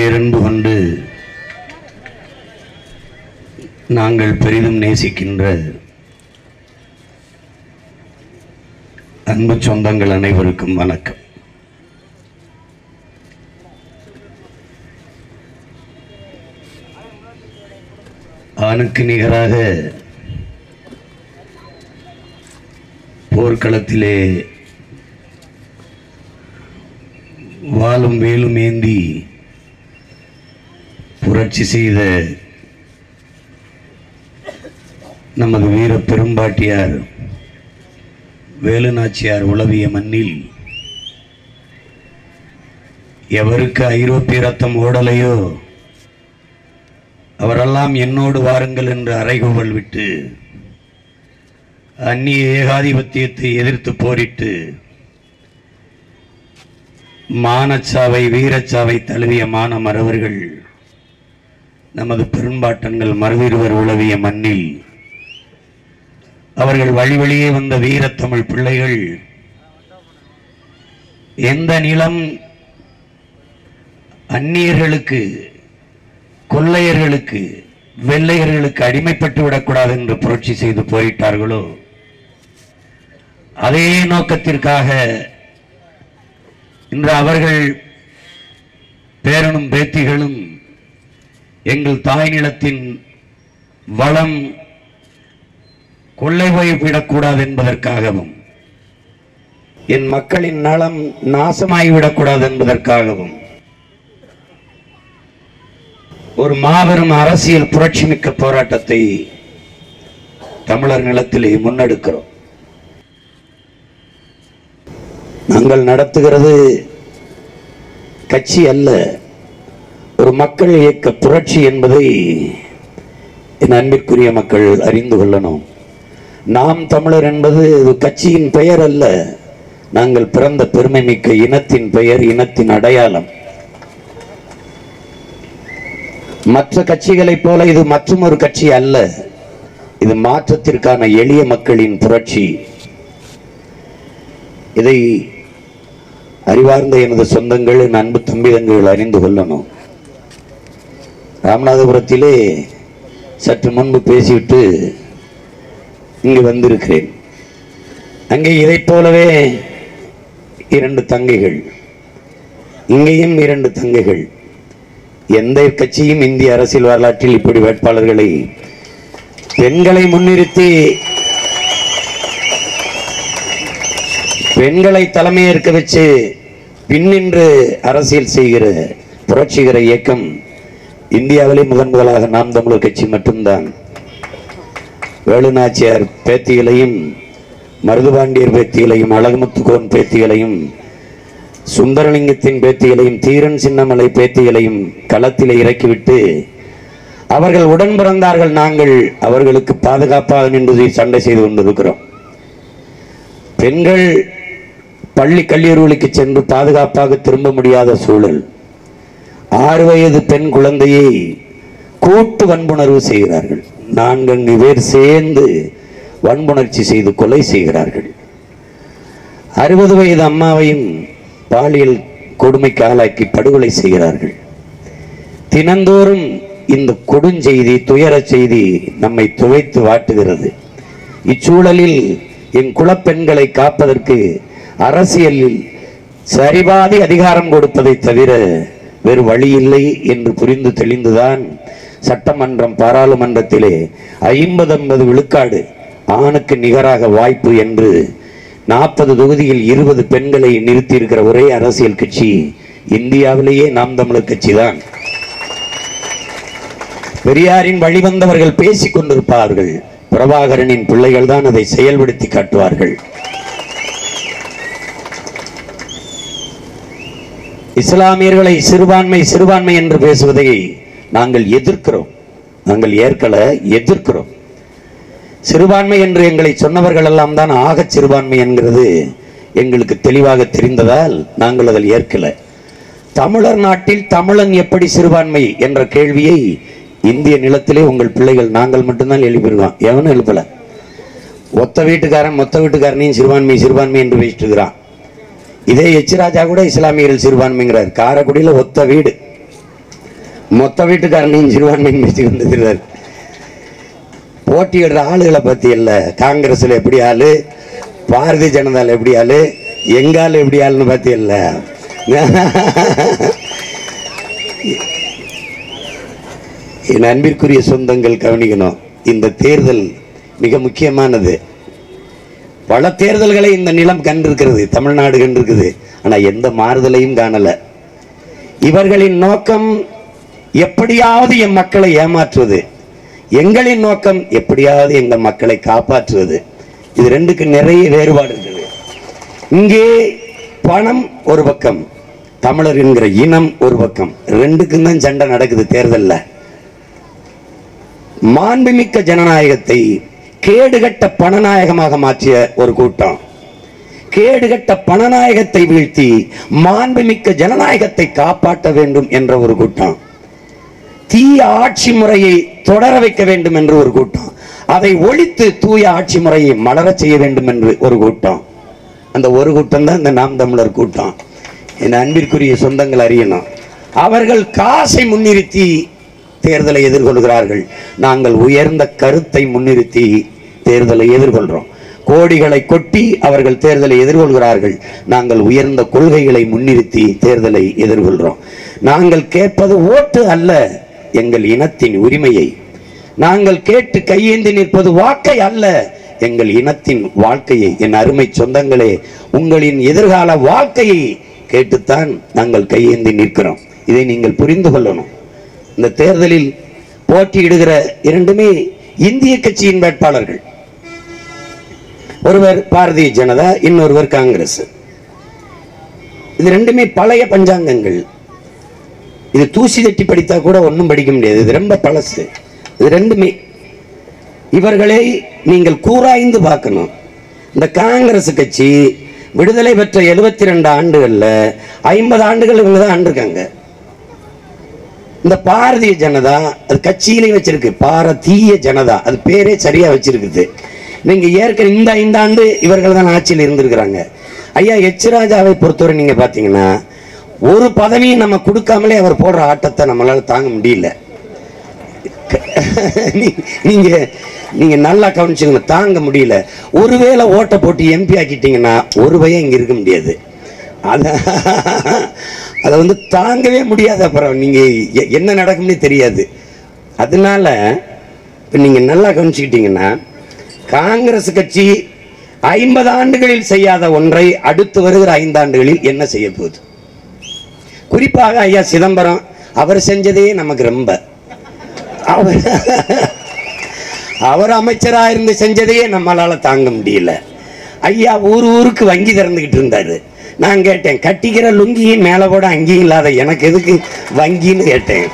பேரன்பு கொண்டு நாங்கள் பெரிதும் நேசிக்கின்ற அன்பு சொந்தங்கள் அனைவருக்கும் வணக்கம் ஆணுக்கு நிகராக போர்க்களத்திலே வாளும் வேலும் ஏந்தி புரட்சி செய்த நமது வீர பெரும்பாட்டியார் வேலுநாச்சியார் உளவிய மண்ணில் எவருக்கு ஐரோப்பிய ரத்தம் ஓடலையோ அவரெல்லாம் என்னோடு வாருங்கள் என்று அறைகூவல் விட்டு அந்நிய ஏகாதிபத்தியத்தை எதிர்த்து போரிட்டு மானச்சாவை வீரச்சாவை தழுவிய மான மறவர்கள் நமது பெரும்பாட்டன்கள் மறுவிருவர் உளவிய மண்ணில் அவர்கள் வழி வழியே வந்த வீரத்தமிழ் பிள்ளைகள் எந்த நிலம் அந்நியர்களுக்கு கொள்ளையர்களுக்கு வெள்ளையர்களுக்கு அடிமைப்பட்டு விடக்கூடாது என்று புரட்சி செய்து போயிட்டார்களோ அதே நோக்கத்திற்காக இன்று அவர்கள் பேரனும் பேத்திகளும் எங்கள் தாய் நிலத்தின் வளம் கொள்ளை போய் விடக்கூடாது என்பதற்காகவும் என் மக்களின் நலம் நாசமாகிவிடக்கூடாது என்பதற்காகவும் ஒரு மாபெரும் அரசியல் புரட்சிமிக்க போராட்டத்தை தமிழர் நிலத்திலே முன்னெடுக்கிறோம் நாங்கள் நடத்துகிறது கட்சி அல்ல ஒரு மக்கள் இயக்க புரட்சி என்பதை என் அன்பிற்குரிய மக்கள் அறிந்து கொள்ளணும் நாம் தமிழர் என்பது இது கட்சியின் பெயர் அல்ல நாங்கள் பிறந்த பெருமை மிக்க இனத்தின் பெயர் இனத்தின் அடையாளம் மற்ற கட்சிகளைப் போல இது மற்றும் ஒரு கட்சி அல்ல இது மாற்றத்திற்கான எளிய மக்களின் புரட்சி இதை அறிவார்ந்த எனது சொந்தங்கள் என் அன்பு தம்பிதங்கள் அறிந்து கொள்ளணும் ராமநாதபுரத்திலே சற்று முன்பு பேசிவிட்டு இங்கு வந்திருக்கிறேன் அங்கே இதைப் போலவே இரண்டு தங்கைகள் இங்கேயும் இரண்டு தங்கைகள் எந்த கட்சியும் இந்திய அரசியல் வரலாற்றில் இப்படி வேட்பாளர்களை பெண்களை முன்னிறுத்தி பெண்களை தலைமையேற்க வச்சு பின்னின்று அரசியல் செய்கிற புரட்சிகர இயக்கம் இந்தியாவிலே முதன் முதலாக நாம் தமிழர் கட்சி மட்டும்தான் வேலுநாச்சியார் பேத்திகளையும் மருதுபாண்டியர் பேத்திகளையும் அழகுமுத்துக்கோன் பேத்திகளையும் சுந்தரலிங்கத்தின் பேத்திகளையும் தீரன் சின்னமலை பேத்திகளையும் களத்திலே இறக்கிவிட்டு அவர்கள் உடன் பிறந்தார்கள் நாங்கள் அவர்களுக்கு பாதுகாப்பாக நின்று சண்டை செய்து கொண்டிருக்கிறோம் பெண்கள் பள்ளி கல்லூரிகளுக்கு சென்று பாதுகாப்பாக திரும்ப முடியாத சூழல் ஆறு வயது பெண் குழந்தையை கூட்டு வன்புணர்வு செய்கிறார்கள் நான்கு பேர் சேர்ந்து வன்புணர்ச்சி செய்து கொலை செய்கிறார்கள் அறுபது வயது அம்மாவையும் பாலியல் கொடுமைக்கு ஆளாக்கி படுகொலை செய்கிறார்கள் தினந்தோறும் இந்த கொடுஞ்செய்தி துயர செய்தி நம்மை துவைத்து வாட்டுகிறது இச்சூழலில் என் குலப்பெண்களை காப்பதற்கு அரசியலில் சரிபாதி அதிகாரம் கொடுப்பதை தவிர வேறு வழி இல்லை என்று புரிந்து தெளிந்துதான் சட்டமன்றம் பாராளுமன்றத்திலே ஐம்பது ஐம்பது விழுக்காடு ஆணுக்கு நிகராக வாய்ப்பு என்று நாற்பது தொகுதியில் இருபது பெண்களை நிறுத்தியிருக்கிற ஒரே அரசியல் கட்சி இந்தியாவிலேயே நாம் தமிழர் கட்சி தான் பெரியாரின் வழிவந்தவர்கள் பேசிக் கொண்டிருப்பார்கள் பிரபாகரனின் பிள்ளைகள் தான் அதை செயல்படுத்தி காட்டுவார்கள் இஸ்லாமியர்களை சிறுபான்மை சிறுபான்மை என்று பேசுவதை நாங்கள் எதிர்க்கிறோம் நாங்கள் ஏற்கல எதிர்க்கிறோம் சிறுபான்மை என்று எங்களை சொன்னவர்கள் எல்லாம் தான் ஆகச் சிறுபான்மை என்கிறது எங்களுக்கு தெளிவாக தெரிந்ததால் நாங்கள் அதில் ஏற்கல தமிழர் நாட்டில் தமிழன் எப்படி சிறுபான்மை என்ற கேள்வியை இந்திய நிலத்திலே உங்கள் பிள்ளைகள் நாங்கள் மட்டும்தான் எழுப்பியிருக்கோம் எவனும் எழுப்பல ஒத்த வீட்டுக்காரன் மொத்த வீட்டுக்காரனையும் சிறுபான்மை சிறுபான்மை என்று பேசிட்டு இருக்கிறான் இதே எச் ராஜா கூட இஸ்லாமியர்கள் சிறுபான்மைங்கிறார் காரைக்குடியில் ஒத்த வீடு மொத்த வீட்டுக்காரனையும் சிறுபான்மையின் பேசி வந்துக்கிறார் போட்டியிடுற ஆளுகளை பத்தி இல்ல காங்கிரஸ்ல எப்படி ஆளு பாரதிய ஜனதால எப்படி ஆளு எங்க ஆளு எப்படி ஆளுன்னு பத்தி இல்ல என் அன்பிற்குரிய சொந்தங்கள் கவனிக்கணும் இந்த தேர்தல் மிக முக்கியமானது பல தேர்தல்களை இந்த நிலம் கண்டிருக்கிறது தமிழ்நாடு கண்டிருக்குது ஆனா எந்த மாறுதலையும் காணல இவர்களின் நோக்கம் எப்படியாவது என் மக்களை ஏமாற்றுவது எங்களின் நோக்கம் எப்படியாவது எங்கள் மக்களை காப்பாற்றுவது இது ரெண்டுக்கு நிறைய வேறுபாடு இருக்குது இங்கே பணம் ஒரு பக்கம் தமிழர் என்கிற இனம் ஒரு பக்கம் ரெண்டுக்கும் தான் சண்டை நடக்குது தேர்தல்ல மாண்புமிக்க ஜனநாயகத்தை கேடுகட்ட பணநாயகமாக மாற்றிய ஒரு கூட்டம் கேடுகட்ட பணநாயகத்தை வீழ்த்தி மாண்புமிக்க ஜனநாயகத்தை காப்பாற்ற வேண்டும் என்ற ஒரு கூட்டம் தீய ஆட்சி முறையை தொடர வைக்க வேண்டும் என்று ஒரு கூட்டம் அதை ஒழித்து தூய ஆட்சி முறையை மலரச் செய்ய வேண்டும் என்று ஒரு கூட்டம் அந்த ஒரு கூட்டம் தான் இந்த நாம் தமிழர் கூட்டம் என் அன்பிற்குரிய சொந்தங்கள் அறியணும் அவர்கள் காசை முன்னிறுத்தி தேர்தலை எதிர்கொள்கிறார்கள் நாங்கள் உயர்ந்த கருத்தை முன்னிறுத்தி தேர்தலை எதிர்கொள்கிறோம் கோடிகளை கொட்டி அவர்கள் தேர்தலை எதிர்கொள்கிறார்கள் நாங்கள் உயர்ந்த கொள்கைகளை முன்னிறுத்தி தேர்தலை எதிர்கொள்கிறோம் நாங்கள் கேட்பது ஓட்டு அல்ல எங்கள் இனத்தின் உரிமையை நாங்கள் கேட்டு கையேந்தி நிற்பது வாக்கை அல்ல எங்கள் இனத்தின் வாழ்க்கையை என் அருமை சொந்தங்களே உங்களின் எதிர்கால வாழ்க்கையை கேட்டுத்தான் நாங்கள் கையேந்தி நிற்கிறோம் இதை நீங்கள் புரிந்து கொள்ளணும் இந்த தேர்தலில் போட்டியிடுகிற இரண்டுமே இந்திய கட்சியின் வேட்பாளர்கள் ஒருவர் பாரதிய ஜனதா இன்னொருவர் காங்கிரஸ் இது ரெண்டுமே பழைய பஞ்சாங்கங்கள் இது தூசி தட்டி படித்தா கூட ஒன்றும் படிக்க முடியாது இது ரொம்ப பழசு இது ரெண்டுமே இவர்களை நீங்கள் கூராய்ந்து பார்க்கணும் இந்த காங்கிரஸ் கட்சி விடுதலை பெற்ற எழுபத்தி ரெண்டு ஆண்டுகள்ல ஐம்பது ஆண்டுகள் இவங்க தான் ஆண்டிருக்காங்க இந்த பாரதிய ஜனதா அது கட்சியிலே வச்சிருக்கு பாரதிய ஜனதா அது பேரே சரியா வச்சிருக்குது நீங்க ஏற்கனவே இந்த ஐந்தாண்டு இவர்கள் தான் ஆட்சியில் இருந்திருக்கிறாங்க ஐயா எச் ராஜாவை பொறுத்தவரை நீங்க பாத்தீங்கன்னா ஒரு பதவியும் நம்ம கொடுக்காமலே அவர் போடுற ஆட்டத்தை நம்மளால தாங்க முடியல நீ- நீங்க நீங்க நல்லா கவனிச்சுக்கணும் தாங்க முடியல ஒருவேளை ஓட்டை போட்டு எம்பி ஆக்கிட்டீங்கன்னா ஒரு பையன் இங்க இருக்க முடியாது அத அதை வந்து தாங்கவே முடியாது அப்புறம் நீங்க எ- என்ன நடக்கும்னே தெரியாது அதனால இப்ப நீங்க நல்லா கவனிச்சுக்கிட்டீங்கன்னா காங்கிரஸ் கட்சி ஐம்பது ஆண்டுகளில் செய்யாத ஒன்றை அடுத்து வருகிற ஐந்தாண்டுகளில் என்ன செய்ய போகுது குறிப்பாக ஐயா சிதம்பரம் அவர் செஞ்சதே நமக்கு ரொம்ப அவர் அவர் அமைச்சரா இருந்து செஞ்சதையே நம்மளால தாங்க முடியல ஐயா ஊர் ஊருக்கு வங்கி திறந்துகிட்டு இருந்தாரு நான் கேட்டேன் கட்டிக்கிற லுங்கியும் மேல போட அங்கேயும் இல்லாத எனக்கு எதுக்கு வங்கின்னு கேட்டேன்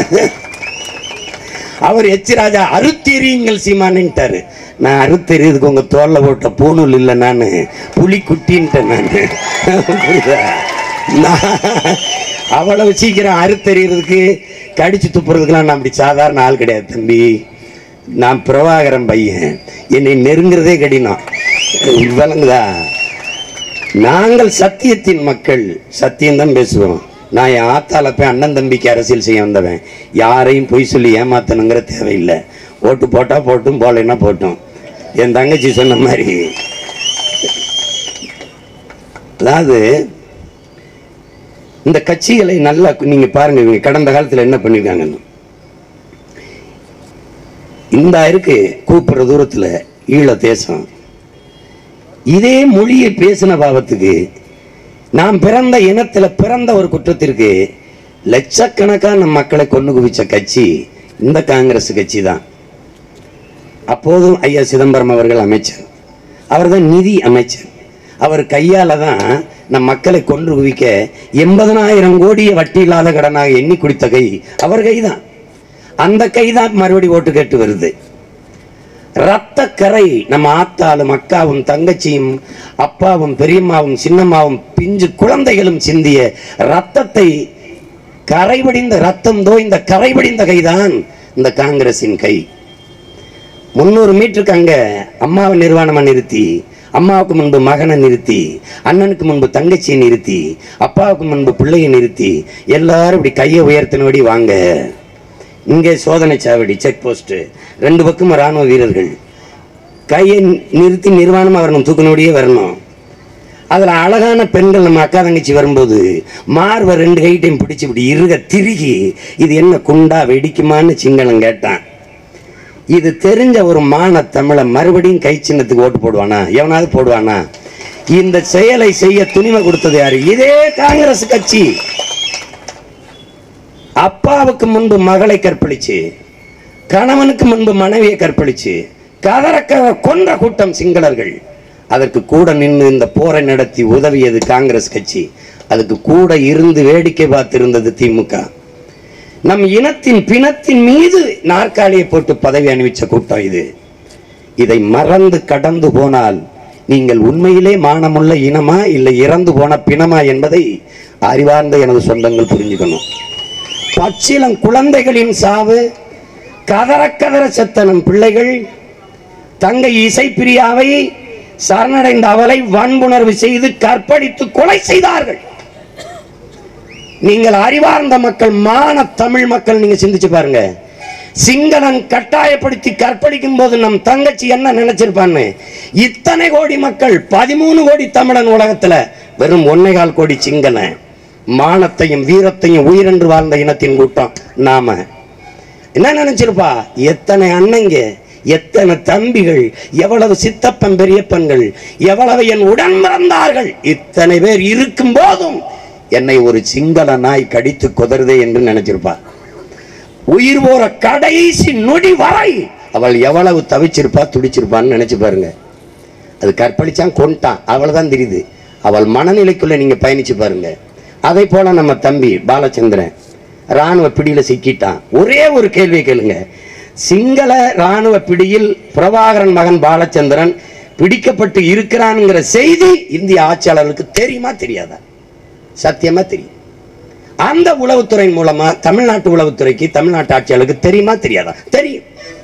அவர் எச் ராஜா அறுத்தெறியுங்கள் சீமானுட்டாரு நான் அறுத்தெறியதுக்கு உங்க தோல்ல போட்ட பூணூல் இல்லை நான் புலி குட்டின்ட்டேன் நான் புரியுதா நான் அவ்வளவு சீக்கிரம் அறுத்தெறியறதுக்கு கடிச்சு துப்புறதுக்கெல்லாம் நான் அப்படி சாதாரண ஆள் கிடையாது தம்பி நான் பிரபாகரன் பையன் என்னை நெருங்குறதே கடினம் விளங்குதா நாங்கள் சத்தியத்தின் மக்கள் சத்தியம்தான் பேசுவோம் நான் என் ஆத்தால போய் அண்ணன் தம்பிக்கு அரசியல் செய்ய வந்தவன் யாரையும் பொய் சொல்லி ஏமாத்தணுங்கிற தேவையில்லை ஓட்டு போட்டா போட்டும் போலைன்னா போட்டும் என் தங்கச்சி சொன்ன மாதிரி அதாவது இந்த கட்சிகளை நல்லா நீங்க பாருங்க இவங்க கடந்த காலத்துல என்ன பண்ணிருக்காங்கன்னு இந்த இருக்கு கூப்பிடுற தூரத்துல ஈழ தேசம் இதே மொழியை பேசின பாவத்துக்கு நாம் பிறந்த இனத்துல பிறந்த ஒரு குற்றத்திற்கு லட்சக்கணக்கான மக்களை கொண்டு குவிச்ச கட்சி இந்த காங்கிரஸ் கட்சி தான் அப்போதும் ஐயா சிதம்பரம் அவர்கள் அமைச்சர் அவர்தான் நிதி அமைச்சர் அவர் கையால தான் நம் மக்களை கொன்று குவிக்க எண்பதனாயிரம் கோடியை வட்டி இல்லாத கடனாக எண்ணி குடித்த கை அவர் கைதான் அந்த கைதான் மறுபடி ஓட்டு கேட்டு வருது ரத்த கரை நம்ம ஆத்தாலும் அக்காவும் தங்கச்சியும் அப்பாவும் பெரியம்மாவும் சின்னம்மாவும் பிஞ்சு குழந்தைகளும் சிந்திய ரத்தத்தை கரைபடிந்த ரத்தம் தோய்ந்த கரைபடிந்த கைதான் இந்த காங்கிரசின் கை முந்நூறு மீட்டருக்கு அங்க அம்மாவை நிர்வாணமா நிறுத்தி அம்மாவுக்கு முன்பு மகனை நிறுத்தி அண்ணனுக்கு முன்பு தங்கச்சியை நிறுத்தி அப்பாவுக்கு முன்பு பிள்ளையை நிறுத்தி எல்லாரும் இப்படி கையை உயர்த்தினபடி வாங்க இங்கே சோதனை சாவடி செக் போஸ்ட் ரெண்டு பக்கமும் ராணுவ வீரர்கள் கையை நிறுத்தி நிர்வாணமா வரணும் தூக்கினோடியே வரணும் அதுல அழகான பெண்கள் நம்ம அக்கா தங்கச்சி வரும்போது மார்பை ரெண்டு கைட்டையும் பிடிச்சு இப்படி இருக திருகி இது என்ன குண்டா வெடிக்குமான்னு சிங்களம் கேட்டான் இது தெரிஞ்ச ஒரு மான தமிழ மறுபடியும் கை சின்னத்துக்கு ஓட்டு போடுவானா எவனாவது போடுவானா இந்த செயலை செய்ய துணிமை கொடுத்தது யாரு இதே காங்கிரஸ் கட்சி அப்பாவுக்கு முன்பு மகளை கற்பழிச்சு கணவனுக்கு முன்பு மனைவியை கற்பழிச்சு கதறக்க கொன்ற கூட்டம் சிங்களர்கள் அதற்கு கூட நின்று இந்த போரை நடத்தி உதவியது காங்கிரஸ் கட்சி அதுக்கு கூட இருந்து வேடிக்கை பார்த்திருந்தது திமுக நம் இனத்தின் பிணத்தின் மீது நாற்காலியை போட்டு பதவி அணிவிச்ச கூட்டம் இது இதை மறந்து கடந்து போனால் நீங்கள் உண்மையிலே மானமுள்ள இனமா இல்லை இறந்து போன பிணமா என்பதை அறிவார்ந்த எனது சொந்தங்கள் புரிஞ்சுக்கணும் பச்சிலம் குழந்தைகளின் சாவு கதற கதற செத்த நம் பிள்ளைகள் தங்கை இசைப்பிரியாவை சரணடைந்த அவளை வன்புணர்வு செய்து கற்பழித்து கொலை செய்தார்கள் நீங்கள் அறிவார்ந்த மக்கள் மான தமிழ் மக்கள் நீங்க சிந்திச்சு பாருங்க சிங்களன் கட்டாயப்படுத்தி கற்பழிக்கும் போது நம் தங்கச்சி என்ன நினைச்சிருப்பான்னு இத்தனை கோடி மக்கள் பதிமூணு கோடி தமிழன் உலகத்துல வெறும் ஒன்னேகால் கோடி சிங்களன் மானத்தையும் வீரத்தையும் உயிரென்று வாழ்ந்த இனத்தின் கூட்டம் நாம என்ன நினைச்சிருப்பா எத்தனை அண்ணங்க எத்தனை தம்பிகள் எவ்வளவு சித்தப்பன் பெரியப்பன்கள் எவ்வளவு என் உடன் பிறந்தார்கள் இத்தனை பேர் இருக்கும் போதும் என்னை ஒரு சிங்கள நாய் கடித்து குதறுதே என்று நினைச்சிருப்பா உயிர் போற கடைசி நொடி வரை அவள் எவ்வளவு தவிச்சிருப்பா துடிச்சிருப்பான்னு நினைச்சு பாருங்க அது கற்பழிச்சான் கொண்டான் அவ்வளவுதான் தெரியுது அவள் மனநிலைக்குள்ள நீங்க பயணிச்சு பாருங்க அதை போல நம்ம தம்பி பாலச்சந்திரன் ராணுவ பிடியில சிக்கிட்டான் ஒரே ஒரு கேள்வி கேளுங்க சிங்கள ராணுவ பிடியில் பிரபாகரன் மகன் பாலச்சந்திரன் பிடிக்கப்பட்டு இருக்கிறான்ங்கிற செய்தி இந்திய ஆட்சியாளர்களுக்கு தெரியுமா தெரியாதா சத்தியமா தெரியும் அந்த உளவுத்துறை மூலமா தமிழ்நாட்டு உளவுத்துறைக்கு தமிழ்நாட்டு ஆட்சியாளருக்கு தெரியுமா தெரியாதா தெரியும்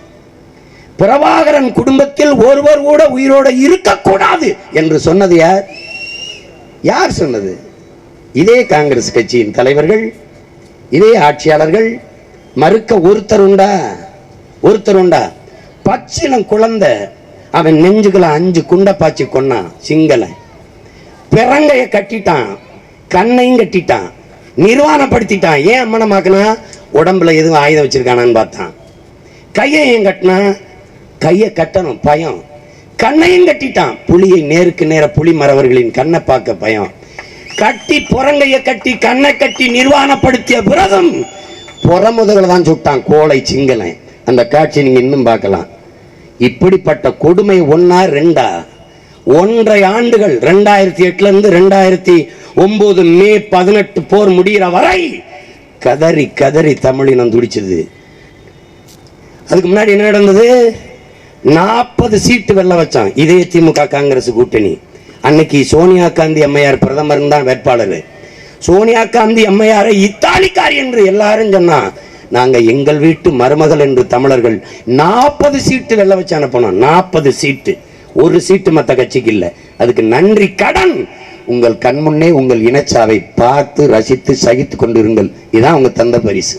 பிரபாகரன் குடும்பத்தில் ஒருவர் கூட உயிரோட இருக்கக்கூடாது என்று சொன்னது யார் யார் சொன்னது இதே காங்கிரஸ் கட்சியின் தலைவர்கள் இதே ஆட்சியாளர்கள் மறுக்க ஒருத்தர் உண்டா ஒருத்தர் உண்டா பச்சிலம் குழந்தை அவன் நெஞ்சுகளை அஞ்சு குண்டை பாய்ச்சி கொன்னான் சிங்களன் பிறங்கைய கட்டிட்டான் கண்ணையும் கட்டிட்டான் நிர்வாணப்படுத்திட்டான் ஏன் அம்மனமாக்குனா உடம்புல எதுவும் ஆயுதம் வச்சிருக்கானான்னு பார்த்தான் கையை ஏன் கட்டினா கையை கட்டணும் பயம் கண்ணையும் கட்டிட்டான் புலியை நேருக்கு நேர புலி மறவர்களின் கண்ணை பார்க்க பயம் கட்டி புறங்கைய கட்டி கண்ணை கட்டி நிர்வாணப்படுத்திய பிறகும் புறமுதுகளை தான் சுட்டான் கோலை சிங்களன் அந்த காட்சி நீங்க இன்னும் பார்க்கலாம் இப்படிப்பட்ட கொடுமை ஒன்னா ரெண்டா ஒன்றை ஆண்டுகள் ரெண்டாயிரத்தி எட்டுல இருந்து ரெண்டாயிரத்தி ஒன்பது மே பதினெட்டு போர் முடிகிற வரை கதறி கதறி தமிழினம் துடிச்சது அதுக்கு முன்னாடி என்ன நடந்தது நாற்பது சீட்டு வெல்ல வச்சான் இதே திமுக காங்கிரஸ் கூட்டணி அன்னைக்கு சோனியா காந்தி அம்மையார் பிரதமர் தான் வேட்பாளர் சோனியா காந்தி அம்மையாரை இத்தாலிக்காரி என்று எல்லாரும் சொன்னா நாங்க எங்கள் வீட்டு மருமகள் என்று தமிழர்கள் நாற்பது சீட்டு வெல்ல வச்சு அனுப்பணும் நாற்பது சீட்டு ஒரு சீட்டு மத்த கட்சிக்கு இல்ல அதுக்கு நன்றி கடன் உங்கள் கண்முன்னே உங்கள் இனச்சாவை பார்த்து ரசித்து சகித்து கொண்டிருங்கள் இதான் உங்க தந்த பரிசு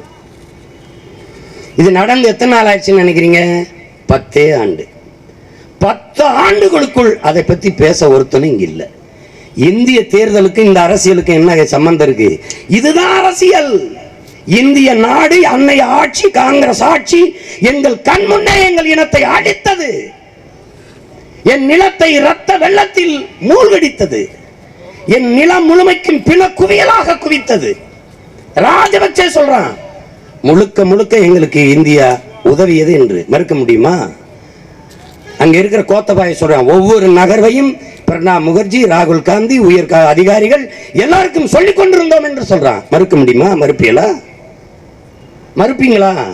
இது நடந்து எத்தனை நாள் ஆயிடுச்சுன்னு நினைக்கிறீங்க பத்தே ஆண்டு பத்து ஆண்டுகளுக்குள் அதை பத்தி பேச ஒருத்தனும் இங்க இல்ல இந்திய தேர்தலுக்கு இந்த அரசியலுக்கு என்ன சம்பந்தம் இருக்கு இதுதான் அரசியல் இந்திய நாடு அன்னை ஆட்சி காங்கிரஸ் ஆட்சி எங்கள் கண் முன்னே எங்கள் இனத்தை அடித்தது என் நிலத்தை ரத்த வெள்ளத்தில் மூழ்கடித்தது என் நிலம் முழுமைக்கும் பிண குவியலாக குவித்தது ராஜபக்சே சொல்றான் முழுக்க முழுக்க எங்களுக்கு இந்தியா உதவியது என்று மறுக்க முடியுமா அங்க இருக்கிற கோத்தபாய சொல்றான் ஒவ்வொரு நகர்வையும் பிரணாப் முகர்ஜி ராகுல் காந்தி உயர் க- அதிகாரிகள் எல்லாருக்கும் சொல்லிக் கொண்டிருந்தோம் என்று சொல்றான் மறுக்க முடியுமா மறுப்பீங்களா மறுப்பீங்களா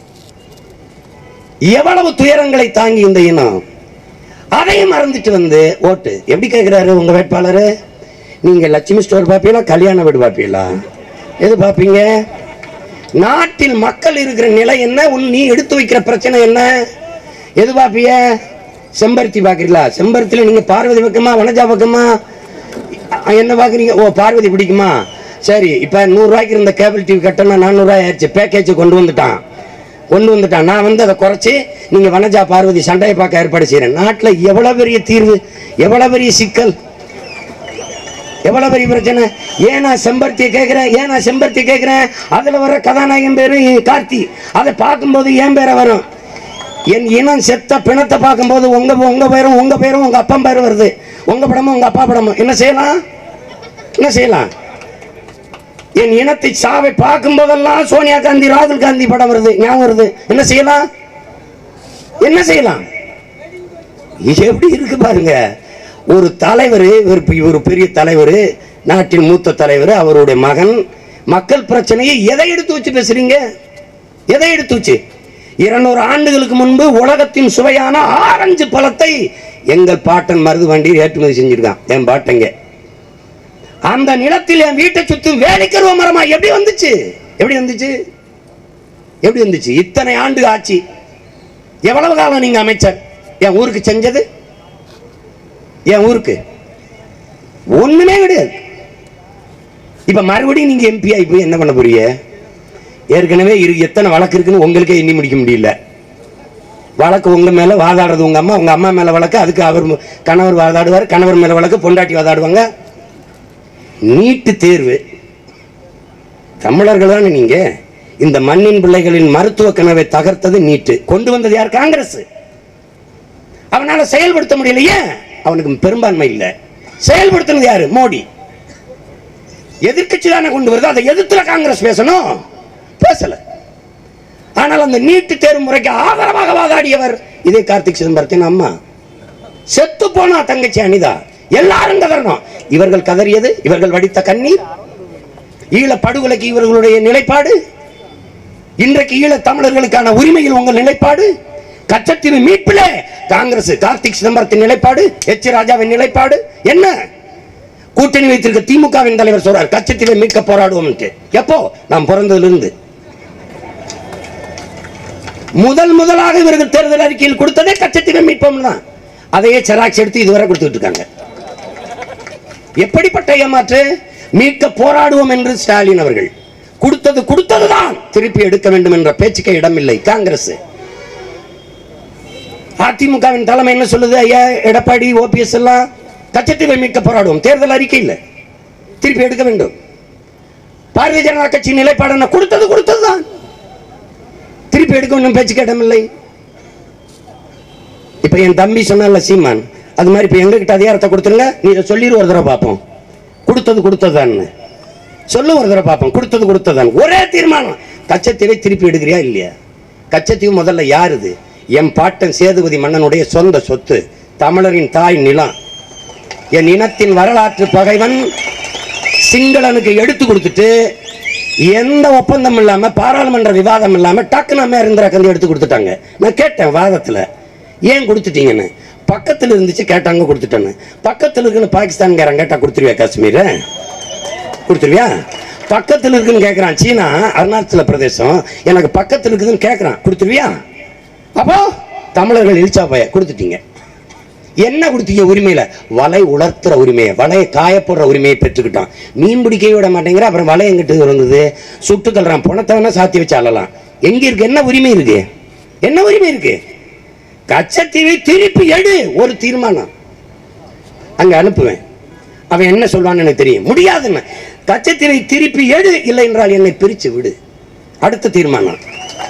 எவ்வளவு துயரங்களை தாங்கி இந்த இனம் அதையும் மறந்துட்டு வந்து ஓட்டு எப்படி கேட்கிறாரு உங்க வேட்பாளர் நீங்க லட்சுமி ஸ்டோர் பார்ப்பீங்களா கல்யாண வீடு பார்ப்பீங்களா எது பார்ப்பீங்க நாட்டில் மக்கள் இருக்கிற நிலை என்ன உன் நீ எடுத்து வைக்கிற பிரச்சனை என்ன எது பார்ப்பிய செம்பருத்தி பாக்குறீங்களா செம்பருத்தில நீங்க பார்வதி பக்கமா வனஜா பக்கமா அ- என்ன பாக்குறீங்க ஓ பார்வதி பிடிக்குமா சரி இப்ப நூறு ரூபாய்க்கு இருந்த கேபிள் டிவி கட்டணம் நானூறு ரூபாய் ஆயிடுச்சு பேக்கேஜ் கொண்டு வந்துட்டான் கொண்டு வந்துட்டான் நான் வந்து அதை குறைச்சி நீங்க வனஜா பார்வதி சண்டையை பார்க்க ஏற்பாடு செய்யறேன் நாட்டுல எவ்வளவு பெரிய தீர்வு எவ்வளவு பெரிய சிக்கல் எவ்வளவு பெரிய பிரச்சனை ஏன் நான் செம்பருத்தியை கேட்கிறேன் ஏன் நான் செம்பருத்தி கேட்கிறேன் அதுல வர கதாநாயகன் பேரு கார்த்தி அதை பார்க்கும்போது என் பேரை வரும் என் இனம் செத்த பிணத்தை பார்க்கும்போது உங்க உங்க பேரும் உங்க பேரும் உங்க அப்பா பேரும் வருது உங்க படமும் உங்க அப்பா படமும் என்ன செய்யலாம் என்ன செய்யலாம் என் இனத்தை சாவை பார்க்கும் போதெல்லாம் சோனியா காந்தி ராகுல் காந்தி படம் வருது ஞாபகம் வருது என்ன செய்யலாம் என்ன செய்யலாம் இது எப்படி இருக்கு பாருங்க ஒரு தலைவர் ஒரு பெ- ஒரு பெரிய தலைவர் நாட்டின் மூத்த தலைவர் அவருடைய மகன் மக்கள் பிரச்சனையை எதை எடுத்து வச்சு பேசுறீங்க எதை எடுத்து வச்சு இருநூறு ஆண்டுகளுக்கு முன்பு உலகத்தின் சுவையான ஆரஞ்சு பழத்தை எங்கள் பாட்டன் மருது வண்டியில் ஏற்றுமதி செஞ்சிருக்கான் என் பாட்டங்க அந்த நிலத்தில் என் வீட்டை சுத்தும் வேலைக்கருவ மரமா எப்படி வந்துச்சு எப்படி வந்துச்சு எப்படி வந்துச்சு இத்தனை ஆண்டு ஆட்சி எவ்வளவு காலம் நீங்க அமைச்சர் என் ஊருக்கு செஞ்சது என் ஊருக்கு ஒண்ணுமே கிடையாது இப்ப மறுபடியும் நீங்க எம்பி ஆகி போய் என்ன பண்ண போறீங்க ஏற்கனவே இரு எத்தனை வழக்கு இருக்குன்னு உங்களுக்கே எண்ணி முடிக்க முடியல வழக்கு உங்க மேல வாதாடுறது உங்க அம்மா உங்க அம்மா மேல வழக்கு அதுக்கு அவர் மு- கணவர் வாதாடுவார் கணவர் மேல வழக்கு பொண்டாட்டி வாதாடுவாங்க நீட்டு தேர்வு தமிழர்கள் தானே நீங்க இந்த மண்ணின் பிள்ளைகளின் மருத்துவ கனவை தகர்த்தது நீட்டு கொண்டு வந்தது யார் காங்கிரஸ் அவனால செயல்படுத்த முடியலையே அவனுக்கு பெரும்பான்மை இல்ல செயல்படுத்தினது யாரு மோடி எதிர்க்கட்சி தானே கொண்டு வருது அதை எதிர்த்துல காங்கிரஸ் பேசணும் பேசல ஆனால் அந்த நீட்டு தேர்வு முறைக்கு ஆதரவாக வாதாடியவர் இதே கார்த்திக் சிதம்பரத்தின் அம்மா செத்து போனா தங்கச்சி அனிதா எல்லாரும் கதறணும் இவர்கள் கதறியது இவர்கள் வடித்த கண்ணீர் ஈழ படுகொலைக்கு இவர்களுடைய நிலைப்பாடு இன்றைக்கு ஈழ தமிழர்களுக்கான உரிமையில் உங்கள் நிலைப்பாடு கச்சத்தீவு மீட்பிலே காங்கிரஸ் கார்த்திக் சிதம்பரத்தின் நிலைப்பாடு எச் ராஜாவின் நிலைப்பாடு என்ன கூட்டணி வைத்திருக்க திமுகவின் தலைவர் சொல்றார் கச்சத்தீவை மீட்க போராடுவோம் எப்போ நாம் பிறந்ததிலிருந்து முதல் முதலாக இவர்கள் தேர்தல் அறிக்கையில் கொடுத்ததே கச்சத்தீவை மீட்போம் தான் அதையே செராக்ஸ் எடுத்து இதுவரை கொடுத்துட்டு இருக்காங்க எப்படிப்பட்ட ஏமாற்று மீட்க போராடுவோம் என்று ஸ்டாலின் அவர்கள் கொடுத்தது கொடுத்ததுதான் திருப்பி எடுக்க வேண்டும் என்ற பேச்சுக்கே இடமில்லை காங்கிரஸ் அதிமுகவின் தலைமை என்ன சொல்லுது ஐயா எடப்பாடி ஓபிஎஸ் எல்லாம் கச்சத்தீவை மீட்க போராடுவோம் தேர்தல் அறிக்கை இல்லை திருப்பி எடுக்க வேண்டும் பாரதிய ஜனதா கட்சி நிலைப்பாடு என்ன கொடுத்தது கொடுத்ததுதான் திருப்பி எடுக்க வேண்டும் பேச்சுக்கு இடமில்லை இப்ப என் தம்பி சொன்னால சீமான் அது மாதிரி இப்ப எங்ககிட்ட அதிகாரத்தை கொடுத்துருங்க நீ இதை சொல்லிடு ஒரு தடவை பார்ப்போம் கொடுத்தது கொடுத்ததான்னு சொல்லு ஒரு தடவை பார்ப்போம் கொடுத்தது கொடுத்ததான் ஒரே தீர்மானம் கச்சத்தீவை திருப்பி எடுக்கிறியா இல்லையா கச்சத்தீவு முதல்ல யாருது என் பாட்டன் சேதுபதி மன்னனுடைய சொந்த சொத்து தமிழரின் தாய் நிலம் என் இனத்தின் வரலாற்று பகைவன் சிங்களனுக்கு எடுத்து கொடுத்துட்டு எந்த ஒப்பந்தம் இல்லாம பாராளுமன்ற விவாதம் இல்லாம டக்குன்னு அம்மையார் இந்திரா காந்தி எடுத்து கொடுத்துட்டாங்க நான் கேட்டேன் வாதத்துல ஏன் கொடுத்துட்டீங்கன்னு பக்கத்துல இருந்துச்சு கேட்டாங்க கொடுத்துட்டேன்னு பக்கத்துல இருக்குன்னு பாகிஸ்தான்காரன் கேட்டா கொடுத்துருவியா காஷ்மீரை கொடுத்துருவியா பக்கத்துல இருக்குன்னு கேட்கறான் சீனா அருணாச்சல பிரதேசம் எனக்கு பக்கத்துல இருக்குதுன்னு கேட்கறான் கொடுத்துருவியா அப்போ தமிழர்கள் இழிச்சா போய கொடுத்துட்டீங்க என்ன கொடுத்தீங்க உரிமையில வலை உலர்த்துற உரிமையை வலையை காயப்படுற உரிமையை பெற்றுக்கிட்டோம் மீன் பிடிக்கவே விட மாட்டேங்கிற அப்புறம் வலை எங்கிட்டு வந்தது சுட்டு தள்ளுறான் பணத்தை வேணா சாத்தி வச்சு அழலாம் எங்க இருக்கு என்ன உரிமை இருக்கு என்ன உரிமை இருக்கு கச்சத்தீவை திருப்பி எடு ஒரு தீர்மானம் அங்க அனுப்புவேன் அவன் என்ன சொல்வான்னு எனக்கு தெரியும் முடியாதுன்னு கச்சத்தீவை திருப்பி எடு இல்லை என்றால் என்னை பிரிச்சு விடு அடுத்த தீர்மானம்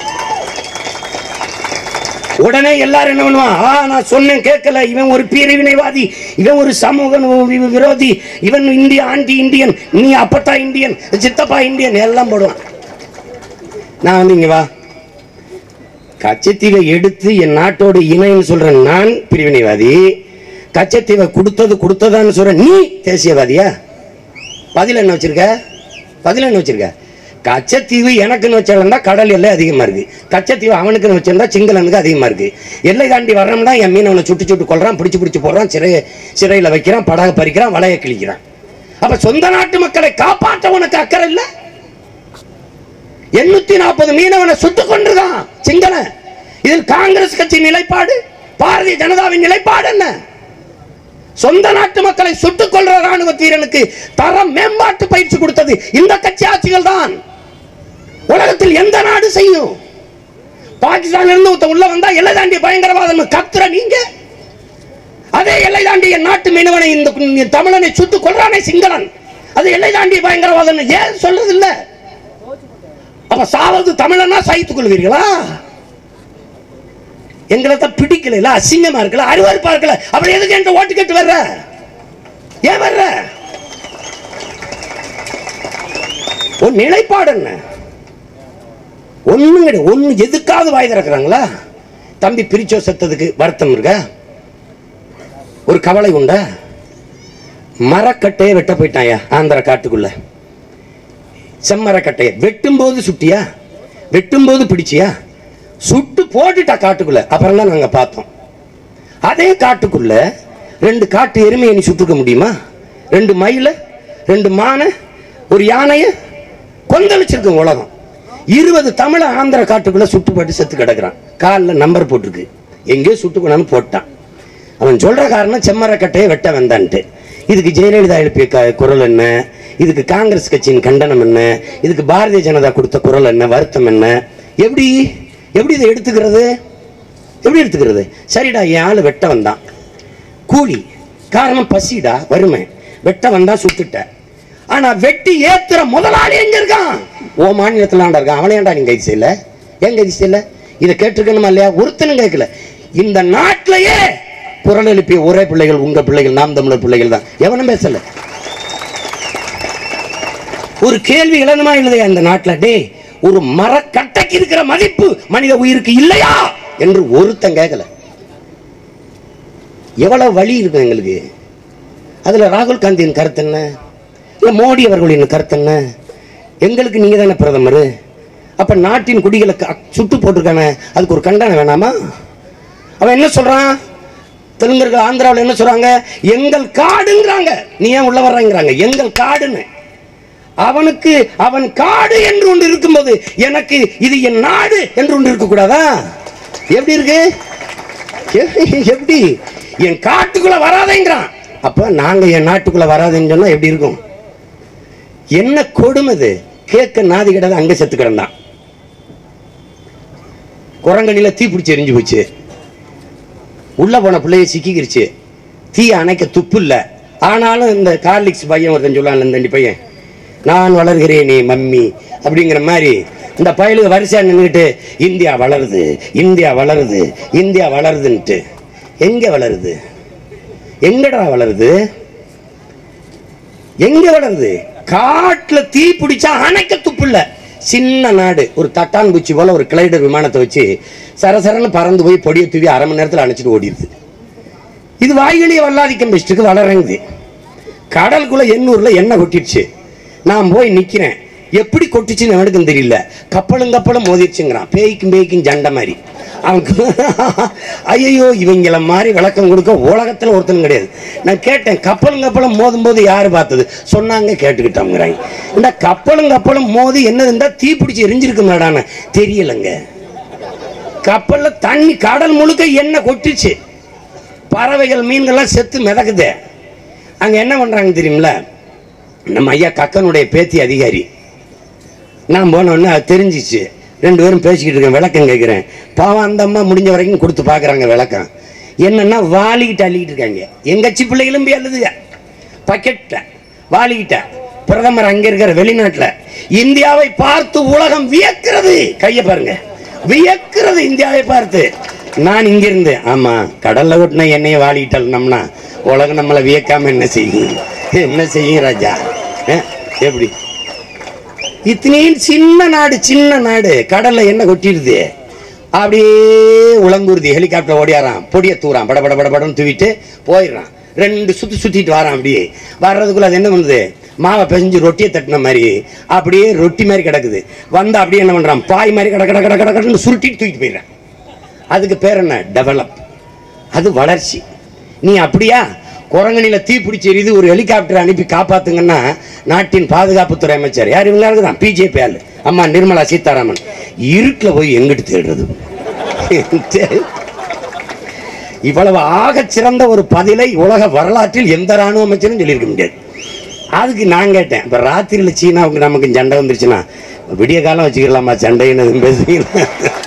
உடனே எல்லாரும் என்ன பண்ணுவான் ஆ நான் சொன்னேன் கேட்கல இவன் ஒரு பிரிவினைவாதி இவன் ஒரு சமூக வி- விரோதி இவன் இந்திய ஆண்டி இந்தியன் நீ அப்பத்தா இந்தியன் சித்தப்பா இந்தியன் எல்லாம் போடுவான் நான் வந்து இங்க வா கச்சத்தீவை எடுத்து என் நாட்டோடு இணைன்னு சொல்ற நான் பிரிவினைவாதி கச்சத்தீவை கொடுத்தது கொடுத்ததான்னு சொல்ற நீ தேசியவாதியா பதில் என்ன வச்சிருக்க பதில் என்ன வச்சிருக்க கச்சத்தீவு எனக்குன்னு வச்சிருந்தா கடல் எல்லை அதிகமா இருக்கு கச்சத்தீவு அவனுக்குன்னு வச்சிருந்தா சிங்களனுக்கு அதிகமா இருக்கு எல்லை தாண்டி வர்றோம்னா என் மீனவனை சுட்டு சுட்டு கொள்றான் பிடிச்சு பிடிச்சு போடுறான் சிறை சிறையில வைக்கிறான் படகு பறிக்கிறான் வலைய கிழிக்கிறான் அப்ப சொந்த நாட்டு மக்களை காப்பாற்ற உனக்கு அக்கறை இல்ல எண்ணூத்தி நாற்பது மீனவனை சுட்டு கொண்டுதான் சிங்கள இதில் காங்கிரஸ் கட்சி நிலைப்பாடு பாரதிய ஜனதாவின் நிலைப்பாடு என்ன சொந்த நாட்டு மக்களை சுட்டுக் கொள்ற ராணுவ வீரனுக்கு தரம் மேம்பாட்டு பயிற்சி கொடுத்தது இந்த கட்சி ஆட்சிகள் தான் உலகத்தில் எந்த நாடு செய்யும் பாகிஸ்தான்ல இருந்து ஒருத்தன் உள்ள வந்தா எல்லை தாண்டி பயங்கரவாதம் கத்துற நீங்க அதே எல்லை தாண்டி என் நாட்டு மீனவனை இந்த இந்த தமிழனை சுட்டுக் கொள்றானே சிங்களன் அது எல்லை தாண்டி பயங்கரவாதம் ஏன் சொல்றது இல்ல அப்ப சாவது தமிழனா சகித்துக் கொள்வீர்களா எங்களை தான் பிடிக்கல அசிங்கமா இருக்கல அருவருப்பா இருக்கல அப்புறம் எதுக்கு என்ற ஓட்டு கேட்டு வர்ற ஏன் வர்ற உன் நிலைப்பாடு என்ன ஒண்ணும் கிடையாது ஒண்ணு எதுக்காவது வாய் திறக்கிறாங்களா தம்பி பிரிச்சோ செத்ததுக்கு வருத்தம் இருக்கா ஒரு கவலை உண்டா மரக்கட்டையை வெட்ட போயிட்டாயா ஆந்திரா காட்டுக்குள்ள செம்மரக்கட்டையை வெட்டும்போது சுட்டியா வெட்டும்போது பிடிச்சியா சுட்டு போட்டுட்டா காட்டுக்குள்ள அப்புறம் தான் நாங்க பார்த்தோம் அதே காட்டுக்குள்ள ரெண்டு காட்டு எருமையை நீ சுட்டுக்க முடியுமா ரெண்டு மயில ரெண்டு மானை ஒரு யானைய கொந்தளிச்சிருக்கும் உலகம் இருபது தமிழ ஆந்திர காட்டுக்குள்ள சுட்டு போட்டு செத்து கிடக்குறான் காலில் நம்பர் போட்டிருக்கு எங்கேயோ சுட்டு கொண்டாந்து போட்டான் அவன் சொல்ற காரணம் செம்மரக்கட்டையை வெட்ட வந்தான்ட்டு இதுக்கு ஜெயலலிதா எழுப்பிய க- குரல் என்ன இதுக்கு காங்கிரஸ் கட்சியின் கண்டனம் என்ன இதுக்கு பாரதிய ஜனதா கொடுத்த குரல் என்ன வருத்தம் என்ன எப்படி எப்படி இதை எடுத்துக்கிறது எப்படி எடுத்துக்கிறது சரிடா என் ஆளு வெட்ட வந்தான் கூலி காரணம் பசிடா வறுமை வெட்ட வந்தா சுட்டுட்ட ஆனா வெட்டி ஏத்துற முதலாளி எங்க இருக்கான் ஓ மாநிலத்துல ஆண்டா இருக்கான் அவனை ஏன்டா நீங்க கைது செய்யல ஏன் கைது செய்யல இதை கேட்டிருக்கணுமா இல்லையா ஒருத்தனும் கேட்கல இந்த நாட்டிலேயே குரல் எழுப்பிய ஒரே பிள்ளைகள் உங்க பிள்ளைகள் நாம் தமிழர் பிள்ளைகள் தான் எவனும் பேசல ஒரு கேள்வி இளனுமா இல்லையா இந்த நாட்டுல டேய் ஒரு மரக்கட்டைக்கு இருக்கிற மதிப்பு மனித உயிருக்கு இல்லையா என்று ஒருத்தன் கேட்கல எவ்வளவு வழி இருக்கும் எங்களுக்கு அதுல ராகுல் காந்தியின் கருத்து என்ன இல்ல மோடி அவர்களின் கருத்து என்ன எங்களுக்கு நீங்க தானே பிரதமர் அப்ப நாட்டின் குடிகளை க- சுட்டு போட்டிருக்கானே அதுக்கு ஒரு கண்டனம் வேணாமா அவன் என்ன சொல்றான் தெலுங்கர்கள் ஆந்திராவில் என்ன சொல்றாங்க எங்கள் காடுங்கிறாங்க நீ ஏன் உள்ள வர்றங்கிறாங்க எங்கள் காடுன்னு அவனுக்கு அவன் காடு என்று ஒன்று இருக்கும்போது எனக்கு இது என் நாடு என்று ஒன்று இருக்கக்கூடாதா எப்படி இருக்கு எ- எப்படி என் காட்டுக்குள்ள வராதேங்கிறான் அப்ப நாங்க என் நாட்டுக்குள்ள வராதுன்னு சொன்னா எப்படி இருக்கும் என்ன கொடுமை இது கேட்க நாதி கிடாத அங்க செத்து கிடந்தான் குரங்கணில தீ பிடிச்சி எரிஞ்சு போச்சு உள்ள போன பிள்ளைய சிக்கிக்கிருச்சு தீ அணைக்க துப்பு இல்ல ஆனாலும் இந்த கார்லிக்ஸ் பையன் ஒருத்தன் சொல்லுவான்ல இந்த ரெண்டு பையன் நான் வளர்கிறேனே மம்மி அப்படிங்கிற மாதிரி இந்த பயலுக்கு வரிசையா நின்றுட்டு இந்தியா வளருது இந்தியா வளருது இந்தியா வளருதுன்ட்டு எங்க வளருது எங்கடா வளருது எங்க வளருது காட்டுல தீ பிடிச்சா அணைக்க துப்பு இல்ல சின்ன நாடு ஒரு தட்டான்பூச்சி போல ஒரு கிளைடர் விமானத்தை வச்சு சரசரன்னு பறந்து போய் பொடியை தூவி அரை மணி நேரத்தில் அணைச்சிட்டு ஓடிடுது இது வாய்களிய வல்லாதிக்கம் பெஸ்ட்டுக்கு வளரங்குது கடலுக்குள்ள எண்ணூர்ல எண்ணெய் கொட்டிடுச்சு நான் போய் நிக்கிறேன் எப்படி கொட்டுச்சுன்னு அவனுக்கும் தெரியல கப்பலும் கப்பலும் மோதிருச்சுங்கிறான் பேய்க்கும் பேய்க்கும் ஜண்டை மாதிரி அவனுக்கு ஐயோ இவங்கள மாதிரி விளக்கம் கொடுக்க உலகத்துல ஒருத்தனும் கிடையாது நான் கேட்டேன் கப்பலும் கப்பலும் மோதும் போது யாரு பார்த்தது சொன்னாங்க கேட்டுக்கிட்டோங்கிறாங்க இந்த கப்பலும் கப்பலும் மோதி என்னது இருந்தா தீ பிடிச்சி எரிஞ்சிருக்கு மேடான தெரியலங்க கப்பல்ல தண்ணி கடல் முழுக்க எண்ணெய் கொட்டிச்சு பறவைகள் மீன்கள்லாம் செத்து மிதக்குது அங்க என்ன பண்றாங்க தெரியுமில நம்ம ஐயா கக்கனுடைய பேத்தி அதிகாரி நான் போன உடனே அது தெரிஞ்சிச்சு ரெண்டு பேரும் பேசிக்கிட்டு இருக்கேன் விளக்கம் கேட்குறேன் பாவம் அந்த அம்மா முடிஞ்ச வரைக்கும் கொடுத்து பார்க்குறாங்க விளக்கம் என்னன்னா வாலிக்கிட்டு அள்ளிக்கிட்டு இருக்காங்க எங்கச்சி பிள்ளைகளும் போய் அழுதுங்க பக்கெட்ட வாலிக்கிட்ட பிரதமர் அங்க இருக்கிற வெளிநாட்டுல இந்தியாவை பார்த்து உலகம் வியக்கிறது கையை பாருங்க வியக்கிறது இந்தியாவை பார்த்து நான் இங்க இருந்து ஆமா கடல்ல கொட்டின எண்ணெயை வாலிக்கிட்டோம்னா உலகம் நம்மளை வியக்காம என்ன செய்யும் என்ன செய்யும் ராஜா அஹ், எப்படி இத்தனையும் சின்ன நாடு சின்ன நாடு கடல்ல என்ன கொட்டிடுது அப்படியே உளங்குருதி ஹெலிகாப்டர் ஓடியாரான் பொடிய தூரான் பட பட பட படன்னு தூவிட்டு போயிடுறான் ரெண்டு சுத்தி சுத்திட்டு வரான் அப்படியே வர்றதுக்குள்ள அது என்ன பண்ணுது மாவை பிசைஞ்சு ரொட்டியை தட்டின மாதிரி அப்படியே ரொட்டி மாதிரி கிடக்குது வந்து அப்படியே என்ன பண்றான் பாய் மாதிரி கட கட கட கட கடன்னு சுருட்டிட்டு தூக்கிட்டு போயிடுறான் அதுக்கு பேர் என்ன டெவலப் அது வளர்ச்சி நீ அப்படியா குரங்கணில தீ பிடிச்சி எரியுது ஒரு ஹெலிகாப்டர் அனுப்பி காப்பாத்துங்கன்னா நாட்டின் பாதுகாப்புத்துறை அமைச்சர் யார் இவங்க தான் பிஜேபி ஆளு அம்மா நிர்மலா சீதாராமன் இருட்டில் போய் எங்கிட்டு தேடுறது இவ்வளவு ஆகச் சிறந்த ஒரு பதிலை உலக வரலாற்றில் எந்த ராணுவ அமைச்சரும் சொல்லியிருக்க முடியாது அதுக்கு நான் கேட்டேன் இப்போ ராத்திரியில் சீனாவுக்கு நமக்கு சண்டை வந்துருச்சுன்னா விடிய காலம் வச்சுக்கலாமா சண்டைன்னு எதுவும் பேசுறீங்களா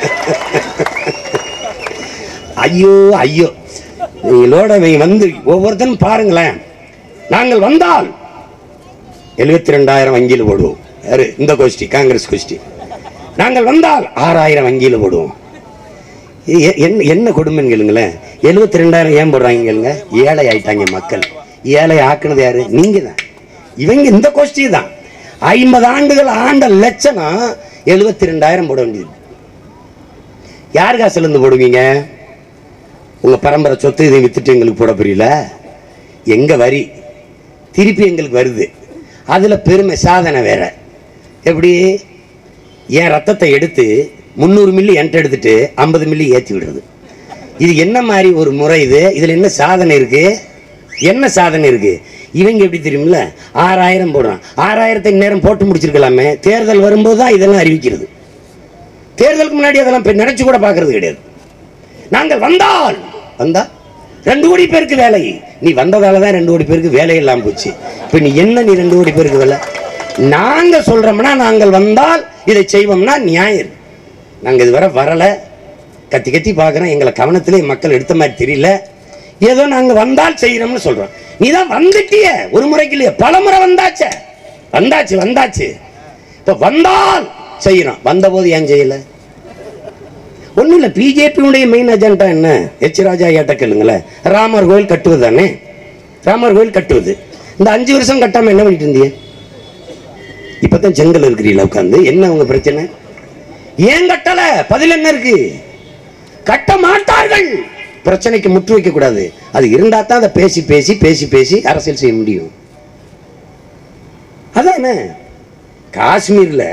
ஐயோ ஐயோ நீங்களோட இவங்க வந்து ஒவ்வொருத்தரும் பாருங்களேன் நாங்கள் வந்தால் எழுபத்தி ரெண்டாயிரம் வங்கியில் போடுவோம் யாரு இந்த கோஷ்டி காங்கிரஸ் கோஷ்டி நாங்கள் வந்தால் ஆறாயிரம் வங்கியில் போடுவோம் எ- என்ன என்ன கொடுமைன்னு கேளுங்களேன் எழுபத்தி ரெண்டாயிரம் ஏன் போடுறாங்க கேளுங்க ஏழை ஆயிட்டாங்க மக்கள் ஏழை ஆக்குனது யாரு நீங்க தான் இவங்க இந்த கோஷ்டி தான் ஐம்பது ஆண்டுகள் ஆண்ட லட்சணம் எழுபத்தி ரெண்டாயிரம் போட வேண்டியது யார் காசுல இருந்து போடுவீங்க உங்க பரம்பரை சொத்து இதை வித்துட்டு எங்களுக்கு போட புரியல எங்க வரி திருப்பி எங்களுக்கு வருது அதுல பெருமை சாதனை வேற எப்படி என் ரத்தத்தை எடுத்து முந்நூறு மில்லி என்கிட்ட எடுத்துட்டு ஐம்பது மில்லி ஏற்றி விடுறது இது என்ன மாதிரி ஒரு முறை இது இதில் என்ன சாதனை இருக்கு என்ன சாதனை இருக்கு இவங்க எப்படி தெரியுமில்ல ஆறாயிரம் போடுறான் ஆறாயிரத்தை நேரம் போட்டு முடிச்சிருக்கலாமே தேர்தல் வரும்போது தான் இதெல்லாம் அறிவிக்கிறது தேர்தலுக்கு முன்னாடி அதெல்லாம் இப்ப நினைச்சு கூட பார்க்கறது கிடையாது நாங்கள் வந்தால் வந்தா ரெண்டு கோடி பேருக்கு வேலை நீ வந்ததால தான் ரெண்டு கோடி பேருக்கு வேலை இல்லாம போச்சு இப்ப நீ என்ன நீ ரெண்டு கோடி பேருக்கு வேலை நாங்க சொல்றோம்னா நாங்கள் வந்தால் இதை செய்வோம்னா நியாயம் இருக்கு. நாங்க இதுவரை வரல கத்தி கத்தி பார்க்குறோம் எங்களை கவனத்திலே மக்கள் எடுத்த மாதிரி தெரியல ஏதோ நாங்க வந்தால் செய்யறோம்னு சொல்றோம் நீ தான் வந்துட்டிய ஒரு முறைக்கு இல்லையா பல முறை வந்தாச்சே வந்தாச்சு வந்தாச்சு இப்ப வந்தால் செய்யறோம் வந்தபோது ஏன் செய்யல ஒன்றும் இல்லை பிஜேபியுடைய மெயின் அஜெண்டா என்ன எச் ராஜா ஏட்ட கேளுங்களேன் ராமர் கோயில் கட்டுவது தானே ராமர் கோயில் கட்டுவது இந்த அஞ்சு வருஷம் கட்டாம என்ன பண்ணிட்டு இருந்தீங்க இப்பதான் செங்கல் இருக்கிறீங்களா உட்காந்து என்ன உங்க பிரச்சனை ஏன் கட்டல பதில் என்ன இருக்கு கட்ட மாட்டார்கள் பிரச்சனைக்கு முற்று வைக்க கூடாது அது இருந்தா தான் அதை பேசி பேசி பேசி பேசி அரசியல் செய்ய முடியும் அதானே காஷ்மீர்ல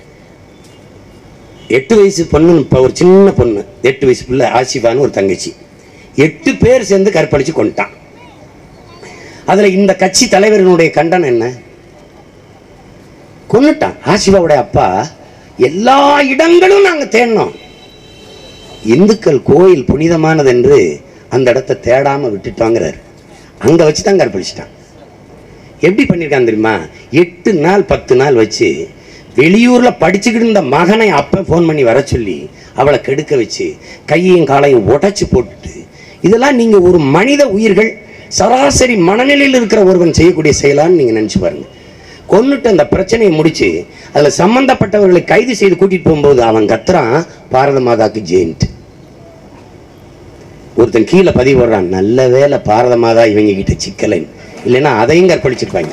எட்டு வயசு பொண்ணு இப்போ ஒரு சின்ன பொண்ணு எட்டு வயசு பிள்ளை ஆசிஃபான்னு ஒரு தங்கச்சி எட்டு பேர் சேர்ந்து கற்பழிச்சு கொண்டுட்டான் அதுல இந்த கட்சி தலைவரினுடைய கண்டனம் என்ன கொன்னுட்டான் ஆசிஃபாவுடைய அப்பா எல்லா இடங்களும் நாங்க தேடினோம் இந்துக்கள் கோயில் புனிதமானது என்று அந்த இடத்தை தேடாம விட்டுட்டோங்கிறாரு அங்க வச்சு தான் கற்பழிச்சிட்டான் எப்படி பண்ணியிருக்கான் தெரியுமா எட்டு நாள் பத்து நாள் வச்சு வெளியூர்ல படிச்சுக்கிட்டு இருந்த மகனை அப்ப ஃபோன் பண்ணி வர சொல்லி அவளை கெடுக்க வச்சு கையையும் காலையும் உடைச்சு போட்டுட்டு இதெல்லாம் நீங்க ஒரு மனித உயிர்கள் சராசரி மனநிலையில் இருக்கிற ஒருவன் செய்யக்கூடிய செயலான்னு நீங்க நினைச்சு பாருங்க கொன்னுட்டு அந்த பிரச்சனையை முடிச்சு அதுல சம்பந்தப்பட்டவர்களை கைது செய்து கூட்டிட்டு போகும்போது அவன் கத்துறான் பாரத மாதாக்கு ஜெயின்ட் ஒருத்தன் கீழே பதிவு போடுறான் நல்ல வேளை பாரத மாதா இவங்க கிட்ட சிக்கலைன்னு இல்லைன்னா அதையும் கற்பழிச்சிருப்பாங்க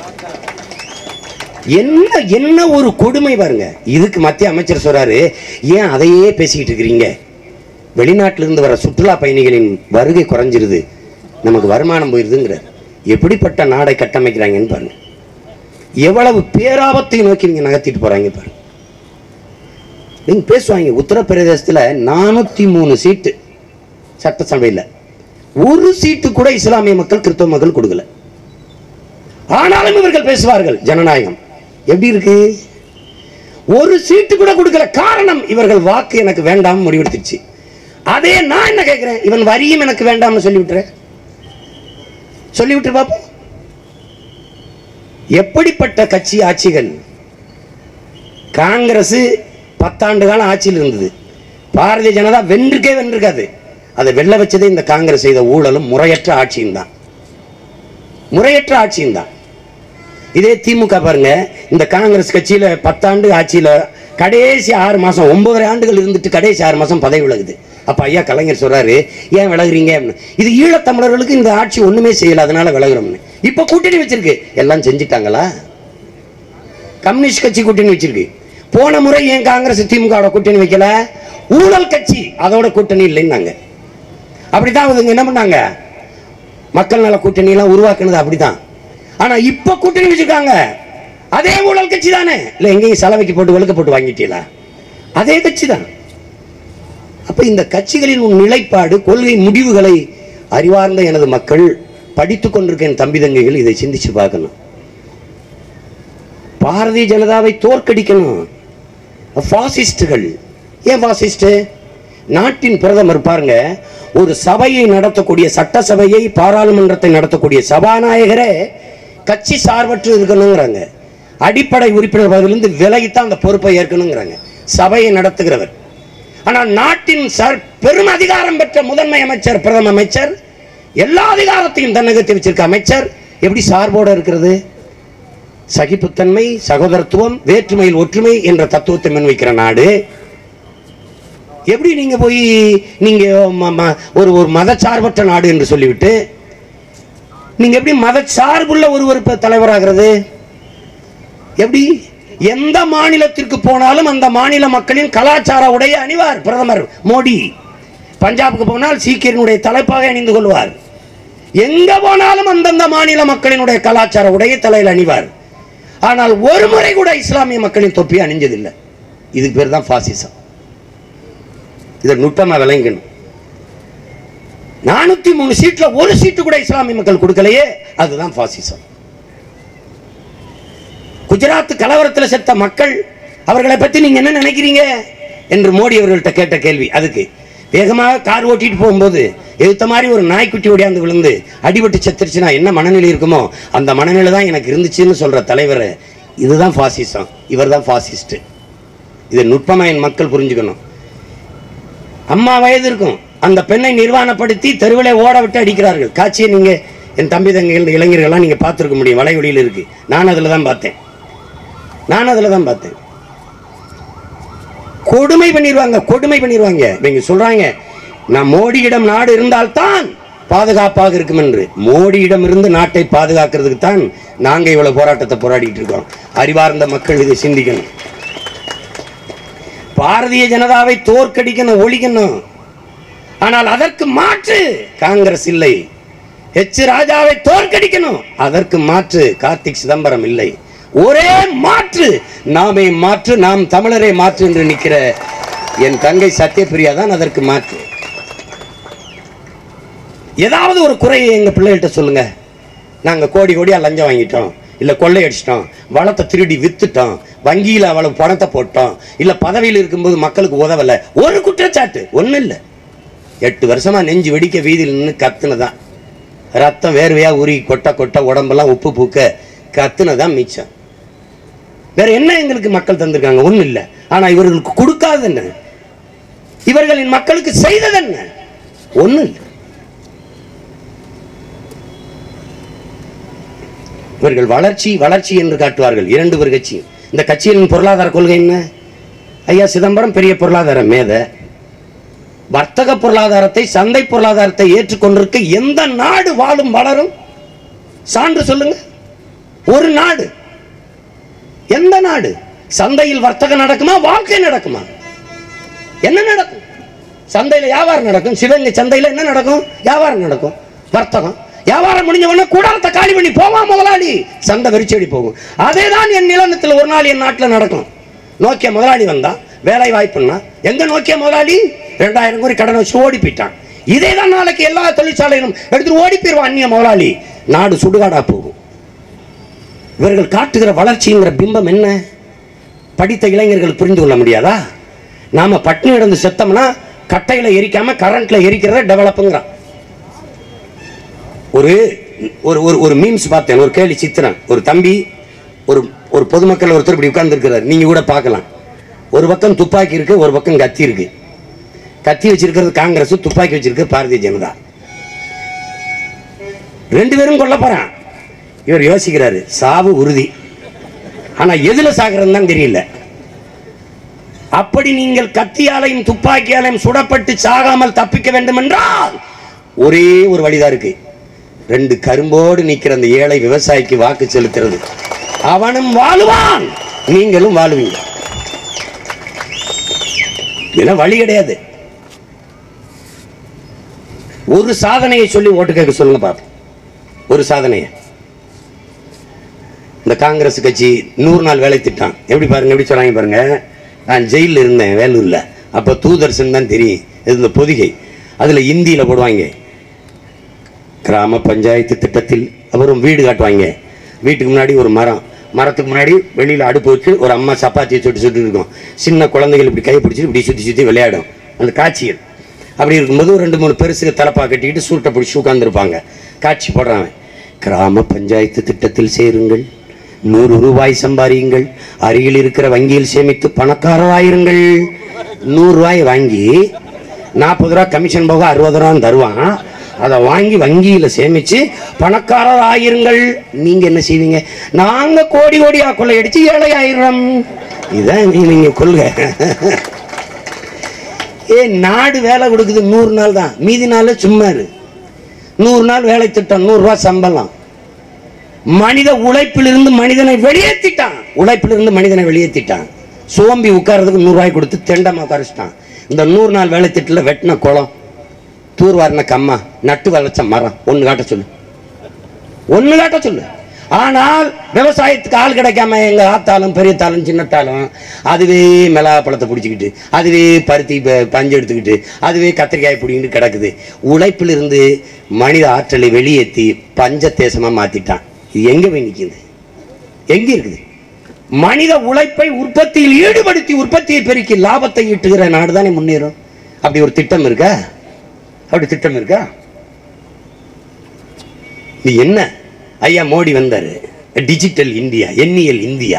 என்ன என்ன ஒரு கொடுமை பாருங்க இதுக்கு மத்திய அமைச்சர் சொல்றாரு ஏன் அதையே பேசிக்கிட்டு இருக்கிறீங்க வெளிநாட்டில இருந்து வர சுற்றுலா பயணிகளின் வருகை குறைஞ்சிருது நமக்கு வருமானம் போயிருதுங்கிறார் எப்படிப்பட்ட நாடை கட்டமைக்கிறாங்கன்னு பாருங்க எவ்வளவு பேராபத்தை நோக்கி நீங்க நகர்த்திட்டு போறாங்க பாருங்க நீங்க பேசுவாங்க உத்தரப்பிரதேசத்துல நானூத்தி மூணு சீட்டு சட்டசபையில ஒரு சீட்டு கூட இஸ்லாமிய மக்கள் கிறிஸ்தவ மக்கள் கொடுக்கல ஆனாலும் இவர்கள் பேசுவார்கள் ஜனநாயகம் எப்படி இருக்கு ஒரு சீட்டு கூட கொடுக்கல காரணம் இவர்கள் வாக்கு எனக்கு வேண்டாம் முடிவெடுத்துச்சு அதே நான் என்ன கேட்கிறேன் இவன் வரியும் எனக்கு வேண்டாம்னு சொல்லிவிட்டுறேன் சொல்லிவிட்டு பாப்போம் எப்படிப்பட்ட கட்சி ஆட்சிகள் காங்கிரஸ் பத்தாண்டு காலம் ஆட்சியில் இருந்தது பாரதிய ஜனதா வென்றுக்கே வென்றிருக்காது அதை வெல்ல வச்சதே இந்த காங்கிரஸ் செய்த ஊழலும் முறையற்ற ஆட்சியும் தான் முறையற்ற ஆட்சியும் தான் இதே திமுக பாருங்க இந்த காங்கிரஸ் கட்சியில பத்தாண்டு ஆட்சியில கடைசி ஆறு மாசம் ஒன்பதரை ஆண்டுகள் இருந்துட்டு கடைசி ஆறு மாசம் பதவி விலகுது அப்ப ஐயா கலைஞர் சொல்றாரு ஏன் விலகுறீங்க அப்படின்னு. இது ஈழத்தமிழர்களுக்கு இந்த ஆட்சி ஒண்ணுமே செய்யல அதனால விலகுறோம்னு இப்ப கூட்டணி வச்சிருக்கு எல்லாம் செஞ்சிட்டாங்களா கம்யூனிஸ்ட் கட்சி கூட்டணி வச்சிருக்கு போன முறை ஏன் காங்கிரஸ் திமுக கூட்டணி வைக்கல ஊழல் கட்சி அதோட கூட்டணி இல்லைன்னாங்க அப்படித்தான் அவங்க என்ன பண்ணாங்க மக்கள் நல கூட்டணி எல்லாம் உருவாக்குனது அப்படிதான் ஆனா இப்ப கூட்டணி வச்சிருக்காங்க அதே ஊழல் கட்சி தானே இல்ல எங்கேயும் செலவைக்கு போட்டு வெளுக்க போட்டு வாங்கிட்டீங்களா அதே கட்சி தான் அப்ப இந்த கட்சிகளின் உன் நிலைப்பாடு கொள்கை முடிவுகளை அறிவார்ந்த எனது மக்கள் படித்துக் கொண்டிருக்க என் தம்பி தங்கைகள் இதை சிந்திச்சு பார்க்கணும் பாரதிய ஜனதாவை தோற்கடிக்கணும் பாசிஸ்டுகள் ஏன் பாசிஸ்ட் நாட்டின் பிரதமர் பாருங்க ஒரு சபையை நடத்தக்கூடிய சட்டசபையை பாராளுமன்றத்தை நடத்தக்கூடிய சபாநாயகரே கட்சி சார்பற்று இருக்கணுங்கிறாங்க அடிப்படை உறுப்பினர் பதவியிலிருந்து விலகித்தான் அந்த பொறுப்பை ஏற்கணுங்கிறாங்க சபையை நடத்துகிறவர் ஆனால் நாட்டின் சர் பெரும் அதிகாரம் பெற்ற முதன்மை அமைச்சர் பிரதம அமைச்சர் எல்லா அதிகாரத்தையும் தன்னகத்தை வச்சிருக்க அமைச்சர் எப்படி சார்போட இருக்கிறது சகிப்புத்தன்மை சகோதரத்துவம் வேற்றுமையில் ஒற்றுமை என்ற தத்துவத்தை முன்வைக்கிற நாடு எப்படி நீங்க போய் நீங்க ம- ம- ஒரு ஒரு மதச்சார்பற்ற நாடு என்று சொல்லிவிட்டு நீங்க எப்படி மதச்சார்புள்ள ஒருவர் இப்ப தலைவராகிறது எப்படி எந்த மாநிலத்திற்கு போனாலும் அந்த மாநில மக்களின் கலாச்சார உடைய அணிவார் பிரதமர் மோடி பஞ்சாபுக்கு போனால் சீக்கியனுடைய தலைப்பாக அணிந்து கொள்வார் எங்க போனாலும் அந்தந்த மாநில மக்களினுடைய கலாச்சார உடைய தலையில் அணிவார் ஆனால் ஒரு முறை கூட இஸ்லாமிய மக்களின் தொப்பி அணிஞ்சதில்லை இதுக்கு பேர் தான் பாசிசம் இதை நுட்பமா விளங்கணும் நானூத்தி மூணு சீட்ல ஒரு சீட்டு கூட இஸ்லாமிய மக்கள் கொடுக்கலையே அதுதான் பாசிசம் குஜராத் கலவரத்தில் செத்த மக்கள் அவர்களை பத்தி நீங்க என்ன நினைக்கிறீங்க என்று மோடி அவர்கள்ட்ட கேட்ட கேள்வி அதுக்கு வேகமாக கார் ஓட்டிட்டு போகும்போது எழுத்த மாதிரி ஒரு நாய்க்குட்டி ஓடியாந்து விழுந்து அடிபட்டு செத்துருச்சுன்னா என்ன மனநிலை இருக்குமோ அந்த மனநிலை தான் எனக்கு இருந்துச்சுன்னு சொல்ற தலைவர் இதுதான் பாசிசம் இவர் தான் பாசிஸ்ட் இதை நுட்பமா என் மக்கள் புரிஞ்சுக்கணும் அம்மா வயது இருக்கும் அந்த பெண்ணை நிர்வாணப்படுத்தி தெருவிலே ஓட விட்டு அடிக்கிறார்கள் காட்சியை நீங்க என் தம்பி தங்கைகள் இளைஞர்கள்லாம் நீங்க பார்த்துருக்க முடியும் வலைவழியில் இருக்கு நான் அதில் தான் பார்த்தேன் நான் அதில் தான் பார்த்தேன் கொடுமை பண்ணிடுவாங்க கொடுமை பண்ணிடுவாங்க இவங்க சொல்றாங்க நான் மோடியிடம் நாடு இருந்தால்தான் பாதுகாப்பாக இருக்கும் என்று மோடியிடம் இருந்து நாட்டை பாதுகாக்கிறதுக்கு தான் நாங்க இவ்வளவு போராட்டத்தை போராடிட்டு இருக்கோம் அறிவார்ந்த மக்கள் இதை சிந்திக்கணும் பாரதிய ஜனதாவை தோற்கடிக்கணும் ஒழிக்கணும் ஆனால் அதற்கு மாற்று காங்கிரஸ் இல்லை எச் ராஜாவை தோற்கடிக்கணும் அதற்கு மாற்று கார்த்திக் சிதம்பரம் இல்லை ஒரே மாற்று நாமே மாற்று நாம் தமிழரே மாற்று என்று நிற்கிற என் தங்கை சத்யபிரியா தான் அதற்கு மாற்று ஏதாவது ஒரு குறையை எங்க பிள்ளைகள்கிட்ட சொல்லுங்க நாங்க கோடி கோடியா லஞ்சம் வாங்கிட்டோம் இல்ல கொள்ளையடிச்சிட்டோம் வளத்தை திருடி வித்துட்டோம் வங்கியில அவ்வளவு பணத்தை போட்டோம் இல்ல பதவியில் இருக்கும்போது மக்களுக்கு உதவல ஒரு குற்றச்சாட்டு ஒண்ணும் இல்ல எட்டு வருஷமா நெஞ்சு வெடிக்க வீதியில் நின்று கத்துனதான் ரத்தம் வேர்வையா உருகி கொட்ட கொட்ட உடம்பெல்லாம் உப்பு பூக்க கத்துனதான் மிச்சம் வேற என்ன எங்களுக்கு மக்கள் தந்திருக்காங்க ஒண்ணும் இல்ல ஆனா இவர்களுக்கு கொடுக்காதது என்ன இவர்களின் மக்களுக்கு செய்தது என்ன ஒண்ணும் இல்லை இவர்கள் வளர்ச்சி வளர்ச்சி என்று காட்டுவார்கள் இரண்டு பேர் கட்சி இந்த கட்சியின் பொருளாதார கொள்கை என்ன ஐயா சிதம்பரம் பெரிய பொருளாதார மேதை வர்த்தக பொருளாதாரத்தை சந்தை பொருளாதாரத்தை ஏற்றுக்கொண்டிருக்க எந்த நாடு வாழும் வளரும் சான்று சொல்லுங்க ஒரு நாடு எந்த நாடு சந்தையில் வர்த்தகம் நடக்குமா வாழ்க்கை நடக்குமா என்ன நடக்கும் சந்தையில வியாபாரம் நடக்கும் சிவகங்கை சந்தையில என்ன நடக்கும் வியாபாரம் நடக்கும் வர்த்தகம் வியாபாரம் முடிஞ்ச உடனே கூடாரத்தை காலி பண்ணி போவான் முதலாளி சந்தை வெறிச்செடி போகும் அதே தான் என் நிலநத்தில் ஒரு நாள் என் நாட்டில் நடக்கும் நோக்கிய முதலாளி வந்தா வேலை வாய்ப்புன்னா எங்க நோக்கிய முதலாளி ரெண்டாயிரம் கோடி கடன் வச்சு ஓடி போயிட்டான் இதே தான் நாளைக்கு எல்லா தொழிற்சாலையிலும் எடுத்துட்டு ஓடி போயிருவான் அந்நிய முதலாளி நாடு சுடுகாடா போகும் இவர்கள் காட்டுகிற வளர்ச்சிங்கிற பிம்பம் என்ன படித்த இளைஞர்கள் புரிந்து கொள்ள முடியாதா நாம பட்டினி கிடந்து செத்தோம்னா கட்டையில எரிக்காம கரண்ட்ல எரிக்கிறத டெவலப்புங்கிறான் ஒரு ஒரு ஒரு ஒரு மீம்ஸ் பார்த்தேன் ஒரு கேலி சித்திரம் ஒரு தம்பி ஒரு ஒரு பொதுமக்கள் ஒருத்தர் இப்படி உட்கார்ந்துருக்கிறார் நீங்க கூட பார்க்கலாம் ஒரு பக்கம் துப்பாக்கி இருக்கு ஒரு பக்கம் கத்தி இருக்கு கத்தி வச்சிருக்கிறது காங்கிரஸ் துப்பாக்கி வச்சிருக்கிறது பாரதிய ஜனதா ரெண்டு பேரும் கொல்ல போறான் இவர் யோசிக்கிறாரு சாவு உறுதி ஆனா எதுல சாகிறதுன்னு தான் தெரியல அப்படி நீங்கள் கத்தியாலையும் துப்பாக்கியாலையும் சுடப்பட்டு சாகாமல் தப்பிக்க வேண்டும் என்றால் ஒரே ஒரு வழிதான் இருக்கு ரெண்டு கரும்போடு நிக்கிற அந்த ஏழை விவசாயிக்கு வாக்கு செலுத்துறது அவனும் வாழுவான் நீங்களும் வாழுவீங்க இதெல்லாம் வழி கிடையாது ஒரு சாதனையை சொல்லி ஓட்டு கேட்க சொல்லுங்க பாப்போம் ஒரு சாதனையை இந்த காங்கிரஸ் கட்சி நூறு நாள் வேலை திட்டம் எப்படி பாருங்க எப்படி சொல்றாங்க பாருங்க நான் ஜெயிலில் இருந்தேன் வேலூர்ல அப்ப தூதர்சன் தான் தெரியும் இது இந்த பொதிகை அதுல இந்தியில போடுவாங்க கிராம பஞ்சாயத்து திட்டத்தில் அப்புறம் வீடு காட்டுவாங்க வீட்டுக்கு முன்னாடி ஒரு மரம் மரத்துக்கு முன்னாடி வெளியில அடுப்பு வச்சு ஒரு அம்மா சப்பாத்தியை சுட்டு சுட்டு இருக்கும் சின்ன குழந்தைகள் இப்படி கை பிடிச்சி இப்படி சுத்தி சுத்தி விளையாடும் அந்த காட்சிகள் அப்படி இருக்கும்போது ஒரு ரெண்டு மூணு பெருசுக்கு தலைப்பா கட்டிக்கிட்டு சூட்டை பிடிச்சி உட்காந்துருப்பாங்க காட்சி போடுறாங்க கிராம பஞ்சாயத்து திட்டத்தில் சேருங்கள் நூறு ரூபாய் சம்பாதியுங்கள் அருகில் இருக்கிற வங்கியில் சேமித்து பணக்காரராயிருங்கள் நூறு ரூபாய் வாங்கி நாற்பது ரூபா கமிஷன் போக அறுபது ரூபா தருவான் அதை வாங்கி வங்கியில சேமிச்சு பணக்காரர் ஆயிருங்கள் நீங்க என்ன செய்வீங்க நாங்க கோடி கோடியா கொள்ளையடிச்சு ஏழை ஆயிரம் இதான் நீ- நீங்க கொள்கை ஏ நாடு வேலை கொடுக்குது நூறு நாள் தான் மீதி நாள் சும்மா இரு நூறு நாள் வேலை திட்டம் நூறு ரூபாய் சம்பளம் மனித உழைப்பிலிருந்து மனிதனை வெளியேற்றிட்டான் உழைப்பிலிருந்து மனிதனை வெளியேற்றிட்டான் சோம்பி உட்கார்றதுக்கு நூறு ரூபாய் கொடுத்து தெண்டமா உட்காரிச்சிட்டான் இந்த நூறு நாள் வேலை திட்டத்தில் வெட்டின குளம் தூர்வாரின கம்மா நட்டு வளர்ச்ச மரம் ஒன்று காட்ட சொல்லு ஒன்று காட்ட சொல்லு ஆனால் விவசாயத்துக்கு ஆள் கிடைக்காம எங்க ஆத்தாலும் பெரியத்தாலும் சின்னத்தாலும் அதுவே மிளகா பழத்தை பிடிச்சிக்கிட்டு அதுவே பருத்தி ப- பஞ்சு எடுத்துக்கிட்டு அதுவே கத்திரிக்காய் பிடிங்கிட்டு கிடக்குது உழைப்பிலிருந்து மனித ஆற்றலை வெளியேற்றி பஞ்ச தேசமா மாத்திட்டான் இது எங்க போய் நிக்குது எங்க இருக்குது மனித உழைப்பை உற்பத்தியில் ஈடுபடுத்தி உற்பத்தியை பெருக்கி லாபத்தை ஈட்டுகிற நாடு தானே முன்னேறும் அப்படி ஒரு திட்டம் இருக்கா அப்படி திட்டம் இருக்கா இது என்ன ஐயா மோடி வந்தாரு டிஜிட்டல் இந்தியா எண்ணியல் இந்தியா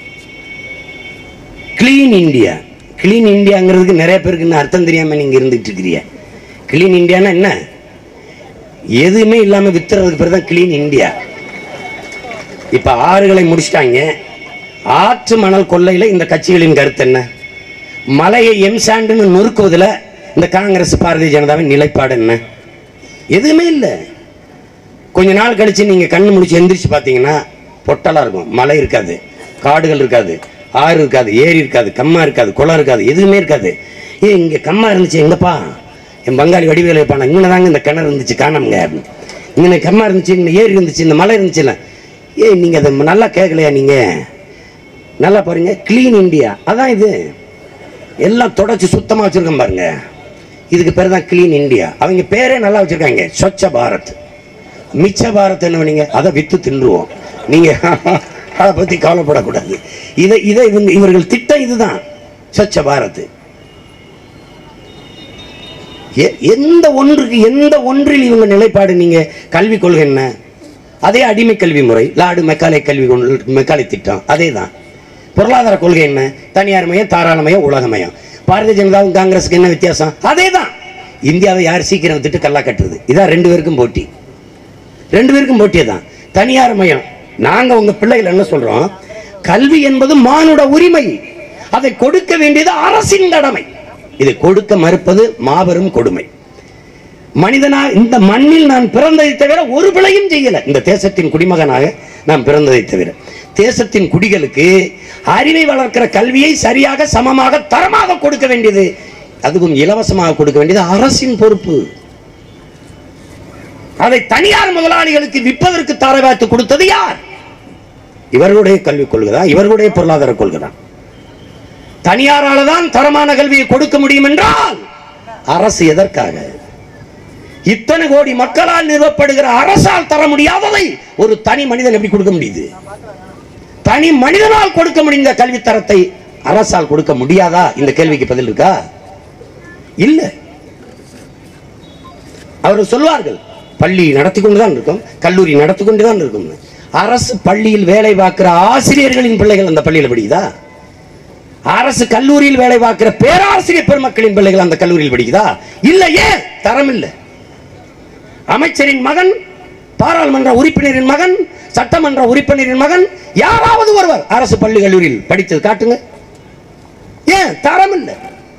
கிளீன் இந்தியா கிளீன் இந்தியாங்கிறதுக்கு நிறைய பேருக்கு இன்னும் அர்த்தம் தெரியாம நீங்க இருந்துட்டு இருக்கிறீங்க கிளீன் இந்தியானா என்ன எதுவுமே இல்லாம வித்துறதுக்கு பேர் தான் கிளீன் இந்தியா இப்ப ஆறுகளை முடிச்சிட்டாங்க ஆற்று மணல் கொள்ளையில இந்த கட்சிகளின் கருத்து என்ன மலையை எம்சாண்டுன்னு நொறுக்குவதில் இந்த காங்கிரஸ் பாரதிய ஜனதாவின் நிலைப்பாடு என்ன எதுவுமே இல்லை கொஞ்ச நாள் கழிச்சு நீங்க கண்ணு முடிச்சு எந்திரிச்சு பார்த்தீங்கன்னா பொட்டலா இருக்கும் மலை இருக்காது காடுகள் இருக்காது ஆறு இருக்காது ஏரி இருக்காது கம்மா இருக்காது குளம் இருக்காது எதுவுமே இருக்காது ஏ இங்க கம்மா இருந்துச்சு எங்கப்பா என் பங்காளி வடிவேல வைப்பான இங்கே தாங்க இந்த கிணறு இருந்துச்சு காணாமுங்க இங்கே கம்மா இருந்துச்சு இந்த ஏரி இருந்துச்சு இந்த மலை இருந்துச்சுல்ல ஏ நீங்க அதை நல்லா கேட்கலையா நீங்க நல்லா பாருங்க க்ளீன் இந்தியா அதான் இது எல்லாம் தொடச்சி சுத்தமா வச்சிருக்கோம் பாருங்க இதுக்கு பேர் தான் க்ளீன் இந்தியா அவங்க பேரே நல்லா வச்சிருக்காங்க ஸ்வச்ச பாரத் மிச்ச பாரத் என்ன பண்ணீங்க அதை வித்து தின்றுவோம் நீங்க அதை பத்தி கவலைப்படக்கூடாது இதை இதை இவங்க இவர்கள் திட்டம் இதுதான் ஸ்வச்ச பாரத் எ- எந்த ஒன்றுக்கு எந்த ஒன்றில் இவங்க நிலைப்பாடு நீங்க கல்வி கொள்கை என்ன அதே அடிமை கல்வி முறை லாடு மெக்காலை கல்வி கொண்டு- மெக்காலை திட்டம் அதே தான் பொருளாதார கொள்கை என்ன தனியார் மயம் தாராளமயம் உலகமயம் பாரதிய ஜனதாவும் காங்கிரஸுக்கு என்ன வித்தியாசம் அதே தான் இந்தியாவை யார் சீக்கிரம் வித்துட்டு கல்லா கட்டுறது இதான் ரெண்டு பேருக்கும் போட்டி ரெண்டு பேருக்கும் போட்டியே தான் தனியார் மயம் நாங்க உங்க பிள்ளைகள் என்ன சொல்றோம் கல்வி என்பது மானுட உரிமை அதை கொடுக்க வேண்டியது அரசின் கடமை இதை கொடுக்க மறுப்பது மாபெரும் கொடுமை மனிதனா இந்த மண்ணில் நான் பிறந்ததை தவிர ஒரு பிழையும் செய்யல இந்த தேசத்தின் குடிமகனாக நான் பிறந்ததை தவிர தேசத்தின் குடிகளுக்கு அறிவை வளர்க்கிற கல்வியை சரியாக சமமாக தரமாக கொடுக்க வேண்டியது அதுவும் இலவசமாக கொடுக்க வேண்டியது அரசின் பொறுப்பு அதை தனியார் முதலாளிகளுக்கு விற்பதற்கு தாரவாத்து கொடுத்தது யார் இவர்களுடைய கல்விக் கொள்கைதான் இவர்களுடைய பொருளாதார கொள்கைதான் தனியாரால தான் தரமான கல்வியை கொடுக்க முடியும் என்றால் அரசு எதற்காக இத்தனை கோடி மக்களால் நிறுவப்படுகிற அரசால் தர முடியாததை ஒரு தனி மனிதன் எப்படி கொடுக்க முடியுது தனி மனிதனால் கொடுக்க முடிந்த கல்வி தரத்தை அரசால் கொடுக்க முடியாதா இந்த கேள்விக்கு பதில் இருக்கா இல்ல அவர் சொல்வார்கள் பள்ளி நடத்தி கொண்டுதான் இருக்கும் கல்லூரி நடத்தி கொண்டுதான் இருக்கும் அரசு பள்ளியில் வேலை பார்க்கிற ஆசிரியர்களின் பிள்ளைகள் அந்த பள்ளியில் படிக்குதா அரசு கல்லூரியில் வேலை பார்க்கிற பேராசிரியர் பெருமக்களின் பிள்ளைகள் அந்த கல்லூரியில் படிக்குதா இல்ல ஏன் தரம் இல்லை அமைச்சரின் மகன் பாராளுமன்ற உறுப்பினரின் மகன் சட்டமன்ற உறுப்பினரின் மகன் யாராவது ஒருவர் அரசு பள்ளி கல்லூரியில் படித்தது காட்டுங்க ஏன் தரம் இல்லை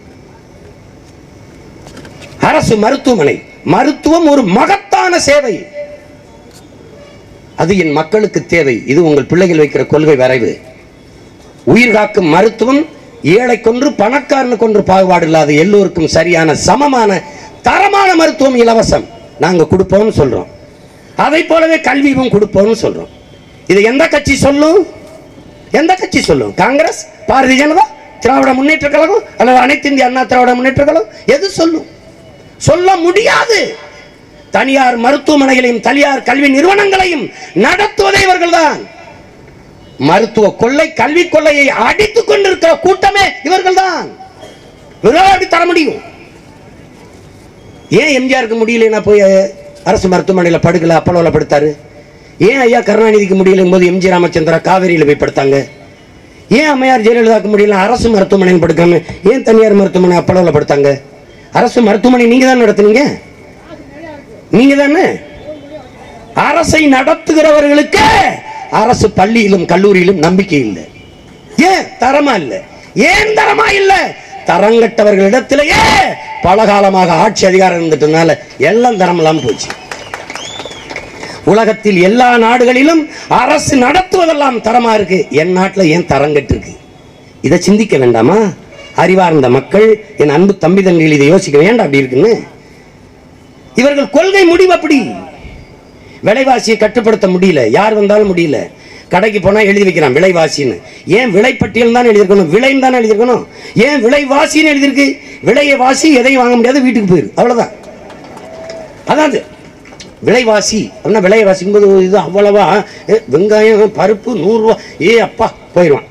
அரசு மருத்துவமனை மருத்துவம் ஒரு மகத்தான சேவை அது என் மக்களுக்கு தேவை இது உங்கள் பிள்ளைகள் வைக்கிற கொள்கை வரைவு உயிர் காக்கும் மருத்துவம் ஏழை கொன்று பணக்காரனு கொன்று பாகுபாடு இல்லாத எல்லோருக்கும் சரியான சமமான தரமான மருத்துவம் இலவசம் நாங்க கொடுப்போம்னு சொல்றோம் அதை போலவே கல்வியும் கொடுப்போம்னு சொல்றோம் இது எந்த கட்சி சொல்லும் எந்த கட்சி சொல்லும் காங்கிரஸ் பாரதிய ஜனதா திராவிட முன்னேற்ற கழகம் அல்லது அனைத்து இந்திய அண்ணா திராவிட முன்னேற்ற கழகம் எது சொல்லும் சொல்ல முடியாது தனியார் மருத்துவமனைகளையும் தனியார் கல்வி நிறுவனங்களையும் நடத்துவதே இவர்கள்தான் மருத்துவ கொள்ளை கல்வி கொள்ளையை அடித்துக் கொண்டிருக்கிற கூட்டமே இவர்கள்தான் இவர்களால் அப்படி தர முடியும் ஏன் எம்ஜிஆருக்கு முடியலன்னா போய் அரசு மருத்துவமனையில் படுக்கல அப்பளோவில் படுத்தாரு ஏன் ஐயா கருணாநிதிக்கு முடியலும் போது எம்ஜி ராமச்சந்திரா காவேரியில் போய் படுத்தாங்க ஏன் அம்மையார் ஜெயலலிதாக்கு முடியல அரசு மருத்துவமனையில் படுக்காம ஏன் தனியார் மருத்துவமனை அப்பளோவில் படுத்தாங்க அரசு மருத்துவமனை நீங்க தான் நடத்துனீங்க நீங்க தானே அரசை நடத்துகிறவர்களுக்கு அரசு பள்ளியிலும் கல்லூரியிலும் நம்பிக்கை இல்லை ஏன் தரமா இல்லை ஏன் தரமா இல்லை தரங்கட்டவர்களிடத்திலேயே பல காலமாக ஆட்சி அதிகாரம் இருந்துட்டனால எல்லாம் தரம் இல்லாம போச்சு உலகத்தில் எல்லா நாடுகளிலும் அரசு நடத்துவதெல்லாம் தரமா இருக்கு என் நாட்டில் ஏன் தரங்கட்டு இருக்கு இதை சிந்திக்க வேண்டாமா அறிவார்ந்த மக்கள் என் அன்பு தம்பி தங்கைகள் இதை யோசிக்க வேண்டாம் அப்படி இருக்குன்னு இவர்கள் கொள்கை முடிவு அப்படி விலைவாசியை கட்டுப்படுத்த முடியல யார் வந்தாலும் முடியல கடைக்கு போனா எழுதி வைக்கிறான் விலைவாசின்னு ஏன் விலைப்பட்டியல் தான் எழுதியிருக்கணும் விலைன்னு தான் எழுதியிருக்கணும் ஏன் விலைவாசின்னு எழுதியிருக்கு விலையை வாசி எதையும் வாங்க முடியாது வீட்டுக்கு போயிரு அவ்வளவுதான் அதான் அது விலைவாசி அப்படின்னா விலையை வாசிக்கும்போது இது அவ்வளவா ஏ, வெங்காயம் பருப்பு நூறுரூவா ஏ அப்பா போயிடுவான்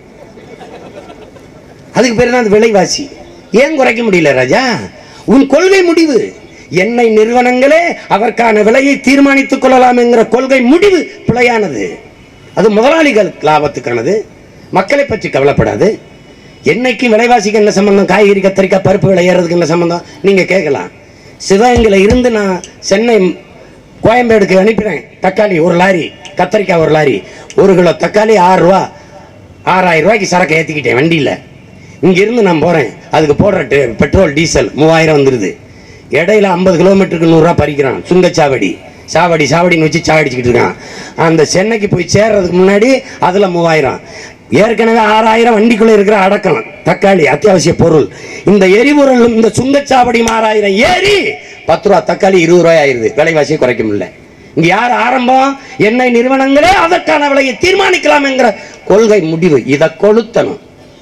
அதுக்கு பேர் தான் அது விலைவாசி ஏன் குறைக்க முடியல ராஜா உன் கொள்கை முடிவு எண்ணெய் நிறுவனங்களே அதற்கான விலையை தீர்மானித்துக் கொள்ளலாம் என்கிற கொள்கை முடிவு பிழையானது அது முதலாளிகள் லாபத்துக்கானது மக்களை பற்றி கவலைப்படாது எண்ணெய்க்கு விலைவாசிக்கு என்ன சம்பந்தம் காய்கறி கத்திரிக்காய் பருப்பு விலை ஏறதுக்கு என்ன சம்பந்தம் நீங்க கேட்கலாம் சிவகங்கையில இருந்து நான் சென்னை கோயம்பேடுக்கு அனுப்பினேன் தக்காளி ஒரு லாரி கத்திரிக்காய் ஒரு லாரி ஒரு கிலோ தக்காளி ஆறு ரூபா ஆறாயிரம் ரூபாய்க்கு சரக்கு ஏற்றிக்கிட்டேன் வண்டியில் இங்கிருந்து நான் போகிறேன் அதுக்கு போடுற டெ- பெட்ரோல் டீசல் மூவாயிரம் வந்துடுது இடையில ஐம்பது கிலோமீட்டருக்கு நூறுரூவா பறிக்கிறான் சுங்கச்சாவடி சாவடி சாவடின்னு வச்சு சாவடிச்சுக்கிட்டு இருக்கான் அந்த சென்னைக்கு போய் சேர்றதுக்கு முன்னாடி அதில் மூவாயிரம் ஏற்கனவே ஆறாயிரம் வண்டிக்குள்ளே இருக்கிற அடக்கம் தக்காளி அத்தியாவசிய பொருள் இந்த எரிபொருள் இந்த சுங்கச்சாவடி ஆறாயிரம் ஏறி பத்து ரூபா தக்காளி இருபது ரூபாய் ஆயிருது விலைவாசியை குறைக்க முடியல இங்க யார் ஆரம்பம் எண்ணெய் நிறுவனங்களே அதற்கான விலையை தீர்மானிக்கலாம் என்கிற கொள்கை முடிவு இதை கொளுத்தணும்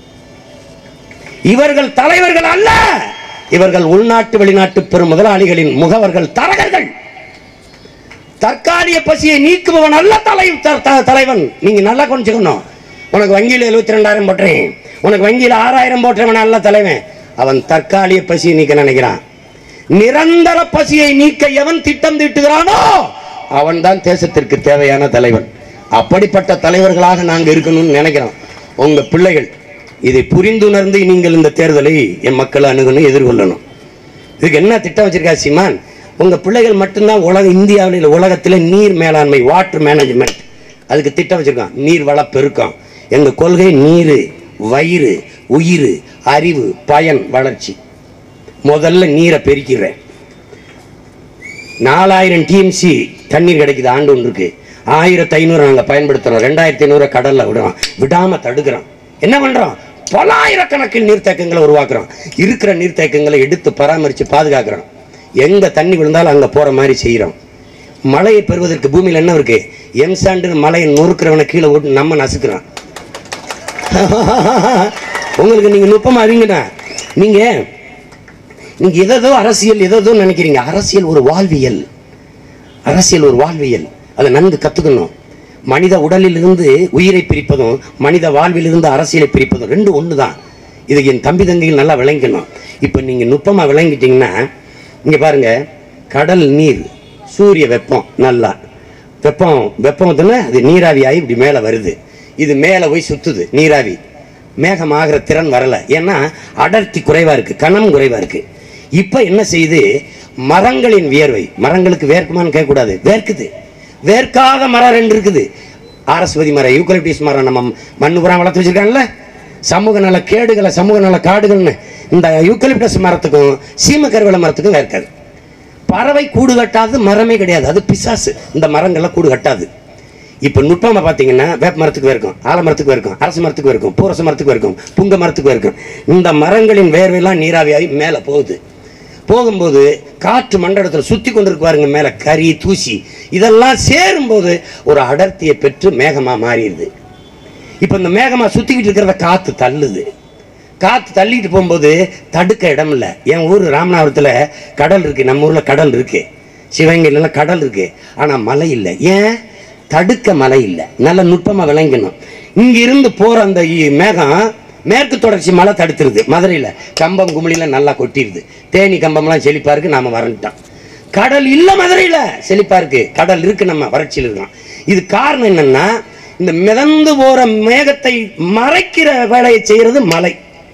இவர்கள் தலைவர்கள் அல்ல இவர்கள் உள்நாட்டு வெளிநாட்டு பெரும் முதலாளிகளின் முகவர்கள் தரகர்கள் தற்காலிக பசியை நீக்குபவன் அல்ல தலை த- த- தலைவன் நீங்க நல்லா கொஞ்சிக்கணும் உனக்கு வங்கியில் எழுபத்தி ரெண்டாயிரம் போட்டுறேன் உனக்கு வங்கியில் ஆறாயிரம் போட்டுறவன் அல்ல தலைவன் அவன் தற்காலிக பசியை நீக்க நினைக்கிறான் நிரந்தர பசியை நீக்க எவன் திட்டம் தீட்டுகிறானோ அவன் தான் தேசத்திற்கு தேவையான தலைவன் அப்படிப்பட்ட தலைவர்களாக நாங்கள் இருக்கணும்னு நினைக்கிறோம் உங்க பிள்ளைகள் இதை புரிந்துணர்ந்து நீங்கள் இந்த தேர்தலை என் மக்களை அணுகணும் எதிர்கொள்ளணும் இதுக்கு என்ன திட்டம் வச்சிருக்கா சீமான் உங்க பிள்ளைகள் மட்டும்தான் உலக இந்தியாவில் இல்ல உலகத்தில் நீர் மேலாண்மை வாட்டர் மேனேஜ்மெண்ட் அதுக்கு திட்டம் வச்சிருக்கான் நீர் வள பெருக்கம் எங்க கொள்கை நீர் வயிறு உயிர் அறிவு பயன் வளர்ச்சி முதல்ல நீரை பெருக்கிறேன் நாலாயிரம் டிஎம்சி தண்ணீர் கிடைக்குது ஆண்டு ஒன்றுக்கு ஆயிரத்தி ஐநூறு நாங்கள் பயன்படுத்துகிறோம் ரெண்டாயிரத்தி ஐநூறு கடலில் விடுறோம் விடாமல் தடுக்கிறோம் என்ன பண்ணுறோம் பலாயிரக்கணக்கில் நீர்த்தேக்கங்களை உருவாக்குறோம் இருக்கிற நீர்த்தேக்கங்களை எடுத்து பராமரித்து பாதுகாக்கிறோம் எங்கே தண்ணி விழுந்தாலும் அங்கே போகிற மாதிரி செய்கிறோம் மழையை பெறுவதற்கு பூமியில் என்ன இருக்கு எம்சாண்டு மலையை நொறுக்கிறவனை கீழே விட்டு நம்ம நசுக்கிறோம் உங்களுக்கு நீங்கள் நுட்பமாக அறிங்கண்ணா நீங்கள் நீங்க எதோ அரசியல் எதோ நினைக்கிறீங்க அரசியல் ஒரு வாழ்வியல் அரசியல் ஒரு வாழ்வியல் அதை நன்கு கத்துக்கணும் மனித உடலிலிருந்து உயிரை பிரிப்பதும் மனித வாழ்விலிருந்து அரசியலை பிரிப்பதும் ரெண்டும் ஒன்று தான் இதை என் தம்பி தங்கைகள் நல்லா விளங்கிக்கணும் இப்போ நீங்கள் நுட்பமாக விளங்கிட்டீங்கன்னா இங்கே பாருங்க கடல் நீர் சூரிய வெப்பம் நல்லா வெப்பம் வெப்பம் தானே அது நீராவியாகி இப்படி மேலே வருது இது மேலே போய் சுற்றுது நீராவி மேகமாகிற திறன் வரல ஏன்னா அடர்த்தி குறைவா இருக்கு கனம் குறைவா இருக்கு இப்ப என்ன செய்யுது மரங்களின் வியர்வை மரங்களுக்கு வேர்க்குமான்னு கேட்கக்கூடாது வேர்க்குது வேர்க்காத மரம் ரெண்டு இருக்குது ஆரஸ்வதி மரம் யூக்கலிப்டிஸ் மரம் நம்ம மண்ணு புறம் வளர்த்து வச்சிருக்காங்கல்ல சமூக நல கேடுகளை சமூக நல காடுகள்னு இந்த யூக்கலிப்டஸ் மரத்துக்கும் சீம கருவேல மரத்துக்கும் வேர்க்காது பறவை கூடு கட்டாது மரமே கிடையாது அது பிசாசு இந்த மரங்கள்லாம் கூடு கட்டாது இப்போ நுட்பமாக பார்த்தீங்கன்னா வேப்ப மரத்துக்கு இருக்கும் ஆலமரத்துக்கு இருக்கும் அரச மரத்துக்கு இருக்கும் பூரச மரத்துக்கு இருக்கும் புங்க மரத்துக்கு இருக்கும் இந்த மரங்களின் வேர்வையெல்லாம் நீராவியாகி மேலே போகுது போகும்போது காற்று மண்டலத்தில் சுற்றி கொண்டு பாருங்க மேலே கரி தூசி இதெல்லாம் சேரும்போது ஒரு அடர்த்தியை பெற்று மேகமாக மாறிடுது இப்போ இந்த மேகமாக சுற்றிக்கிட்டு இருக்கிறத காற்று தள்ளுது காற்று தள்ளிட்டு போகும்போது தடுக்க இடம் இல்லை என் ஊர் ராமநாதபுரத்தில் கடல் இருக்கு நம்ம ஊரில் கடல் இருக்கு சிவகங்கையிலலாம் கடல் இருக்கு ஆனால் மலை இல்லை ஏன் தடுக்க மலை இல்லை நல்ல நுட்பமாக விளங்கணும் இங்கிருந்து போகிற அந்த இ- மேகம் மேற்கு தொடர்ச்சி மலை தடுத்துருது மதுரையில் கம்பம் குமிழியில் நல்லா கொட்டிடுது தேனி கம்பம்லாம் செழிப்பா இருக்கு நாம வரந்துட்டோம் கடல் இல்ல மதுரையில செழிப்பா இருக்கு கடல் இருக்கு நம்ம வறட்சியில் இருக்கான் இது காரணம் என்னன்னா இந்த மிதந்து போற மேகத்தை மறைக்கிற வேலையை செய்யறது மலை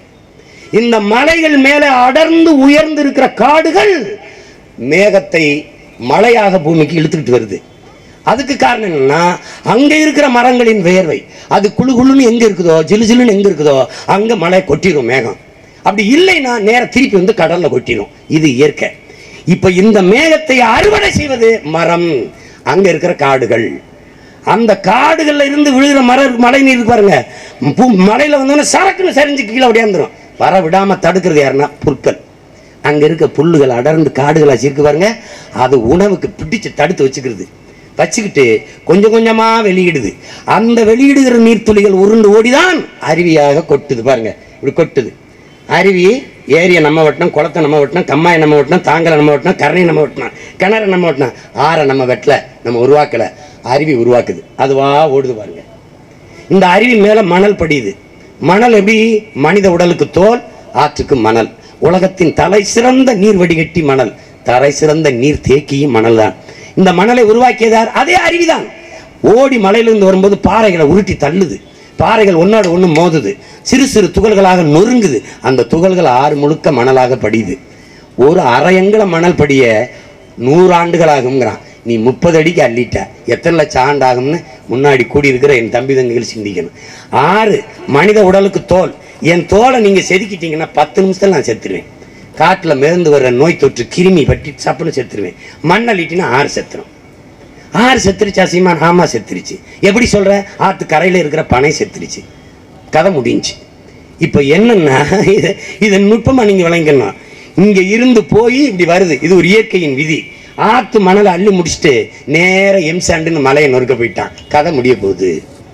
இந்த மலைகள் மேலே அடர்ந்து உயர்ந்து இருக்கிற காடுகள் மேகத்தை மழையாக பூமிக்கு இழுத்துக்கிட்டு வருது அதுக்கு காரணம் என்னன்னா அங்க இருக்கிற மரங்களின் வேர்வை அது குளு குளுன்னு எங்க இருக்குதோ ஜிலு ஜிலுன்னு எங்க இருக்குதோ அங்க மழை கொட்டிடும் மேகம் அப்படி இல்லைன்னா நேர திருப்பி வந்து கடல்ல கொட்டிடும் இது இயற்கை இப்ப இந்த மேகத்தை அறுவடை செய்வது மரம் அங்க இருக்கிற காடுகள் அந்த காடுகள்ல இருந்து விழுகிற மர மழை நீர் இருக்கு பாருங்க பூ- மலையில வந்தோடனே சரக்குன்னு சரிஞ்சு கீழே ஒடியாந்துரும் வர விடாம தடுக்கிறது யாருன்னா புற்கள் அங்க இருக்க புல்லுகள் அடர்ந்து காடுகளாச்சு இருக்கு பாருங்க அது உணவுக்கு பிடிச்சு தடுத்து வச்சுக்கிறது வச்சுக்கிட்டு கொஞ்சம் கொஞ்சமா வெளியிடுது அந்த வெளியிடுகிற நீர்த்துளிகள் உருண்டு ஓடிதான் அருவியாக கொட்டுது பாருங்க இப்படி கொட்டுது அருவி ஏரியை நம்ம வெட்டினோம் குளத்தை நம்ம வெட்டினோம் கம்மாயை நம்ம வெட்டினோம் தாங்கலை நம்ம வெட்டினோம் கரணையை நம்ம வெட்டினோம் கிணறை நம்ம வெட்டினோம் ஆறை நம்ம வெட்டல நம்ம உருவாக்கல அருவி உருவாக்குது அதுவா ஓடுது பாருங்க இந்த அருவி மேல மணல் படியுது மணல் எப்படி மனித உடலுக்கு தோல் ஆற்றுக்கு மணல் உலகத்தின் தலை சிறந்த நீர் வடிகட்டி மணல் தலை சிறந்த நீர் தேக்கியும் மணல் தான் இந்த மணலை உருவாக்கியதார் அதே அருவிதான் ஓடி மலையிலிருந்து வரும்போது பாறைகளை உருட்டி தள்ளுது பாறைகள் ஒன்னோட ஒன்று மோதுது சிறு சிறு துகள்களாக நொறுங்குது அந்த துகள்கள் ஆறு முழுக்க மணலாக படியுது ஒரு அரை எங்கல மணல் படிய நூறு ஆண்டுகள் ஆகுங்கிறான் நீ முப்பது அடிக்கு அள்ளிட்ட எத்தனை லட்சம் ஆண்டு ஆகும்னு முன்னாடி கூடியிருக்கிற என் தம்பி தங்கைகள் சிந்திக்கணும் ஆறு மனித உடலுக்கு தோல் என் தோலை நீங்க செதுக்கிட்டீங்கன்னா பத்து நிமிஷத்துல நான் செத்துருவேன் காட்டுல மிதந்து வர்ற நோய் தொற்று கிருமி பட்டி சப்புன்னு செத்துருவேன் மண் அள்ளிட்டினா ஆறு செத்துரும் ஆறு செத்துருச்சா சீமான் ஆமா செத்துருச்சு எப்படி சொல்ற ஆத்து கரையில இருக்கிற பனை செத்துருச்சு கதை முடிஞ்சு இப்போ என்னன்னா இது இதை நுட்பமா நீங்க விளங்கணும் இங்க இருந்து போய் இப்படி வருது இது ஒரு இயற்கையின் விதி ஆத்து மணலை அள்ளி முடிச்சுட்டு நேர எம்சாண்டுன்னு மலையை நொறுக்க போயிட்டான் கதை முடிய போகுது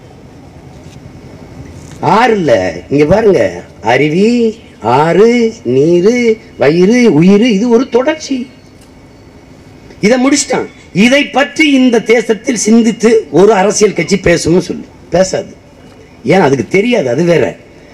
ஆறு இல்ல இங்க பாருங்க அருவி ஆறு நீரு வயிறு உயிர் இது ஒரு தொடர்ச்சி இதை முடிச்சிட்டான் இதை பற்றி இந்த தேசத்தில் சிந்தித்து ஒரு அரசியல் கட்சி பேசும்னு சொல்லு பேசாது ஏன் அதுக்கு தெரியாது அது வேற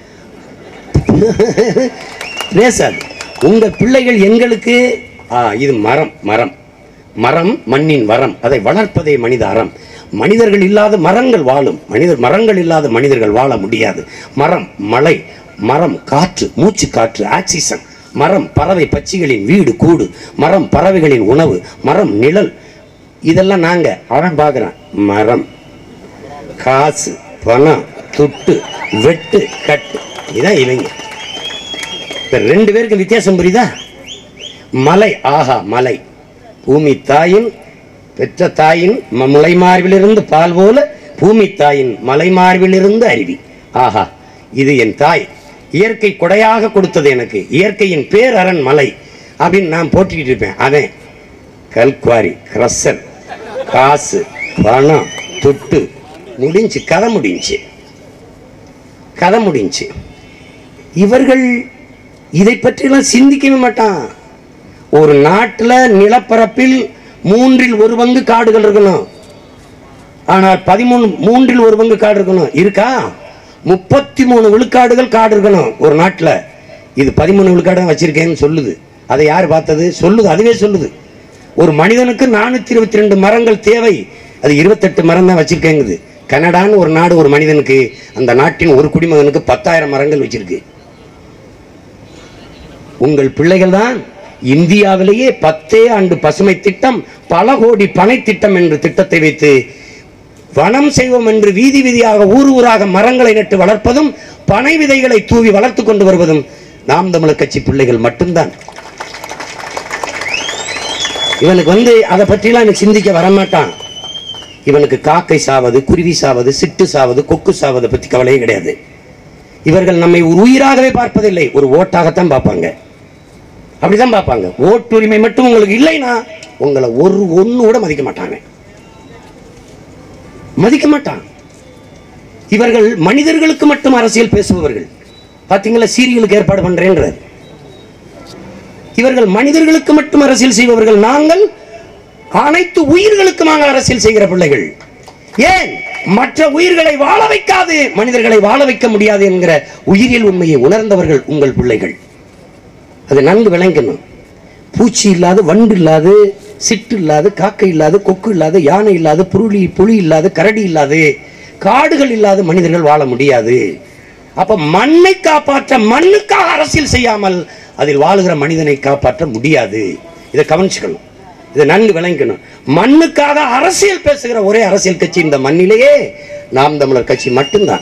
பேசாது உங்க பிள்ளைகள் எங்களுக்கு ஆ, இது மரம் மரம் மரம் மண்ணின் வரம் அதை வளர்ப்பதே மனித அறம் மனிதர்கள் இல்லாத மரங்கள் வாழும் மனிதர் மரங்கள் இல்லாத மனிதர்கள் வாழ முடியாது மரம் மலை மரம் காற்று மூச்சு காற்று ஆக்சிஜன் மரம் பறவை பட்சிகளின் வீடு கூடு மரம் பறவைகளின் உணவு மரம் நிழல் இதெல்லாம் நாங்க அவன் பார்க்குறான் மரம் காசு பணம் துட்டு வெட்டு கட்டு இதான் இவங்க இப்ப ரெண்டு பேருக்கு வித்தியாசம் புரியுதா மலை ஆஹா மலை பூமி தாயின் பெற்ற தாயின் ம- முளைமார்பிலிருந்து பால் போல பூமி தாயின் மலைமார்பிலிருந்து அருவி ஆஹா இது என் தாய் இயற்கை கொடையாக கொடுத்தது எனக்கு இயற்கையின் பேரரண் மலை அப்படின்னு நான் போட்டிக்கிட்டு இருப்பேன் அவன் கல்குவாரி கிரசல் காசு பணம் துட்டு முடிஞ்சு கதை முடிஞ்சு கதை முடிஞ்சு இவர்கள் இதை பற்றியெல்லாம் சிந்திக்கவே மாட்டான் ஒரு நாட்டுல நிலப்பரப்பில் மூன்றில் ஒரு பங்கு காடுகள் இருக்கணும் ஆனால் பதிமூணு மூன்றில் ஒரு பங்கு காடு இருக்கணும் இருக்கா முப்பத்தி மூணு விழுக்காடுகள் காடு இருக்கணும் ஒரு நாட்டுல இது பதிமூணு விழுக்காடு தான் வச்சிருக்கேன்னு சொல்லுது அதை யார் பார்த்தது சொல்லுது அதுவே சொல்லுது ஒரு மனிதனுக்கு நானூத்தி இருபத்தி ரெண்டு மரங்கள் தேவை அது இருபத்தெட்டு மரம் தான் வச்சிருக்கேங்குது கனடான்னு ஒரு நாடு ஒரு மனிதனுக்கு அந்த நாட்டின் ஒரு குடிமகனுக்கு பத்தாயிரம் மரங்கள் வச்சிருக்கு உங்கள் பிள்ளைகள் தான் இந்தியாவிலேயே பத்தே ஆண்டு பசுமை திட்டம் பல கோடி பனை திட்டம் என்ற திட்டத்தை வைத்து வனம் செய்வோம் என்று வீதி வீதியாக ஊர் ஊராக மரங்களை நட்டு வளர்ப்பதும் பனை விதைகளை தூவி வளர்த்து கொண்டு வருவதும் நாம் தமிழர் கட்சி பிள்ளைகள் மட்டும்தான் இவனுக்கு வந்து அதை பற்றிலாம் எனக்கு சிந்திக்க வரமாட்டான் இவனுக்கு காக்கை சாவது குருவி சாவது சிட்டு சாவது கொக்கு சாவதை பத்தி கவலையே கிடையாது இவர்கள் நம்மை ஒரு உயிராகவே பார்ப்பதில்லை ஒரு ஓட்டாகத்தான் பார்ப்பாங்க அப்படிதான் பார்ப்பாங்க ஓட்டுரிமை மட்டும் உங்களுக்கு இல்லைன்னா உங்களை ஒரு ஒண்ணு கூட மதிக்க மாட்டாங்க மதிக்க மாட்டான் இவர்கள் மனிதர்களுக்கு மட்டும் அரசியல் பேசுபவர்கள் பாத்தீங்களா சீரியலுக்கு ஏற்பாடு பண்றேன்றார் இவர்கள் மனிதர்களுக்கு மட்டும் அரசியல் செய்பவர்கள் நாங்கள் அனைத்து உயிர்களுக்குமாக அரசியல் செய்கிற பிள்ளைகள் ஏன் மற்ற உயிர்களை வாழ வைக்காது மனிதர்களை வாழ வைக்க முடியாது என்கிற உயிரியல் உண்மையை உணர்ந்தவர்கள் உங்கள் பிள்ளைகள் அது நன்கு விளங்கணும் பூச்சி இல்லாது வண்டு இல்லாது சிட்டு இல்லாது காக்கை இல்லாது கொக்கு இல்லாது யானை இல்லாது புருளி புலி இல்லாது கரடி இல்லாது காடுகள் இல்லாத மனிதர்கள் வாழ முடியாது அப்ப மண்ணை காப்பாற்ற மண்ணுக்காக அரசியல் செய்யாமல் அதில் வாழுகிற மனிதனை காப்பாற்ற முடியாது இதை கவனிச்சுக்கணும் இதை நன்கு விளங்கிக்கணும் மண்ணுக்காக அரசியல் பேசுகிற ஒரே அரசியல் கட்சி இந்த மண்ணிலேயே நாம் தமிழர் கட்சி மட்டும்தான்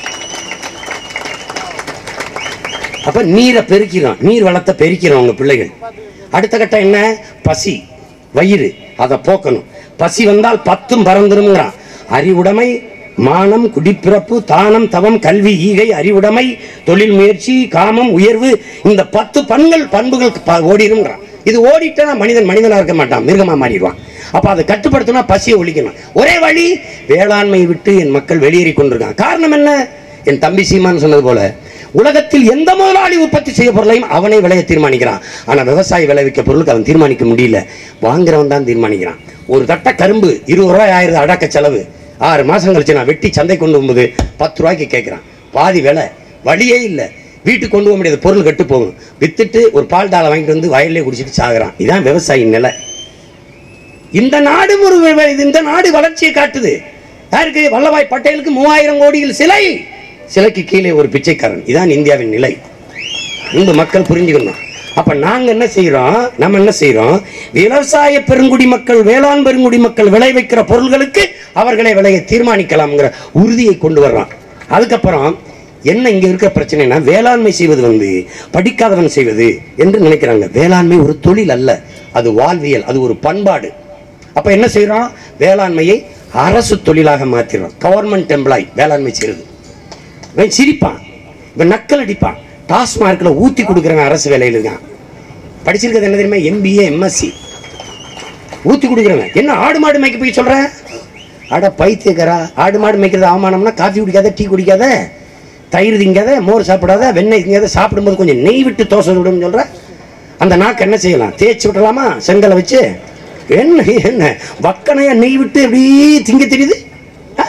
அப்ப நீரை பெருக்கிறோம் நீர் வளத்தை பெருக்கிறோம் உங்க பிள்ளைகள் அடுத்த கட்டம் என்ன பசி வயிறு அதை போக்கணும் பசி வந்தால் பத்தும் பறந்துருங்கிறான் அறிவுடைமை மானம் குடிப்பிறப்பு தானம் தவம் கல்வி ஈகை அறிவுடைமை தொழில் முயற்சி காமம் உயர்வு இந்த பத்து பண்கள் பண்புகள் ப- ஓடிருங்கிறான் இது ஓடிட்டா மனிதன் மனிதனா இருக்க மாட்டான் மிருகமா மாறிடுவான் அப்ப அதை கட்டுப்படுத்தணும் பசியை ஒழிக்கணும் ஒரே வழி வேளாண்மை விட்டு என் மக்கள் வெளியேறி கொண்டிருக்காங்க காரணம் என்ன என் தம்பி சீமான் சொன்னது போல உலகத்தில் எந்த முதலாளி உற்பத்தி செய்ய பொருளையும் அவனே விலையை தீர்மானிக்கிறான் ஆனா விவசாயி விளைவிக்க பொருளுக்கு அவன் தீர்மானிக்க முடியல வாங்குறவன் தான் தீர்மானிக்கிறான் ஒரு தட்ட கரும்பு இருபது ரூபாய் ஆயிருது அடக்க செலவு ஆறு மாசம் கழிச்சு நான் வெட்டி சந்தை கொண்டு போகும்போது பத்து ரூபாய்க்கு கேட்குறான் பாதி விலை வழியே இல்லை வீட்டுக்கு கொண்டு போக முடியாது பொருள் கெட்டு போகும் வித்துட்டு ஒரு பால் டாலை வாங்கிட்டு வந்து வயல்லே குடிச்சிட்டு சாகுறான் இதான் விவசாயியின் நிலை இந்த நாடு ஒரு வி- இது இந்த நாடு வளர்ச்சியை காட்டுது யாருக்கு வல்லபாய் பட்டேலுக்கு மூவாயிரம் கோடியில் சிலை சிலைக்கு கீழே ஒரு பிச்சைக்காரன் இதான் இந்தியாவின் நிலை இந்த மக்கள் புரிஞ்சுக்கணும் அப்ப நாங்க என்ன செய்யறோம் நம்ம என்ன செய்யறோம் விவசாய பெருங்குடி மக்கள் வேளாண் பெருங்குடி மக்கள் விளைவிக்கிற பொருள்களுக்கு அவர்களே விலையை தீர்மானிக்கலாம்ங்கிற உறுதியை கொண்டு வர்றோம் அதுக்கப்புறம் என்ன இங்க இருக்கிற பிரச்சனைனா வேளாண்மை செய்வது வந்து படிக்காதவன் செய்வது என்று நினைக்கிறாங்க வேளாண்மை ஒரு தொழில் அல்ல அது வாழ்வியல் அது ஒரு பண்பாடு அப்ப என்ன செய்றோம் வேளாண்மையை அரசு தொழிலாக மாத்திடுறோம் கவர்மெண்ட் எம்ப்ளாய் வேளாண்மை செய்யறது இவன் சிரிப்பான் இவன் நக்கல் அடிப்பான் டாஸ்மார்க்கில் ஊத்தி கொடுக்குறவன் அரசு வேலையில் இருக்கான் படிச்சிருக்கிறது என்ன தெரியுமா எம்பிஏ எம்எஸ்சி ஊத்தி கொடுக்குறவன் என்ன ஆடு மாடு மேய்க்க போய் சொல்ற அட பைத்தியக்காரா ஆடு மாடு மேய்க்கிறது அவமானம்னா காஃபி குடிக்காத டீ குடிக்காத தயிர் திங்காத மோர் சாப்பிடாத வெண்ணெய் திங்காத சாப்பிடும்போது கொஞ்சம் நெய் விட்டு தோசை விடுன்னு சொல்ற அந்த நாக்கு என்ன செய்யலாம் தேய்ச்சி விடலாமா செங்கலை வச்சு என்ன என்ன வக்கனையா நெய் விட்டு அப்படியே திங்க தெரியுது ஆ?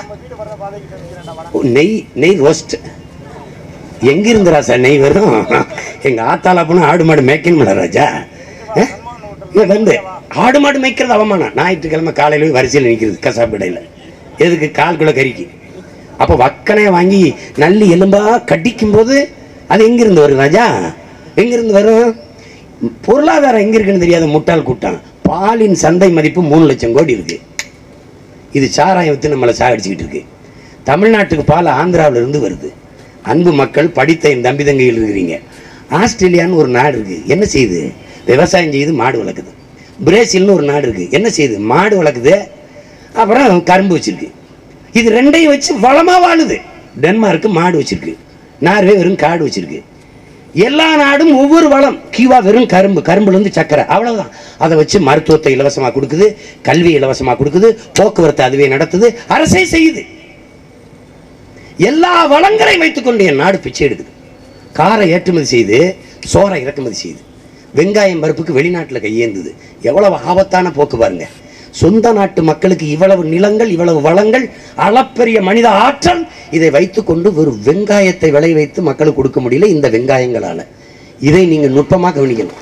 ஓ, நெய் நெய் ரோஸ்ட் எங்க இருந்துரா சார் நெய் வரும் எங்க ஆத்தால போனா ஆடு மாடு மேய்க்கணும்ல ராஜா ஆ? இங்க வந்து ஆடு மாடு மேய்க்கிறது அவமானம் ஞாயிற்றுக்கிழமை காலையில போய் வரிசையில் நிற்கிறது கசாப்பிடையில் எதுக்கு கால் கிலோ கறிக்கு அப்போ வக்கனையை வாங்கி நல்லி எலும்பா கடிக்கும் போது அது எங்கிருந்து வரும் ராஜா எங்கிருந்து வரும் பொருளாதாரம் எங்க இருக்குன்னு தெரியாத முட்டாள் கூட்டம் பாலின் சந்தை மதிப்பு மூணு லட்சம் கோடி இருக்கு இது சாராயம் வித்து நம்மளை சாகடிச்சுக்கிட்டு இருக்கு தமிழ்நாட்டுக்கு பால் ஆந்திராவுல இருந்து வருது அன்பு மக்கள் படித்த என் தம்பி தங்கைகள் இருக்கிறீங்க ஆஸ்திரேலியான்னு ஒரு நாடு இருக்கு என்ன செய்யுது விவசாயம் செய்யுது மாடு வளர்க்குது பிரேசில்னு ஒரு நாடு இருக்கு என்ன செய்யுது மாடு வளர்க்குது அப்புறம் கரும்பு வச்சிருக்கு இது ரெண்டையும் வச்சு வளமா வாழுது டென்மார்க்கு மாடு வச்சிருக்கு நார்வே வெறும் காடு வச்சிருக்கு எல்லா நாடும் ஒவ்வொரு வளம் கீவா வெறும் கரும்பு கரும்புல இருந்து சக்கரை அவ்வளவுதான் அதை வச்சு மருத்துவத்தை இலவசமா கொடுக்குது கல்வி இலவசமா கொடுக்குது போக்குவரத்து அதுவே நடத்துது அரசே செய்யுது எல்லா வளங்களையும் வைத்துக்கொண்டு என் நாடு பிச்சை எடுக்குது காரை ஏற்றுமதி செய்து சோறை இறக்குமதி செய்யுது வெங்காயம் பருப்புக்கு வெளிநாட்டில் கையேந்துது எவ்வளவு ஆபத்தான போக்கு பாருங்க சொந்த நாட்டு மக்களுக்கு இவ்வளவு நிலங்கள் இவ்வளவு வளங்கள் அளப்பெரிய மனித ஆற்றல் இதை வைத்துக்கொண்டு ஒரு வெங்காயத்தை விளை வைத்து மக்களுக்கு கொடுக்க முடியல இந்த வெங்காயங்களால இதை நீங்க நுட்பமா கவனிக்கணும்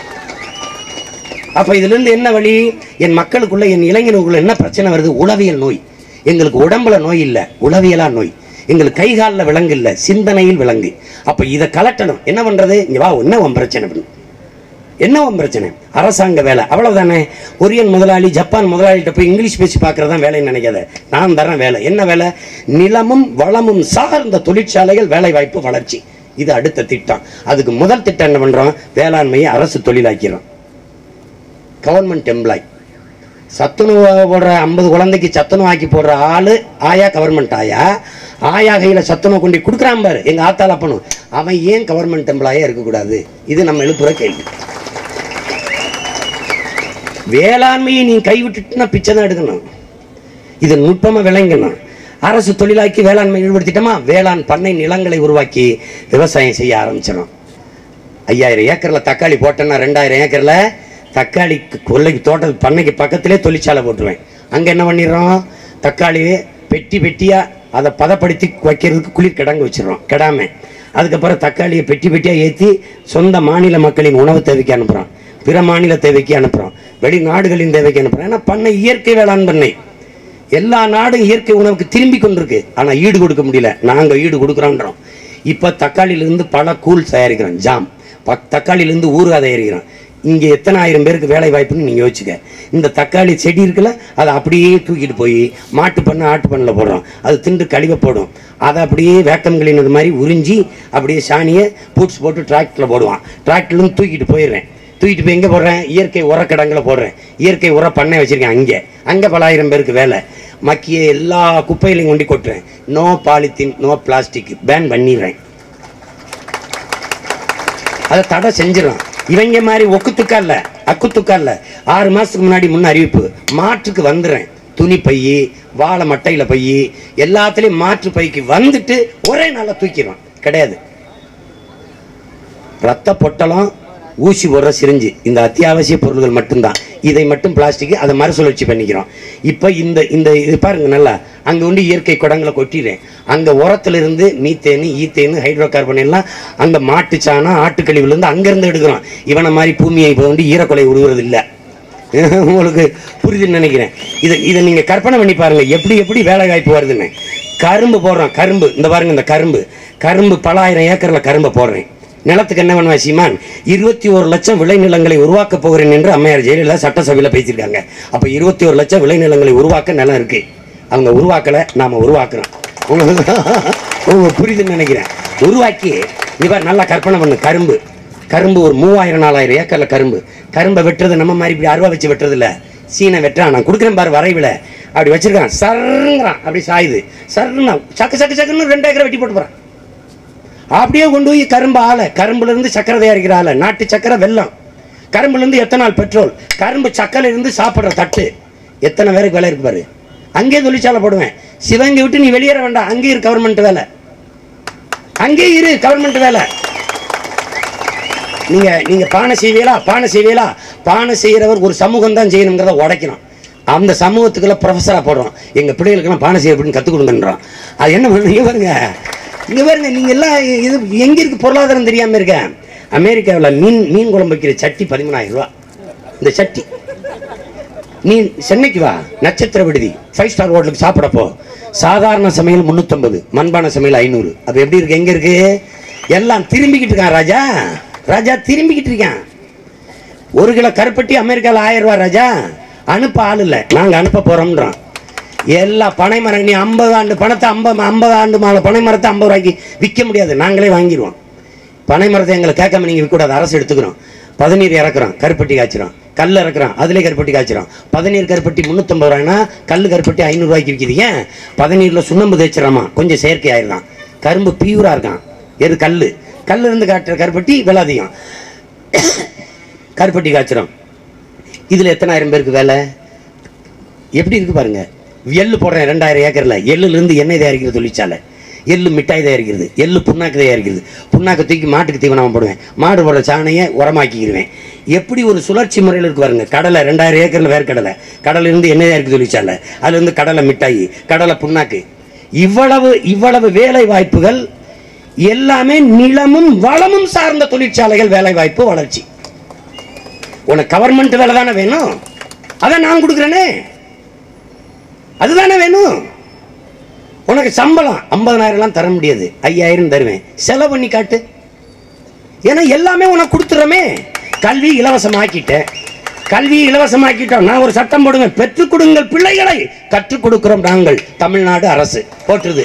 அப்ப இதுல இருந்து என்ன வழி என் மக்களுக்குள்ள என் இளைஞர்களுக்குள்ள என்ன பிரச்சனை வருது உளவியல் நோய் எங்களுக்கு உடம்புல நோய் இல்ல உளவியலா நோய் எங்களுக்கு கை காலில் விலங்கு இல்ல சிந்தனையில் விலங்கு அப்ப இதை கலட்டணும் என்ன பண்றது இங்க வா என்ன உன் பிரச்சனை அப்படின்னு என்ன உன் பிரச்சனை அரசாங்க வேலை அவ்வளவுதானே கொரியன் முதலாளி ஜப்பான் முதலாளிகிட்ட போய் இங்கிலீஷ் பேசி பார்க்கறது தான் வேலைன்னு நினைக்காத நான் தரேன் வேலை என்ன வேலை நிலமும் வளமும் சார்ந்த தொழிற்சாலைகள் வேலை வாய்ப்பு வளர்ச்சி இது அடுத்த திட்டம் அதுக்கு முதல் திட்டம் என்ன பண்றோம் வேளாண்மையை அரசு தொழிலாக்கிறோம் கவர்மெண்ட் எம்ப்ளாய் சத்துணவு போடுற ஐம்பது குழந்தைக்கு சத்துணவு ஆக்கி போடுற ஆளு ஆயா கவர்மெண்ட் ஆயா ஆயா கையில சத்துணவு கொண்டு கொடுக்குறான் பாரு எங்க ஆத்தால அப்பனும் அவன் ஏன் கவர்மெண்ட் எம்ப்ளாயா இருக்கக்கூடாது இது நம்ம எழுப்புற கேள்வி வேளாண்மையை நீ கைவிட்டுட்டுனா பிச்சை தான் எடுக்கணும் இது நுட்பமா விளங்கணும் அரசு தொழிலாக்கி வேளாண்மை ஈடுபடுத்திட்டோமா வேளாண் பண்ணை நிலங்களை உருவாக்கி விவசாயம் செய்ய ஆரம்பிச்சிடும் ஐயாயிரம் ஏக்கர்ல தக்காளி போட்டேன்னா ரெண்டாயிரம் ஏக்கர்ல தக்காளி கொல்லைக்கு தோட்ட பண்ணைக்கு பக்கத்திலே தொழிற்சாலை போட்டுருவேன் அங்க என்ன பண்ணிடுறோம் தக்காளி பெட்டி பெட்டியா அதை பதப்படுத்தி வைக்கிறதுக்கு குளிர் கிடங்கு வச்சிடுறோம் கிடாம அதுக்கப்புறம் தக்காளியை பெட்டி பெட்டியா ஏற்றி சொந்த மாநில மக்களின் உணவு தேவைக்கு அனுப்புறோம் பிற மாநில தேவைக்கு அனுப்புறோம் வெளிநாடுகளின் தேவைக்கு அனுப்புறேன் ஏன்னா பண்ணை இயற்கை வேளாண் பண்ணை எல்லா நாடும் இயற்கை உணவுக்கு திரும்பி கொண்டிருக்கு ஆனா ஈடு கொடுக்க முடியல நாங்க ஈடு கொடுக்குறோன்றோம் இப்ப தக்காளியில இருந்து பல கூழ் தயாரிக்கிறோம் ஜாம் ப- தக்காளியில இருந்து ஊறுகாய் தயாரிக்கிறோம் இங்க எத்தனை ஆயிரம் பேருக்கு வேலை வாய்ப்புன்னு நீங்க யோசிச்சுக்க இந்த தக்காளி செடி இருக்குல்ல அதை அப்படியே தூக்கிட்டு போய் மாட்டு பண்ண ஆட்டு பண்ணல போடுறோம் அது திண்டு கழிவை போடும் அதை அப்படியே வேக்கம் கிளீனர் மாதிரி உறிஞ்சி அப்படியே சாணியை பூட்ஸ் போட்டு டிராக்டர்ல போடுவான் டிராக்டர்ல இருந்து தூக்கிட்டு போயிடுறேன் தூக்கிட்டு போய் எங்கே போடுறேன் இயற்கை உரக்கிடங்களை போடுறேன் இயற்கை உர பண்ணை வச்சிருக்கேன் அங்கே அங்கே பல ஆயிரம் பேருக்கு வேலை மக்கிய எல்லா குப்பையிலையும் கொண்டு கொட்டுறேன் no polythene no plastic ban பண்ணிடுறேன் அதை தடை செஞ்சிடும் இவங்க மாதிரி ஒக்குத்துக்கா இல்ல அக்குத்துக்கா இல்ல ஆறு மாசத்துக்கு முன்னாடி முன்ன அறிவிப்பு மாற்றுக்கு வந்துடுறேன் துணி பையி வாழை மட்டையில பையி எல்லாத்துலயும் மாற்று பைக்கு வந்துட்டு ஒரே நாளா தூக்கிடுவான் கிடையாது ரத்த பொட்டலம் ஊசி போடுற சிரிஞ்சு இந்த அத்தியாவசிய பொருள்கள் மட்டும்தான் இதை மட்டும் பிளாஸ்டிக் அதை மறுசுழற்சி பண்ணிக்கிறோம் இப்போ இந்த இந்த இது பாருங்க நல்லா அங்கே வந்து இயற்கை குடங்களை கொட்டிடுறேன் அங்கே உரத்திலிருந்து மீத்தேனு ஈத்தேனு ஹைட்ரோ கார்பன் எல்லாம் அங்கே மாட்டு சாணம் ஆட்டுக்கழிவுலேருந்து அங்கேருந்து எடுக்கிறோம் இவனை மாதிரி பூமியை இப்போ வந்து ஈரக்கொலை விடுவது இல்லை உங்களுக்கு புரியுதுன்னு நினைக்கிறேன் இதை இதை நீங்க கற்பனை பண்ணி பாருங்க எப்படி எப்படி வேலை வாய்ப்பு வருதுன்னு கரும்பு போடுறோம் கரும்பு இந்த பாருங்க இந்த கரும்பு கரும்பு பல ஆயிரம் ஏக்கர்ல கரும்பை போடுறேன் நிலத்துக்கு என்ன பண்ணுவா சீமான் இருபத்தி ஒரு லட்சம் விளைநிலங்களை உருவாக்க போகிறேன் என்று அம்மையார் ஜெயலலிதா சட்டசபையில் பேசியிருக்காங்க அப்ப இருபத்தி ஒரு லட்சம் விளைநிலங்களை உருவாக்க நிலம் இருக்கு அவங்க உருவாக்கல நாம உருவாக்குறோம் உங்களுக்கு உங்களுக்கு புரியுதுன்னு நினைக்கிறேன் உருவாக்கி இவர் நல்லா கற்பனை பண்ணு கரும்பு கரும்பு ஒரு மூவாயிரம் நாலாயிரம் ஏக்கர்ல கரும்பு கரும்பை வெட்டுறது நம்ம மாதிரி இப்படி அருவா வச்சு வெட்டுறது இல்ல சீனை வெட்டுறான் நான் கொடுக்குறேன் பாரு வரைவில் அப்படி வச்சிருக்கான் சருங்கிறான் அப்படி சாயுது சருன்னா சக்கு சக்கு சக்குன்னு ரெண்டு ஏக்கரை வெட்டி போட்டு போறான் அப்படியே கொண்டு போய் கரும்பு ஆலை கரும்புல இருந்து சக்கரை தயாரிக்கிற ஆலை நாட்டு சக்கரை வெல்லம் கரும்புல இருந்து எத்தனால் பெட்ரோல் கரும்பு சக்கரை இருந்து சாப்பிடுற தட்டு எத்தனை பேருக்கு வேலை இருக்கு பாரு அங்கேயே தொழிற்சாலை போடுவேன் சிவங்கி விட்டு நீ வெளியேற வேண்டாம் அங்கேயே இரு கவர்மெண்ட் வேலை அங்கேயே இரு கவர்மெண்ட் வேலை நீங்க நீங்க பானை செய்வீங்களா பானை செய்வீங்களா பானை செய்யறவர் ஒரு சமூகம் தான் செய்யணுங்கிறத உடைக்கணும் அந்த சமூகத்துக்குள்ள ப்ரொஃபஸரா போடுறோம் எங்க பிள்ளைகளுக்கெல்லாம் பானை செய்ய அப்படின்னு கற்றுக் கொடுங்கன்றோம் அது என்ன பண்ணுங்க பாருங்க இங்க பாருங்க நீங்க எல்லாம் இது எங்க இருக்கு பொருளாதாரம் தெரியாம இருக்க அமெரிக்காவில் மீன் மீன் குழம்பு வைக்கிற சட்டி பதிமூணாயிரம் ரூபா இந்த சட்டி நீ சென்னைக்கு வா நட்சத்திர விடுதி ஃபைவ் ஸ்டார் ஹோட்டலுக்கு சாப்பிட போ சாதாரண சமையல் முந்நூற்றம்பது மண்பான சமையல் ஐநூறு அப்போ எப்படி இருக்கு எங்க இருக்கு எல்லாம் திரும்பிக்கிட்டு இருக்கான் ராஜா ராஜா திரும்பிக்கிட்டு இருக்கான் ஒரு கிலோ கருப்பட்டி அமெரிக்காவில் ஆயிரம் ரூபாய் ராஜா அனுப்ப ஆள் இல்லை நாங்கள் அனுப்ப போறோம்ன்றோம் எல்லா பனை மரம் நீ ஐம்பது ஆண்டு பணத்தை ஐம்பது ஐம்பது ஆண்டு மாலை பனை மரத்தை ஐம்பது ரூபாய்க்கு விற்க முடியாது நாங்களே வாங்கிடுவோம் பனை மரத்தை எங்களை கேட்காம நீங்கள் விற்கக்கூடாது அரசு எடுத்துக்கிறோம் பதநீர் இறக்குறோம் கருப்பட்டி காய்ச்சிரும் கல் இறக்குறோம் அதிலே கருப்பட்டி காய்ச்சிரும் பதநீர் கருப்பட்டி முந்நூற்றம்பது ரூபாய்னா கல் கருப்பட்டி ஐநூறுரூவாய்க்கு விற்கிது ஏன் பதநீரில் சுண்ணம்பு தேய்ச்சிடறாமா கொஞ்சம் செயற்கை ஆயிடலாம் கரும்பு பியூராக இருக்கான் எது கல் கல் இருந்து காட்டுற கருப்பட்டி விலை அதிகம் கருப்பட்டி காய்ச்சிரும் இதில் எத்தனாயிரம் பேருக்கு வேலை எப்படி இருக்கு பாருங்க எள்ளு போடுறேன் ரெண்டாயிரம் ஏக்கர்ல எள்ளுல இருந்து எண்ணெய் தயாரிக்கிற தொழிற்சாலை எள்ளு மிட்டாய் தயாரிக்கிறது எள்ளு புண்ணாக்கு தயாரிக்கிறது புண்ணாக்கு தூக்கி மாட்டுக்கு தீவனம் போடுவேன் மாடு போடுற சாணையை உரமாக்கிக்கிடுவேன் எப்படி ஒரு சுழற்சி முறையில் இருக்கு பாருங்க கடலை ரெண்டாயிரம் ஏக்கர்ல வேர்க்கடலை கடலை இருந்து எண்ணெய் தயாரிக்கிற தொழிற்சாலை அதுல இருந்து கடலை மிட்டாய் கடலை புண்ணாக்கு இவ்வளவு இவ்வளவு வேலை வாய்ப்புகள் எல்லாமே நிலமும் வளமும் சார்ந்த தொழிற்சாலைகள் வேலை வாய்ப்பு வளர்ச்சி உனக்கு கவர்மெண்ட் வேலை தானே வேணும் அதான் நான் கொடுக்குறேனே அதுதானே வேணும் உனக்கு சம்பளம் ஐம்பதனாயிரம்லாம் தர முடியாது ஐயாயிரம் தருவேன் செலவு பண்ணி காட்டு ஏன்னா எல்லாமே உனக்கு கொடுத்துறமே கல்வி இலவசமாக்கிட்டேன் கல்வி இலவசமாக்கிட்டோம் நான் ஒரு சட்டம் போடுவேன் பெற்றுக் கொடுங்கள் பிள்ளைகளை கற்றுக் கொடுக்கிறோம் நாங்கள் தமிழ்நாடு அரசு போற்றுது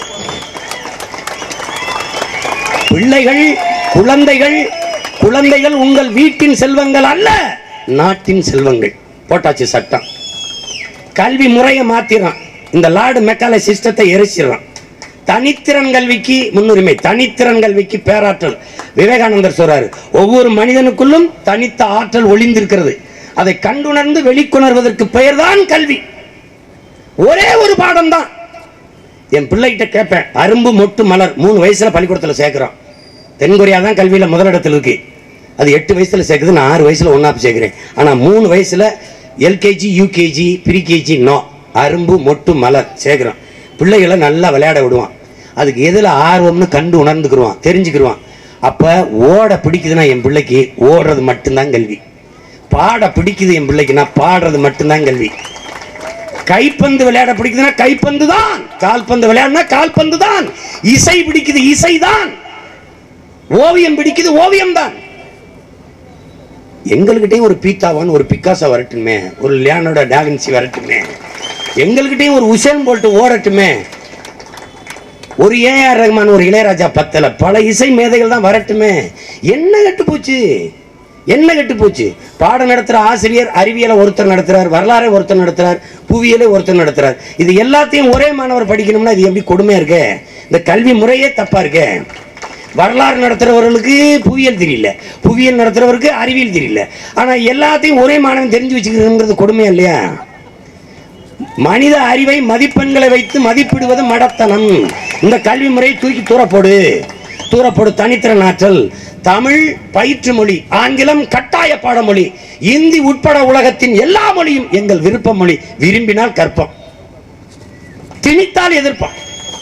பிள்ளைகள் குழந்தைகள் குழந்தைகள் உங்கள் வீட்டின் செல்வங்கள் அல்ல நாட்டின் செல்வங்கள் போட்டாச்சு சட்டம் கல்வி முறையை மாத்திரான் இந்த லார்டு மெக்காலே சிஸ்டத்தை எரிச்சிடறான் தனித்திறன் கல்விக்கு முன்னுரிமை தனித்திறன் கல்விக்கு பேராற்றல் விவேகானந்தர் சொல்றாரு ஒவ்வொரு மனிதனுக்குள்ளும் தனித்த ஆற்றல் ஒளிந்திருக்கிறது அதை கண்டுணர்ந்து வெளிக்கொணர்வதற்கு பெயர்தான் கல்வி ஒரே ஒரு பாடம் தான் என் பிள்ளைகிட்ட கேட்பேன் அரும்பு மொட்டு மலர் மூணு வயசுல பள்ளிக்கூடத்துல சேர்க்கிறோம் தென்கொரியா தான் கல்வியில முதலிடத்தில் இருக்கு அது எட்டு வயசுல சேர்க்குது நான் ஆறு வயசுல ஒன்னாப்பு சேர்க்கிறேன் ஆனா மூணு வயசுல எல்கேஜி யூகேஜி ப்ரீகேஜி நோ அரும்பு மொட்டு மலர் சேர்க்கிறோம் பிள்ளைகளை நல்லா விளையாட விடுவான் அதுக்கு எதுல ஆர்வம்னு கண்டு உணர்ந்துக்கிருவான் தெரிஞ்சுக்கிருவான் அப்ப ஓட பிடிக்குதுன்னா என் பிள்ளைக்கு ஓடுறது மட்டும்தான் கல்வி பாட பிடிக்குது என் பிள்ளைக்கு நான் பாடுறது மட்டும்தான் கல்வி கைப்பந்து விளையாட பிடிக்குதுன்னா கைப்பந்து தான் கால்பந்து விளையாடுனா கால்பந்து தான் இசை பிடிக்குது இசை தான் ஓவியம் பிடிக்குது ஓவியம் தான் எங்கள்கிட்டயும் ஒரு பீத்தாவான் ஒரு பிக்காசா வரட்டுமே ஒரு லியானோட டாவின்சி வரட்டுமே எங்கள்கிட்டயும் ஒரு உசேன் போல்ட் ஓடட்டுமே ஒரு ஏஆர் ரஹ்மான் ஒரு இளையராஜா பத்தல பல இசை மேதைகள் தான் வரட்டுமே என்ன கெட்டு போச்சு என்ன கெட்டு போச்சு பாடம் நடத்துற ஆசிரியர் அறிவியலை ஒருத்தர் நடத்துறார் வரலாறை ஒருத்தர் நடத்துறார் புவியியலை ஒருத்தர் நடத்துறார் இது எல்லாத்தையும் ஒரே மாணவர் படிக்கணும்னா இது எப்படி கொடுமையா இருக்கு இந்த கல்வி முறையே தப்பா இருக்கு வரலாறு நடத்துறவர்களுக்கு புவியியல் தெரியல புவியியல் நடத்துறவருக்கு அறிவியல் தெரியல ஆனா எல்லாத்தையும் ஒரே மாணவன் தெரிஞ்சு வச்சுக்கிறதுங்கிறது கொடுமையா இல்லையா மனித அறிவை மதிப்பெண்களை வைத்து மதிப்பிடுவது மடத்தனம் இந்த கல்வி முறையை தூக்கி தூரப்போடு தூரப்போடு தனித்திறன் ஆற்றல் தமிழ் பயிற்று மொழி ஆங்கிலம் கட்டாய பாடமொழி இந்தி உட்பட உலகத்தின் எல்லா மொழியும் எங்கள் விருப்ப மொழி விரும்பினால் கற்போம் திணித்தால் எதிர்ப்பான்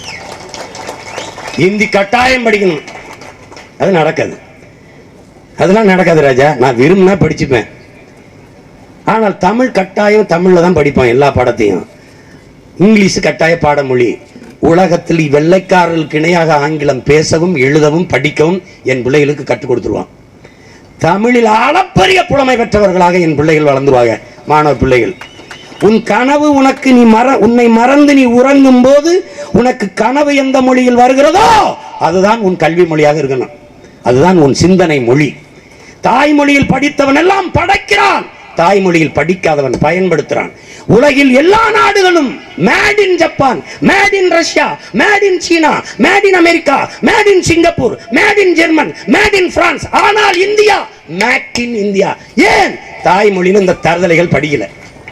இந்தி கட்டாயம் படிக்கணும் அது நடக்காது அதெல்லாம் நடக்காது ராஜா நான் விரும்பினா படிச்சுப்பேன் ஆனால் தமிழ் கட்டாயம் தமிழ்ல தான் படிப்போம் எல்லா பாடத்தையும் இங்கிலீஷ் கட்டாய பாடமொழி உலகத்தில் வெள்ளைக்காரர்களுக்கு இணையாக ஆங்கிலம் பேசவும் எழுதவும் படிக்கவும் என் பிள்ளைகளுக்கு கற்றுக் கொடுத்துருவான் தமிழில் அளப்பரிய புலமை பெற்றவர்களாக என் பிள்ளைகள் வளர்ந்துருவாங்க மாணவ பிள்ளைகள் உன் கனவு உனக்கு நீ மற உன்னை மறந்து நீ உறங்கும் போது உனக்கு கனவு எந்த மொழியில் வருகிறதோ அதுதான் உன் கல்வி மொழியாக இருக்கணும் அதுதான் உன் சிந்தனை மொழி தாய்மொழியில் படித்தவன் எல்லாம் படைக்கிறான் தாய்மொழியில் படிக்காதவன் பயன்படுத்துறான் உலகில் எல்லா நாடுகளும் made in Japan made in Russia made in China made in America made in Singapore made in German made in France ஆனால் இந்தியா மேக் இன் இந்தியா ஏன் தாய்மொழியில் இந்த தருதலைகள் படிக்கல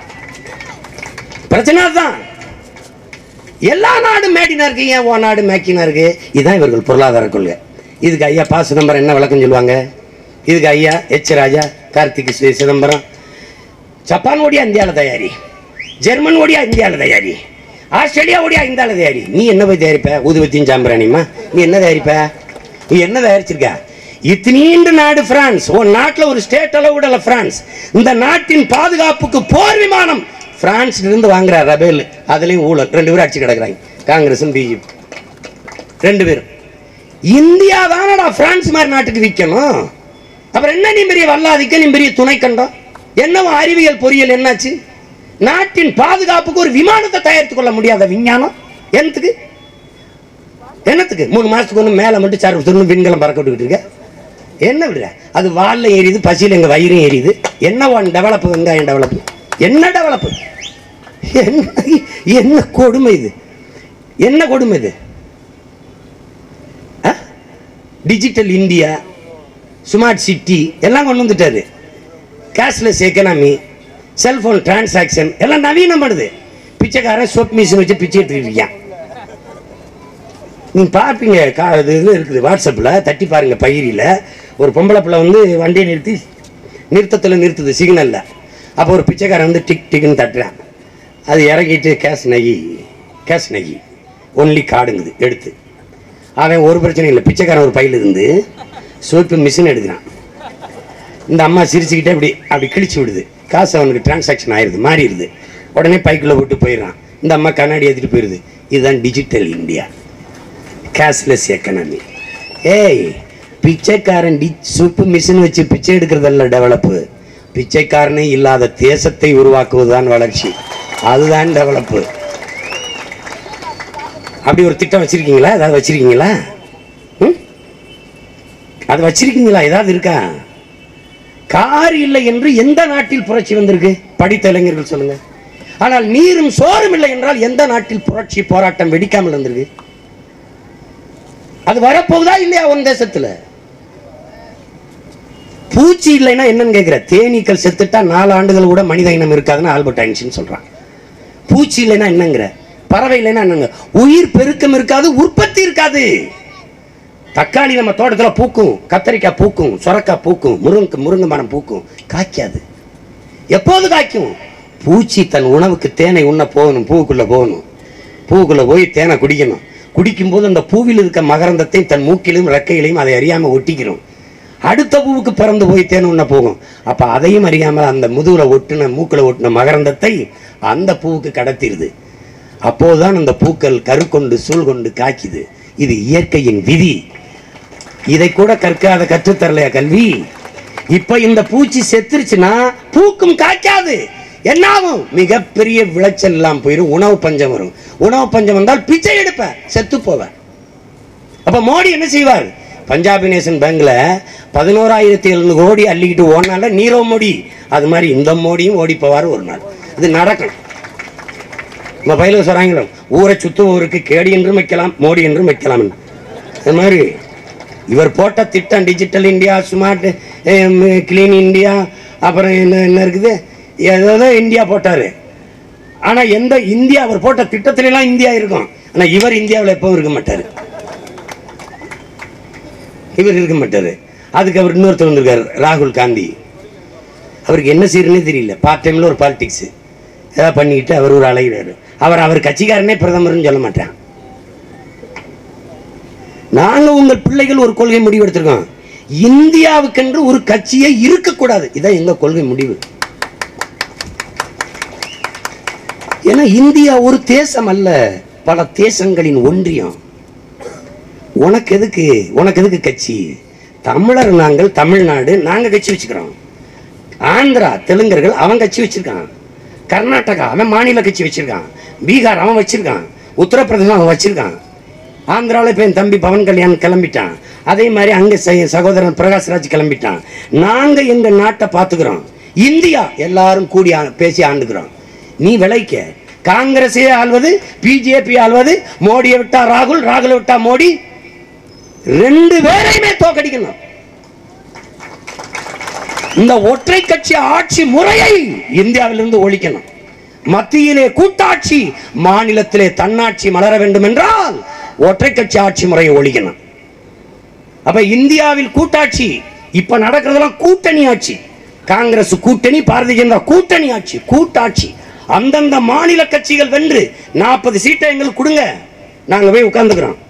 பிரச்சனை தான் எல்லா நாடும் மேடினா இருக்கு ஏன் ஓ நாடு மேக்கினா இருக்கு இதுதான் இவர்கள் பொருளாதார கொள்கை இதுக்கு ஐயா பா சிதம்பரம் என்ன விளக்கம் சொல்லுவாங்க இதுக்கு ஐயா எச் ராஜா கார்த்திக் சி- சிதம்பரம் ஜப்பான் ஓடியா இந்தியாவில் தயாரி ஜெர்மன் ஓடியா இந்தியாவில் தயாரி ஆஸ்திரேலியா ஓடியா இந்தியாவில் தயாரி நீ என்ன போய் தயாரிப்ப ஊதுபத்தியும் சாம்பிராணிமா நீ என்ன தயாரிப்ப நீ என்ன தயாரிச்சிருக்க இத்தனீண்டு நாடு பிரான்ஸ் உன் நாட்டில் ஒரு ஸ்டேட் அளவுடல பிரான்ஸ் இந்த நாட்டின் பாதுகாப்புக்கு போர் விமானம் பிரான்ஸ்ல இருந்து வாங்குற ரபேல் அதுலயும் ஊழல் ரெண்டு பேரும் அடிச்சு கிடக்குறாங்க காங்கிரஸும் பிஜேபி ரெண்டு பேரும் இந்தியா தானடா பிரான்ஸ் மாதிரி நாட்டுக்கு விற்கணும் அப்புறம் என்ன நீ பெரிய வல்லாதிக்க நீ பெரிய துணை கண்டம் என்னவோ அறிவியல் பொறியியல் என்னாச்சு நாட்டின் பாதுகாப்புக்கு ஒரு விமானத்தை தயாரித்துக் கொள்ள முடியாத விஞ்ஞானம் என்னத்துக்கு என்னத்துக்கு மூணு மாசத்துக்கு ஒன்று மேலே மட்டும் சார் திரும்ப விண்கலம் பறக்க விட்டுக்கிட்டு இருக்க என்ன விடுற அது வால்ல ஏறியுது பசியில் எங்க வயிறும் ஏறியுது என்ன ஒன் டெவலப் வெங்காயம் டெவலப் என்ன டெவலப் என்ன என்ன கொடுமை இது என்ன கொடுமை இது டிஜிட்டல் இந்தியா ஸ்மார்ட் சிட்டி எல்லாம் கொண்டு வந்துட்டாரு கேஷ்லெஸ் எக்கனாமி செல்போன் டிரான்சாக்ஷன் எல்லாம் நவீனம் பண்ணுது பிச்சைக்காரன் சோப் மிஷின் வச்சு பிச்சை எடுத்துக்கிட்டு இருக்கான் நீங்க பார்ப்பீங்க கா இது இது இருக்குது வாட்ஸ்அப்பில் தட்டி பாருங்க பயிரில் ஒரு பொம்பளை பிள்ளை வந்து வண்டியை நிறுத்தி நிறுத்தத்தில் நிறுத்துது சிக்னலில் அப்போ ஒரு பிச்சைக்காரன் வந்து டிக் டிக்னு தட்டுறான் அது இறக்கிட்டு கேஷ் நகி கேஷ் நகி ஒன்லி காடுங்குது எடுத்து அவன் ஒரு பிரச்சனையும் இல்லை பிச்சைக்காரன் ஒரு பையில இருந்து சோப்பு மிஷின் எடுக்கிறான் இந்த அம்மா சிரிச்சுக்கிட்டே இப்படி அப்படி கிழிச்சு விடுது காசு அவனுக்கு டிரான்சாக்ஷன் ஆயிடுது மாறிடுது உடனே பைக்குள்ள போட்டு போயிடுறான் இந்த அம்மா கண்ணாடி ஏற்றிட்டு போயிடுது இதுதான் டிஜிட்டல் இந்தியா கேஷ்லெஸ் எக்கனாமி ஏய் பிச்சைக்காரன் டி சூப்பு மிஷின் வச்சு பிச்சை எடுக்கிறதல்ல டெவலப்பு பிச்சைக்காரனே இல்லாத தேசத்தை உருவாக்குவதுதான் வளர்ச்சி அதுதான் டெவலப்பு அப்படி ஒரு திட்டம் வச்சிருக்கீங்களா ஏதாவது வச்சிருக்கீங்களா ம்? அது வச்சிருக்கீங்களா ஏதாவது இருக்கா கார் இல்லை என்று எந்த நாட்டில் புரட்சி வந்திருக்கு படித்த இளைஞர்கள் சொல்லுங்க ஆனால் நீரும் சோறும் இல்லை என்றால் எந்த நாட்டில் புரட்சி போராட்டம் வெடிக்காமல் இருந்திருக்கு அது வரப்போகுதா இல்லையா உன் தேசத்துல பூச்சி இல்லைன்னா என்னன்னு கேட்கிற தேனீக்கள் செத்துட்டா நாலு ஆண்டுகள் கூட மனித இனம் இருக்காதுன்னு ஆல்பர்ட் ஐன்ஸ்டீன் சொல்றான் பூச்சி இல்லைன்னா என்னங்கிற பறவை இல்லைன்னா என்னங்க உயிர் பெருக்கம் இருக்காது உற்பத்தி இருக்காது தக்காளி நம்ம தோட்டத்துல பூக்கும் கத்தரிக்காய் பூக்கும் சொரக்காய் பூக்கும் முருங்கை முருங்கை மரம் பூக்கும் காய்க்காது எப்போது காய்க்கும் பூச்சி தன் உணவுக்கு தேனை உண்ண போகணும் பூவுக்குள்ள போகணும் பூவுக்குள்ள போய் தேனை குடிக்கணும் குடிக்கும்போது அந்த பூவில் இருக்க மகரந்தத்தை தன் மூக்கிலும் ரெக்கையிலையும் அதை அறியாம ஒட்டிக்கிறோம் அடுத்த பூவுக்கு பறந்து போய் தேன் உண்ண போகும் அப்ப அதையும் அறியாமல் அந்த முதுகுல ஒட்டுன மூக்குல ஒட்டுன மகரந்தத்தை அந்த பூவுக்கு கடத்திடுது அப்போதுதான் அந்த பூக்கள் கருக்கொண்டு சூழ் கொண்டு காய்க்குது இது இயற்கையின் விதி இதை கூட கற்காத கற்றுத்தரலையா கல்வி இப்ப இந்த பூச்சி செத்துருச்சுன்னா பூக்கும் காய்க்காது என்னாகும் மிகப்பெரிய விளைச்சல் இல்லாம போயிடும் உணவு பஞ்சம் வரும் உணவு பஞ்சம் வந்தால் பிச்சை எடுப்ப செத்து போவேன் அப்ப மோடி என்ன செய்வார் பஞ்சாபி நேஷன் பேங்க்ல பதினோராயிரத்தி எழுநூறு கோடி அள்ளிக்கிட்டு ஓடினால நீரவ் மோடி அது மாதிரி இந்த மோடியும் ஓடி போவார் ஒரு நாள் இது நடக்கணும் நம்ம பயில சொல்றாங்களோ ஊரை சுத்துபவருக்கு கேடி என்றும் வைக்கலாம் மோடி என்றும் வைக்கலாம் அது மாதிரி இவர் போட்ட திட்டம் digital India smart clean India அப்புறம் என்ன என்ன இருக்குது ஏதோ இந்தியா போட்டாரு ஆனா எந்த இந்தியா அவர் போட்ட திட்டத்துல எல்லாம் இந்தியா இருக்கும் ஆனா இவர் இந்தியாவில் எப்பவும் இருக்க மாட்டாரு இவர் இருக்க மாட்டாரு அதுக்கு அவர் இன்னொருத்தர் வந்திருக்காரு ராகுல் காந்தி அவருக்கு என்ன செய்யறதுனே தெரியல பார்ட் டைம்ல ஒரு பாலிடிக்ஸ் ஏதாவது பண்ணிக்கிட்டு அவர் ஒரு அலைகிறாரு அவர் அவர் கட்சிக்காரனே பிரதமர்னு சொல்ல மாட்டேன் நாங்க உங்கள் பிள்ளைகள் ஒரு கொள்கை முடிவு எடுத்திருக்கோம் இந்தியாவுக்கென்று ஒரு கட்சியே இருக்கக்கூடாது இதான் எங்க கொள்கை முடிவு ஏன்னா இந்தியா ஒரு தேசம் அல்ல பல தேசங்களின் ஒன்றியம் உனக்கு எதுக்கு உனக்கு எதுக்கு கட்சி தமிழர் நாங்கள் தமிழ்நாடு நாங்க கட்சி வச்சுக்கிறோம் ஆந்திரா தெலுங்கர்கள் அவன் கட்சி வச்சிருக்கான் கர்நாடகா அவன் மாநில கட்சி வச்சிருக்கான் பீகார் அவன் வச்சிருக்கான் உத்தரப்பிரதேசம் அவன் வச்சிருக்கான் ஆந்திராவில் இப்போ என் தம்பி பவன் கல்யாண் கிளம்பிட்டான் அதே மாதிரி அங்கே ச- சகோதரன் பிரகாஷ்ராஜ் கிளம்பிட்டான் நாங்கள் எங்கள் நாட்டை பார்த்துக்கிறோம் இந்தியா எல்லாரும் கூடி ஆ- பேசி ஆண்டுக்கிறோம் நீ விளைக்க காங்கிரஸே ஆள்வது பிஜேபி ஆள்வது மோடியை விட்டா ராகுல் ராகுலை விட்டா மோடி ரெண்டு பேரையுமே தோக்கடிக்கணும் இந்த ஒற்றை கட்சி ஆட்சி முறையை இந்தியாவிலிருந்து ஒழிக்கணும் மத்தியிலே கூட்டாட்சி மாநிலத்திலே தன்னாட்சி மலர வேண்டும் என்றால் ஒற்றை கட்சி ஆட்சி முறையை ஒழிக்கணும் அப்ப இந்தியாவில் கூட்டாட்சி இப்ப நடக்கிறதெல்லாம் கூட்டணி ஆட்சி காங்கிரஸ் கூட்டணி பாரதிய ஜனதா கூட்டணி ஆட்சி கூட்டாட்சி அந்தந்த மாநில கட்சிகள் வென்று நாற்பது சீட்டை எங்களுக்கு கொடுங்க நாங்க போய் உட்கார்ந்துக்கிறோம்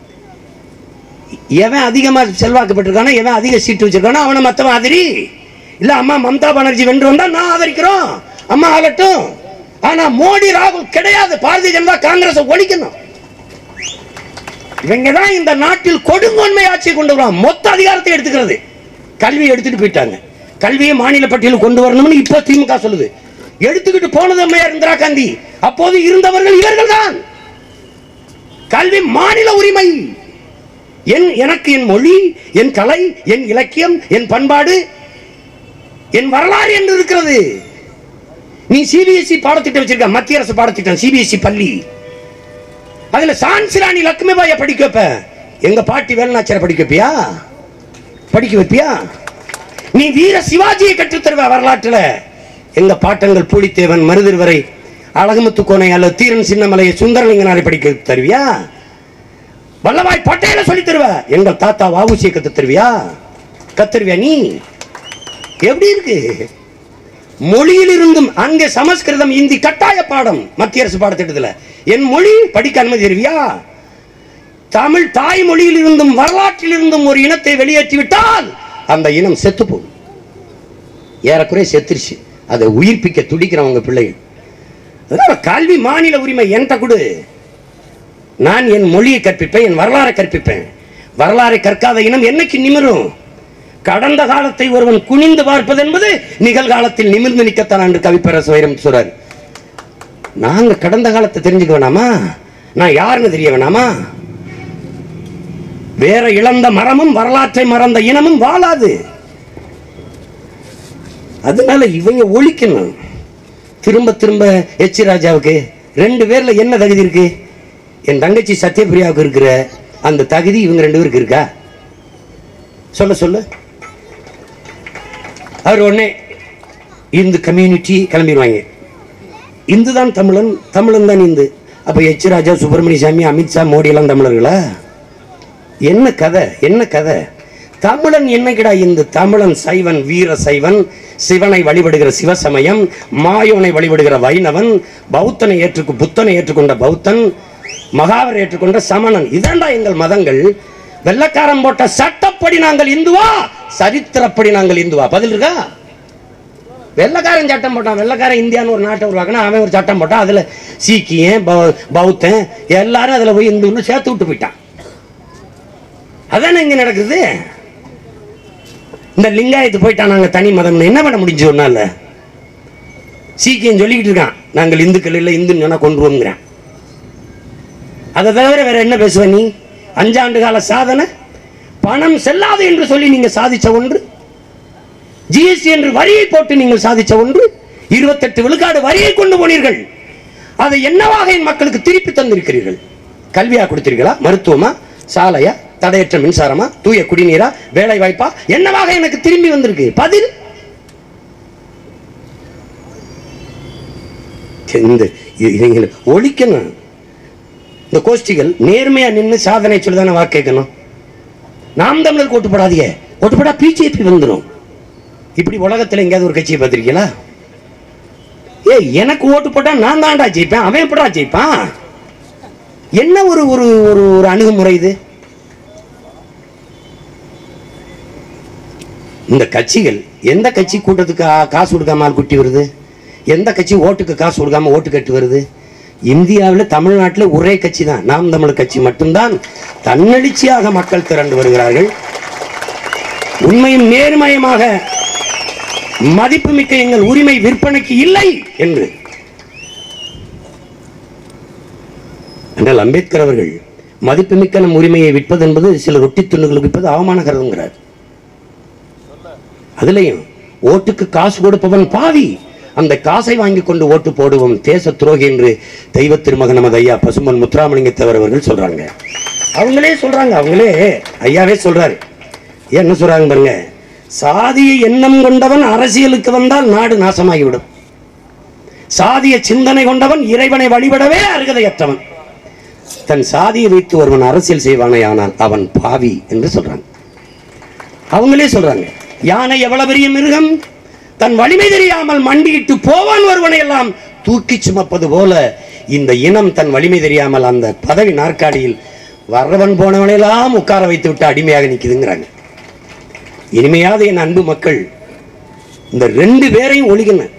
எவன் அதிகமா செல்வாக்கு பெற்றிருக்கானோ எவன் அதிக சீட்டு வச்சிருக்கானோ அவனை மத்தவன் ஆதரி இல்ல அம்மா மம்தா பானர்ஜி வென்று வந்தா நான் ஆதரிக்கிறோம் அம்மா ஆகட்டும் ஆனா மோடி ராகுல் கிடையாது பாரதிய ஜனதா காங்கிரஸ் ஒழிக்கணும் இவங்க தான் இந்த நாட்டில் கொடுங்கோன்மை ஆட்சியை கொண்டு வருவாங்க மொத்த அதிகாரத்தை எடுத்துக்கிறது கல்வி எடுத்துட்டு போயிட்டாங்க கல்வியை மாநில பட்டியலில் கொண்டு வரணும்னு இப்போ திமுக சொல்லுது எடுத்துக்கிட்டு போனது அம்மையார் இந்திரா காந்தி அப்போது இருந்தவர்கள் இவர்கள் தான் கல்வி மாநில உரிமை என் எனக்கு என் மொழி என் கலை என் இலக்கியம் என் பண்பாடு என் வரலாறு என்று இருக்கிறது நீ சிபிஎஸ்இ பாடத்திட்டம் வச்சிருக்க மத்திய அரசு பாடத்திட்டம் சிபிஎஸ்இ பள்ளி அதுல சான்சிராணி லக்ஷ்மிபாய படிக்க வைப்ப எங்க பாட்டி வேலுநாச்சியாரை படிக்க வைப்பியா படிக்க வைப்பியா நீ வீர சிவாஜியை கற்றுத் தருவ வரலாற்றுல எங்க பாட்டங்கள் பூலித்தேவன் மருதிருவரை அழகுமுத்து கோனை அல்லது தீரன் சின்னமலையை சுந்தரலிங்கனாரை படிக்க தருவியா வல்லபாய் பட்டேல சொல்லி தருவ எங்கள் தாத்தா வாவுசியை கத்து தருவியா கத்துருவியா நீ எப்படி இருக்கு மொழியில் இருந்தும் அங்கே சமஸ்கிருதம் இந்தி கட்டாய பாடம் மத்திய அரசு பாடத்திட்டத்துல என் மொழி படிக்க அனுமதி தருவியா தமிழ் தாய்மொழியில் இருந்தும் வரலாற்றில் இருந்தும் ஒரு இனத்தை வெளியேற்றி விட்டால் அந்த இனம் செத்து போகும் ஏறக்குறைய செத்துருச்சு அதை உயிர்ப்பிக்க துடிக்கிறவங்க பிள்ளைகள் அதனால கல்வி மாநில உரிமை என்கிட்ட கொடு நான் என் மொழியை கற்பிப்பேன் என் வரலாறை கற்பிப்பேன் வரலாறை கற்காத இனம் என்னைக்கு நிமிரும் கடந்த காலத்தை ஒருவன் குனிந்து பார்ப்பது என்பது நிகழ்காலத்தில் நிமிர்ந்து நிற்கத்தான் என்று கவிப்பரசு வைரம் சொல்றாரு நாங்க கடந்த காலத்தை தெரிஞ்சுக்க வேணாமா நான் யாருன்னு தெரிய வேணாமா வேற இழந்த மரமும் வரலாற்றை மறந்த இனமும் வாழாது அதனால இவங்க ஒழிக்கணும் திரும்ப திரும்ப எச் ராஜாவுக்கு ரெண்டு பேர்ல என்ன தகுதி இருக்கு என் தங்கச்சி சத்யபிரியாவுக்கு இருக்கிற அந்த தகுதி இவங்க ரெண்டு பேருக்கு இருக்கா சொல்ல சொல்லு அவர் உடனே இந்து கம்யூனிட்டி கிளம்பிடுவாங்க இந்து தான் தமிழன் தமிழன் தான் இந்து அப்ப எச் ராஜா சுப்பிரமணிய சாமி அமித்ஷா மோடி எல்லாம் தமிழர்களா என்ன கதை என்ன கதை தமிழன் என்னைக்கிடா இந்து தமிழன் சைவன் வீர சைவன் சிவனை வழிபடுகிற சிவசமயம் மாயோனை வழிபடுகிற வைணவன் பௌத்தனை ஏற்றுக்கு புத்தனை ஏற்றுக்கொண்ட பௌத்தன் மகாவரை ஏற்றுக்கொண்ட சமணன் இதாண்டா எங்கள் மதங்கள் வெள்ளக்காரன் போட்ட சட்டப்படி நாங்கள் இந்துவா சரித்திரப்படி நாங்கள் இந்துவா பதில் இருக்கா வெள்ளக்காரன் சட்டம் போட்டான் வெள்ளக்காரன் இந்தியான்னு ஒரு நாட்டை உருவாக்கினா அவன் ஒரு சட்டம் போட்டான் அதுல சீக்கியன் பௌ- பௌத்தன் எல்லாரும் அதுல போய் இந்துன்னு சேர்த்து விட்டு போயிட்டான் அதானே இங்க நடக்குது இந்த லிங்காயத்து போயிட்டான் நாங்க தனி மதம்னு என்ன பண்ண முடிஞ்சு ஒன்னால சீக்கியம் சொல்லிக்கிட்டு இருக்கான் நாங்கள் இந்துக்கள் இல்லை இந்துன்னு சொன்னா கொண்டுருவோங்கிறான் அதை தவிர வேற என்ன பேசுவ நீ அஞ்சாண்டு கால சாதனை பணம் செல்லாது என்று சொல்லி நீங்க சாதிச்ச ஒன்று ஜிஎஸ்டி என்று வரியை போட்டு நீங்கள் சாதிச்ச ஒன்று இருபத்தெட்டு விழுக்காடு வரியை கொண்டு போனீர்கள் அதை என்னவாக என் மக்களுக்கு திருப்பி தந்திருக்கிறீர்கள் கல்வியா கொடுத்தீர்களா மருத்துவமா சாலையா தடையற்ற மின்சாரமா தூய குடிநீரா வேலை வாய்ப்பா என்னவாக எனக்கு திரும்பி வந்திருக்கு பதில் இந்த இ- இவங்களை ஒழிக்கணும் இந்த கோஷ்டிகள் நேர்மையா நின்று சாதனை சொல்லி தானே வாக்கு கேட்கணும் நாம் தமிழருக்கு ஓட்டு போடாதீங்க ஓட்டு போடா பிஜேபி வந்துடும் இப்படி உலகத்துல எங்கேயாவது ஒரு கட்சியை பார்த்திருக்கீங்களா ஏய் எனக்கு ஓட்டு போட்டா நான் தான்டா ஜெயிப்பேன் அவன் எப்படா ஜெயிப்பான் என்ன ஒரு ஒரு ஒரு ஒரு அணுகுமுறை இது இந்த கட்சிகள் எந்த கட்சி கூட்டத்துக்கு ஆ- காசு கொடுக்காம ஆள் குட்டி வருது எந்த கட்சி ஓட்டுக்கு காசு கொடுக்காம ஓட்டு கட்டு வருது இந்தியாவில் தமிழ்நாட்டில் ஒரே கட்சி தான் நாம் தமிழர் கட்சி மட்டும்தான் தன்னெழுச்சியாக மக்கள் திரண்டு வருகிறார்கள் உண்மையும் நேர்மயமாக மதிப்புமிக்க எங்கள் உரிமை விற்பனைக்கு இல்லை என்று ஆனால் அம்பேத்கர் அவர்கள் மதிப்புமிக்க நம் உரிமையை விற்பது என்பது சில ரொட்டி துண்டுகளுக்கு விற்பது அவமானகரங்கிறார் அதுலயும் ஓட்டுக்கு காசு கொடுப்பவன் பாவி அந்த காசை வாங்கி கொண்டு ஓட்டு போடுவோம் தேச துரோகி என்று தெய்வ திருமகன் நமது ஐயா பசும்பன் முத்துராமலிங்கத்தவர் அவர்கள் சொல்றாங்க அவங்களே சொல்றாங்க அவங்களே ஐயாவே சொல்றாரு என்ன சொல்றாங்க பாருங்க சாதிய எண்ணம் கொண்டவன் அரசியலுக்கு வந்தால் நாடு நாசமாகிவிடும் சாதிய சிந்தனை கொண்டவன் இறைவனை வழிபடவே அருகதையற்றவன் தன் சாதியை வைத்து ஒருவன் அரசியல் செய்வானே ஆனால் அவன் பாவி என்று சொல்றாங்க அவங்களே சொல்றாங்க யானை எவ்வளவு பெரிய மிருகம் தன் வலிமை தெரியாமல் மண்டியிட்டு போவான் ஒருவனை எல்லாம் தூக்கி சுமப்பது போல இந்த இனம் தன் வலிமை தெரியாமல் அந்த பதவி நாற்காலியில் வர்றவன் போனவனையெல்லாம் உட்கார வைத்து விட்டு அடிமையாக நிக்குதுங்கிறாங்க இனிமையாவது என் அன்பு மக்கள் இந்த ரெண்டு பேரையும் ஒழிக்கணும்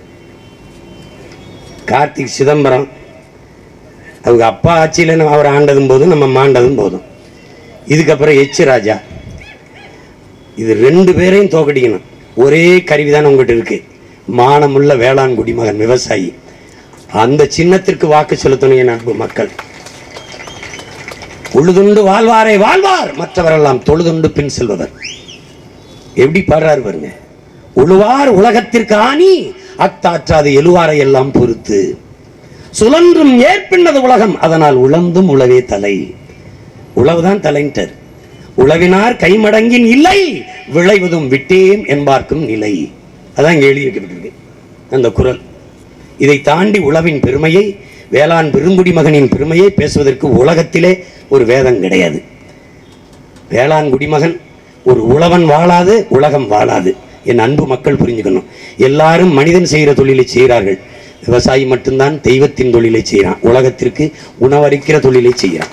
கார்த்திக் சிதம்பரம் அவங்க அப்பா ஆட்சியில் நம்ம அவர் ஆண்டதும் போதும் நம்ம மாண்டதும் போதும் இதுக்கப்புறம் எச் ராஜா இது ரெண்டு பேரையும் தோக்கடிக்கணும் ஒரே கருவிதான் உங்ககிட்ட இருக்கு மானமுள்ள வேளாண் குடிமகன் விவசாயி அந்த சின்னத்திற்கு வாக்கு செலுத்தணும் என் அன்பு மக்கள் உழுதுண்டு வாழ்வாரை வாழ்வார் மற்றவரெல்லாம் தொழுதுண்டு பின் செல்பவர் எப்படி பாடுறாரு பாருங்க உழுவார் உலகத்திற்கு ஆணி அத்தாற்றாது எழுவாரை எல்லாம் பொறுத்து சுழன்றும் ஏற்பின்னது உலகம் அதனால் உழந்தும் உழவே தலை உழவுதான் தலைன்ட்டர் உழவினார் கைமடங்கின் இல்லை விளைவதும் விட்டேம் என்பார்க்கும் நிலை அதான் இங்க எழுதி வைக்கப்பட்டிருக்கு அந்த குரல் இதை தாண்டி உழவின் பெருமையை வேளாண் பெருங்குடி மகனின் பெருமையை பேசுவதற்கு உலகத்திலே ஒரு வேதம் கிடையாது வேளாண் குடிமகன் ஒரு உழவன் வாழாது உலகம் வாழாது என் அன்பு மக்கள் புரிஞ்சுக்கணும் எல்லாரும் மனிதன் செய்கிற தொழிலை செய்கிறார்கள் விவசாயி மட்டும்தான் தெய்வத்தின் தொழிலை செய்கிறான் உலகத்திற்கு உணவளிக்கிற தொழிலை செய்கிறான்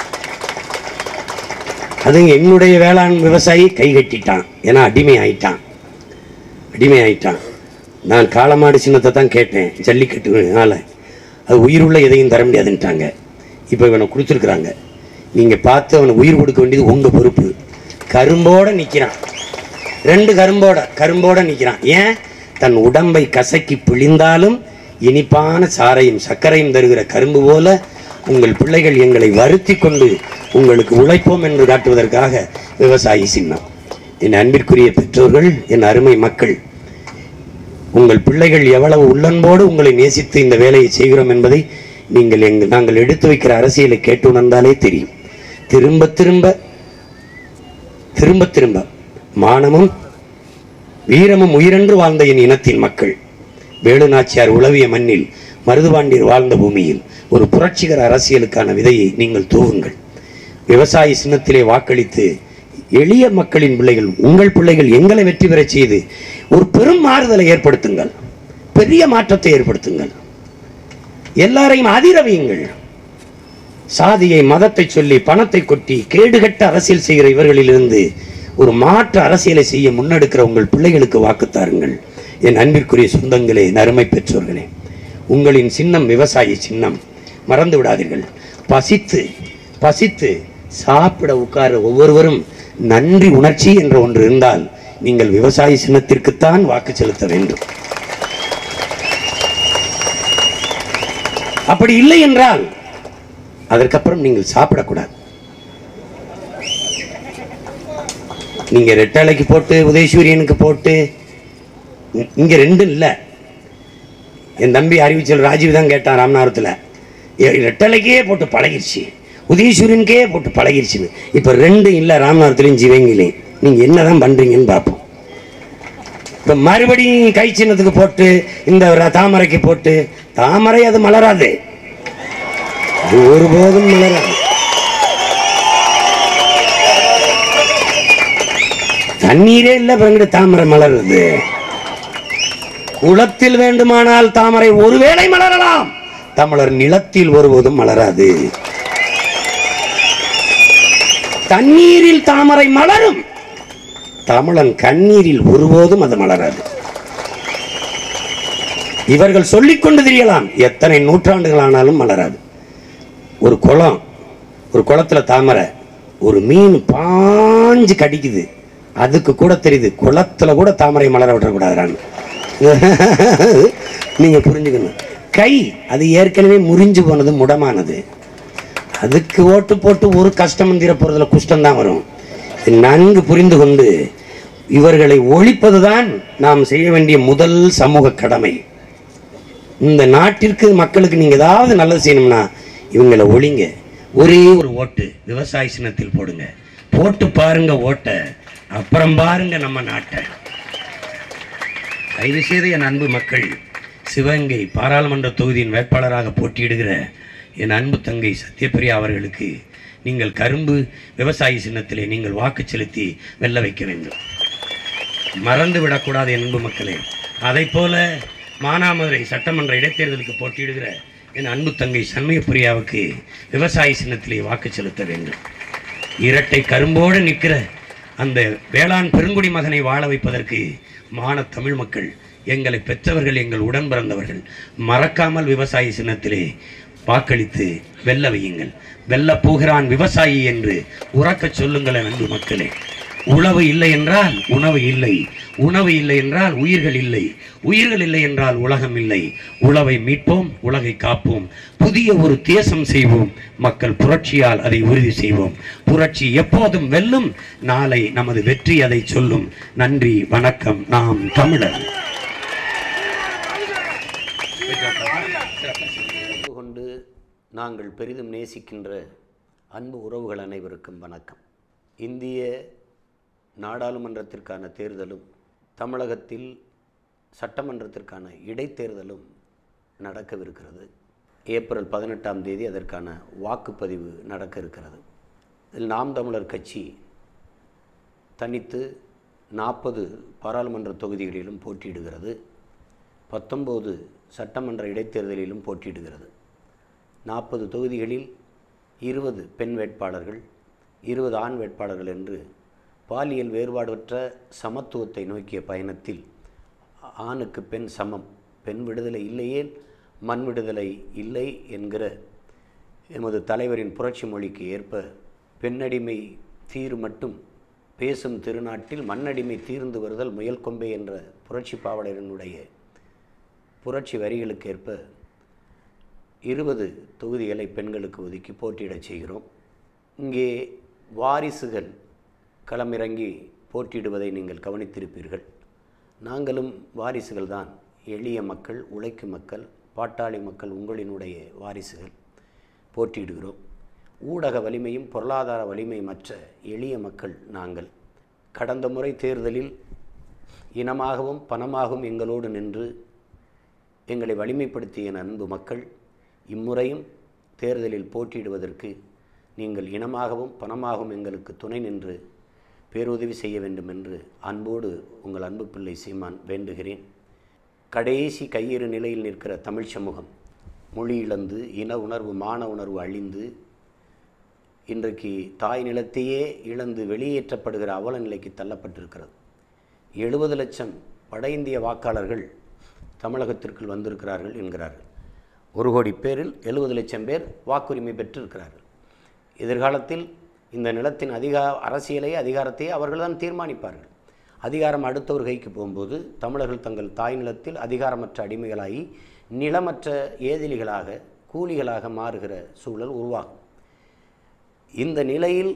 அது என்னுடைய வேளாண் விவசாயி கை கட்டிட்டான் ஏன்னா அடிமை ஆயிட்டான் அடிமை ஆயிட்டான் நான் காளமாடு சின்னத்தை தான் கேட்டேன் ஜல்லிக்கட்டுனால அது உயிருள்ள எதையும் தர முடியாதுன்ட்டாங்க இப்போ இவனை கொடுத்துருக்குறாங்க நீங்கள் பார்த்து அவனுக்கு உயிர் கொடுக்க வேண்டியது உங்கள் பொறுப்பு கரும்போட நிற்கிறான் ரெண்டு கரும்போட கரும்போட நிற்கிறான் ஏன் தன் உடம்பை கசக்கி பிழிந்தாலும் இனிப்பான சாரையும் சர்க்கரையும் தருகிற கரும்பு போல உங்கள் பிள்ளைகள் எங்களை வருத்தி கொண்டு உங்களுக்கு உழைப்போம் என்று காட்டுவதற்காக விவசாயி சின்னம் என் அன்பிற்குரிய பெற்றோர்கள் என் அருமை மக்கள் உங்கள் பிள்ளைகள் எவ்வளவு உள்ளன்போடு உங்களை நேசித்து இந்த வேலையை செய்கிறோம் என்பதை நீங்கள் எங்கள் நாங்கள் எடுத்து வைக்கிற அரசியலை கேட்டு உணர்ந்தாலே தெரியும் திரும்ப திரும்ப திரும்ப திரும்ப மானமும் வீரமும் உயிரென்று வாழ்ந்த என் இனத்தின் மக்கள் வேலு நாச்சியார் உளவிய மண்ணில் மருதுபாண்டியர் வாழ்ந்த பூமியில் ஒரு புரட்சிகர அரசியலுக்கான விதையை நீங்கள் தூவுங்கள் விவசாய சின்னத்திலே வாக்களித்து எளிய மக்களின் பிள்ளைகள் உங்கள் பிள்ளைகள் எங்களை வெற்றி பெறச் செய்து ஒரு பெரும் மாறுதலை ஏற்படுத்துங்கள் பெரிய மாற்றத்தை ஏற்படுத்துங்கள் எல்லாரையும் அதிர வையுங்கள் சாதியை மதத்தை சொல்லி பணத்தை கொட்டி கேடுகட்ட அரசியல் செய்கிற இவர்களிலிருந்து ஒரு மாற்று அரசியலை செய்ய முன்னெடுக்கிற உங்கள் பிள்ளைகளுக்கு வாக்கு தாருங்கள் என் அன்பிற்குரிய சொந்தங்களே என் அருமை பெற்றோர்களே உங்களின் சின்னம் விவசாயி சின்னம் மறந்து விடாதீர்கள் பசித்து பசித்து சாப்பிட உட்கார ஒவ்வொருவரும் நன்றி உணர்ச்சி என்ற ஒன்று இருந்தால் நீங்கள் விவசாய சின்னத்திற்குத்தான் வாக்கு செலுத்த வேண்டும் அப்படி இல்லை என்றால் அதற்கப்புறம் நீங்கள் சாப்பிடக்கூடாது நீங்க ரெட்டாலைக்கு போட்டு உதயசூரியனுக்கு போட்டு இ- இங்க ரெண்டும் இல்லை என் தம்பி அறிவிச்சல் ராஜீவ் தான் கேட்டான் ராமநாதத்தில் ரெட்டலைக்கே போட்டு பழகிருச்சு உதயசூரியனுக்கே போட்டு பழகிருச்சுன்னு இப்போ ரெண்டும் இல்லை ராமநாதத்துலையும் சிவங்கிலையும் நீங்கள் என்னதான் பண்றீங்கன்னு பார்ப்போம் இப்போ மறுபடியும் கை சின்னத்துக்கு போட்டு இந்த ர- தாமரைக்கு போட்டு தாமரை அது மலராது அது ஒருபோதும் மலராது தண்ணீரே இல்லை பங்கிட்டு தாமரை மலருது குளத்தில் வேண்டுமானால் தாமரை ஒருவேளை மலரலாம் தமிழர் நிலத்தில் ஒருபோதும் மலராது தண்ணீரில் தாமரை மலரும் தமிழன் கண்ணீரில் ஒருபோதும் அது மலராது இவர்கள் சொல்லிக் கொண்டு தெரியலாம் எத்தனை நூற்றாண்டுகள் ஆனாலும் மலராது ஒரு குளம் ஒரு குளத்துல தாமரை ஒரு மீன் பாஞ்சு கடிக்குது அதுக்கு கூட தெரியுது குளத்துல கூட தாமரை மலர விடக்கூடாதுறான்னு நீங்க புரிஞ்சுக்கணும் கை அது ஏற்கனவே முறிஞ்சு போனது முடமானது அதுக்கு ஓட்டு போட்டு ஒரு கஷ்டம் தீர போறதுல குஷ்டம் தான் வரும் இதை நன்கு புரிந்து கொண்டு இவர்களை ஒழிப்பதுதான் நாம் செய்ய வேண்டிய முதல் சமூக கடமை இந்த நாட்டிற்கு மக்களுக்கு நீங்க ஏதாவது நல்லது செய்யணும்னா இவங்களை ஒழிங்க ஒரே ஒரு ஓட்டு விவசாய சின்னத்தில் போடுங்க போட்டு பாருங்க ஓட்டை அப்புறம் பாருங்க நம்ம நாட்டை தயவு செய்து என் அன்பு மக்கள் சிவகங்கை பாராளுமன்ற தொகுதியின் வேட்பாளராக போட்டியிடுகிற என் அன்பு தங்கை சத்யபிரியா அவர்களுக்கு நீங்கள் கரும்பு விவசாய சின்னத்திலே நீங்கள் வாக்கு செலுத்தி வெல்ல வைக்க வேண்டும் மறந்து விடக்கூடாது என் அன்பு மக்களே அதைப் போல மானாமதுரை சட்டமன்ற இடைத்தேர்தலுக்கு போட்டியிடுகிற என் அன்பு தங்கை சண்முகப்பிரியாவுக்கு விவசாய சின்னத்திலே வாக்கு செலுத்த வேண்டும் இரட்டை கரும்போடு நிற்கிற அந்த வேளாண் பெருங்குடி மகனை வாழ வைப்பதற்கு மான தமிழ் மக்கள் எங்களை பெற்றவர்கள் எங்கள் உடன் பிறந்தவர்கள் மறக்காமல் விவசாய சின்னத்திலே வாக்களித்து வெல்ல வையுங்கள் வெல்லப் போகிறான் விவசாயி என்று உறக்கச் சொல்லுங்கள் என் அன்பு மக்களே உழவு இல்லை என்றால் உணவு இல்லை உணவு இல்லை என்றால் உயிர்கள் இல்லை உயிர்கள் இல்லை என்றால் உலகம் இல்லை உழவை மீட்போம் உலகை காப்போம் புதிய ஒரு தேசம் செய்வோம் மக்கள் புரட்சியால் அதை உறுதி செய்வோம் புரட்சி எப்போதும் வெல்லும் நாளை நமது வெற்றி அதை சொல்லும் நன்றி வணக்கம் நாம் தமிழர் கொண்டு நாங்கள் பெரிதும் நேசிக்கின்ற அன்பு உறவுகள் அனைவருக்கும் வணக்கம் இந்திய நாடாளுமன்றத்திற்கான தேர்தலும் தமிழகத்தில் சட்டமன்றத்திற்கான இடைத்தேர்தலும் நடக்கவிருக்கிறது ஏப்ரல் பதினெட்டாம் தேதி அதற்கான வாக்குப்பதிவு நடக்க இருக்கிறது இதில் நாம் தமிழர் கட்சி தனித்து நாற்பது பாராளுமன்ற தொகுதிகளிலும் போட்டியிடுகிறது பத்தொம்போது சட்டமன்ற இடைத்தேர்தலிலும் போட்டியிடுகிறது நாற்பது தொகுதிகளில் இருபது பெண் வேட்பாளர்கள் இருபது ஆண் வேட்பாளர்கள் என்று பாலியல் வேறுபாடற்ற சமத்துவத்தை நோக்கிய பயணத்தில் ஆணுக்கு பெண் சமம் பெண் விடுதலை இல்லையேல் மண் விடுதலை இல்லை என்கிற எமது தலைவரின் புரட்சி மொழிக்கு ஏற்ப பெண்ணடிமை தீர் மட்டும் பேசும் திருநாட்டில் மண்ணடிமை தீர்ந்து வருதல் முயல் கொம்பே என்ற புரட்சி பாவலரினுடைய புரட்சி வரிகளுக்கேற்ப இருபது தொகுதிகளை பெண்களுக்கு ஒதுக்கி போட்டியிடச் செய்கிறோம் இங்கே வாரிசுகள் களமிறங்கி போட்டியிடுவதை நீங்கள் கவனித்திருப்பீர்கள் நாங்களும் வாரிசுகள் தான் எளிய மக்கள் உழைக்கும் மக்கள் பாட்டாளி மக்கள் உங்களினுடைய வாரிசுகள் போட்டியிடுகிறோம் ஊடக வலிமையும் பொருளாதார வலிமையுமற்ற எளிய மக்கள் நாங்கள் கடந்த முறை தேர்தலில் இனமாகவும் பணமாகவும் எங்களோடு நின்று எங்களை வலிமைப்படுத்திய என் அன்பு மக்கள் இம்முறையும் தேர்தலில் போட்டியிடுவதற்கு நீங்கள் இனமாகவும் பணமாகவும் எங்களுக்கு துணை நின்று பேருதவி செய்ய வேண்டும் என்று அன்போடு உங்கள் அன்பு பிள்ளை சீமான் வேண்டுகிறேன் கடைசி கையேறு நிலையில் நிற்கிற தமிழ் சமூகம் மொழி இழந்து இன உணர்வு மான உணர்வு அழிந்து இன்றைக்கு தாய் நிலத்தையே இழந்து வெளியேற்றப்படுகிற அவல நிலைக்கு தள்ளப்பட்டிருக்கிறது எழுபது லட்சம் வட இந்திய வாக்காளர்கள் தமிழகத்திற்குள் வந்திருக்கிறார்கள் என்கிறார்கள் ஒரு கோடி பேரில் எழுபது லட்சம் பேர் வாக்குரிமை பெற்றிருக்கிறார்கள் எதிர்காலத்தில் இந்த நிலத்தின் அதிகா அரசியலை அதிகாரத்தை அவர்கள்தான் தீர்மானிப்பார்கள் அதிகாரம் அடுத்தவர் கைக்கு போகும்போது தமிழர்கள் தங்கள் தாய் நிலத்தில் அதிகாரமற்ற அடிமைகளாகி நிலமற்ற ஏதிலிகளாக கூலிகளாக மாறுகிற சூழல் உருவாகும் இந்த நிலையில்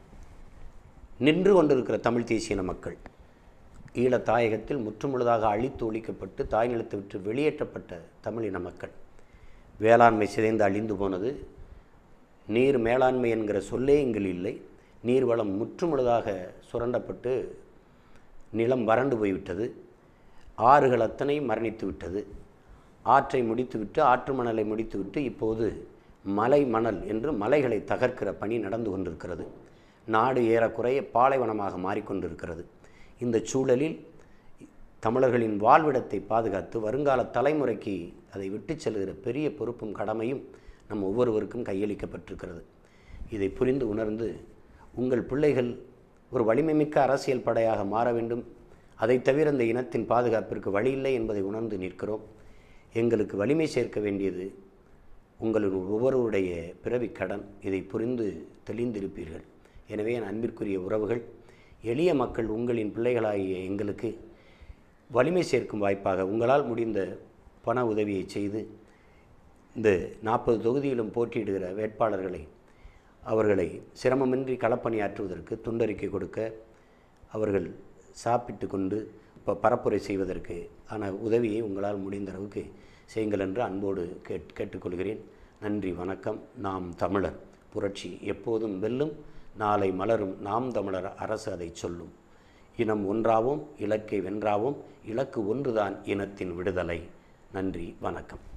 நின்று கொண்டிருக்கிற தமிழ் தேசியன மக்கள் ஈழத் தாயகத்தில் முற்றுமுழுதாக அழித்து ஒழிக்கப்பட்டு தாய் நிலத்தை விட்டு வெளியேற்றப்பட்ட தமிழின மக்கள் வேளாண்மை சிதைந்து அழிந்து போனது நீர் மேலாண்மை என்கிற சொல்லே இங்கில் இல்லை நீர்வளம் முற்றுமுழுதாக சுரண்டப்பட்டு நிலம் வறண்டு போய்விட்டது ஆறுகள் அத்தனை மரணித்து விட்டது ஆற்றை முடித்துவிட்டு ஆற்று மணலை முடித்துவிட்டு இப்போது மலை மணல் என்று மலைகளை தகர்க்கிற பணி நடந்து கொண்டிருக்கிறது நாடு ஏறக்குறைய பாலைவனமாக மாறிக்கொண்டிருக்கிறது இந்த சூழலில் தமிழர்களின் வாழ்விடத்தை பாதுகாத்து வருங்கால தலைமுறைக்கு அதை விட்டுச் செல்கிற பெரிய பொறுப்பும் கடமையும் நம் ஒவ்வொருவருக்கும் கையளிக்கப்பட்டிருக்கிறது இதை புரிந்து உணர்ந்து உங்கள் பிள்ளைகள் ஒரு வலிமைமிக்க அரசியல் படையாக மாற வேண்டும் அதை தவிர இந்த இனத்தின் பாதுகாப்பிற்கு வழியில்லை என்பதை உணர்ந்து நிற்கிறோம் எங்களுக்கு வலிமை சேர்க்க வேண்டியது உங்களின் ஒவ்வொருவருடைய பிறவி கடன் இதை புரிந்து தெளிந்திருப்பீர்கள் எனவே என் அன்பிற்குரிய உறவுகள் எளிய மக்கள் உங்களின் பிள்ளைகளாகிய எங்களுக்கு வலிமை சேர்க்கும் வாய்ப்பாக உங்களால் முடிந்த பண உதவியை செய்து இந்த நாற்பது தொகுதியிலும் போட்டியிடுகிற வேட்பாளர்களை அவர்களை சிரமமின்றி களப்பணியாற்றுவதற்கு துண்டறிக்கை கொடுக்க அவர்கள் சாப்பிட்டு கொண்டு இப்போ பரப்புரை செய்வதற்கு ஆன உதவியை உங்களால் முடிந்த அளவுக்கு செய்யுங்கள் என்று அன்போடு கேட் கேட்டுக்கொள்கிறேன் நன்றி வணக்கம் நாம் தமிழர் புரட்சி எப்போதும் வெல்லும் நாளை மலரும் நாம் தமிழர் அரசு அதை சொல்லும் இனம் ஒன்றாவோம் இலக்கை வென்றாவோம் இலக்கு ஒன்றுதான் இனத்தின் விடுதலை நன்றி வணக்கம்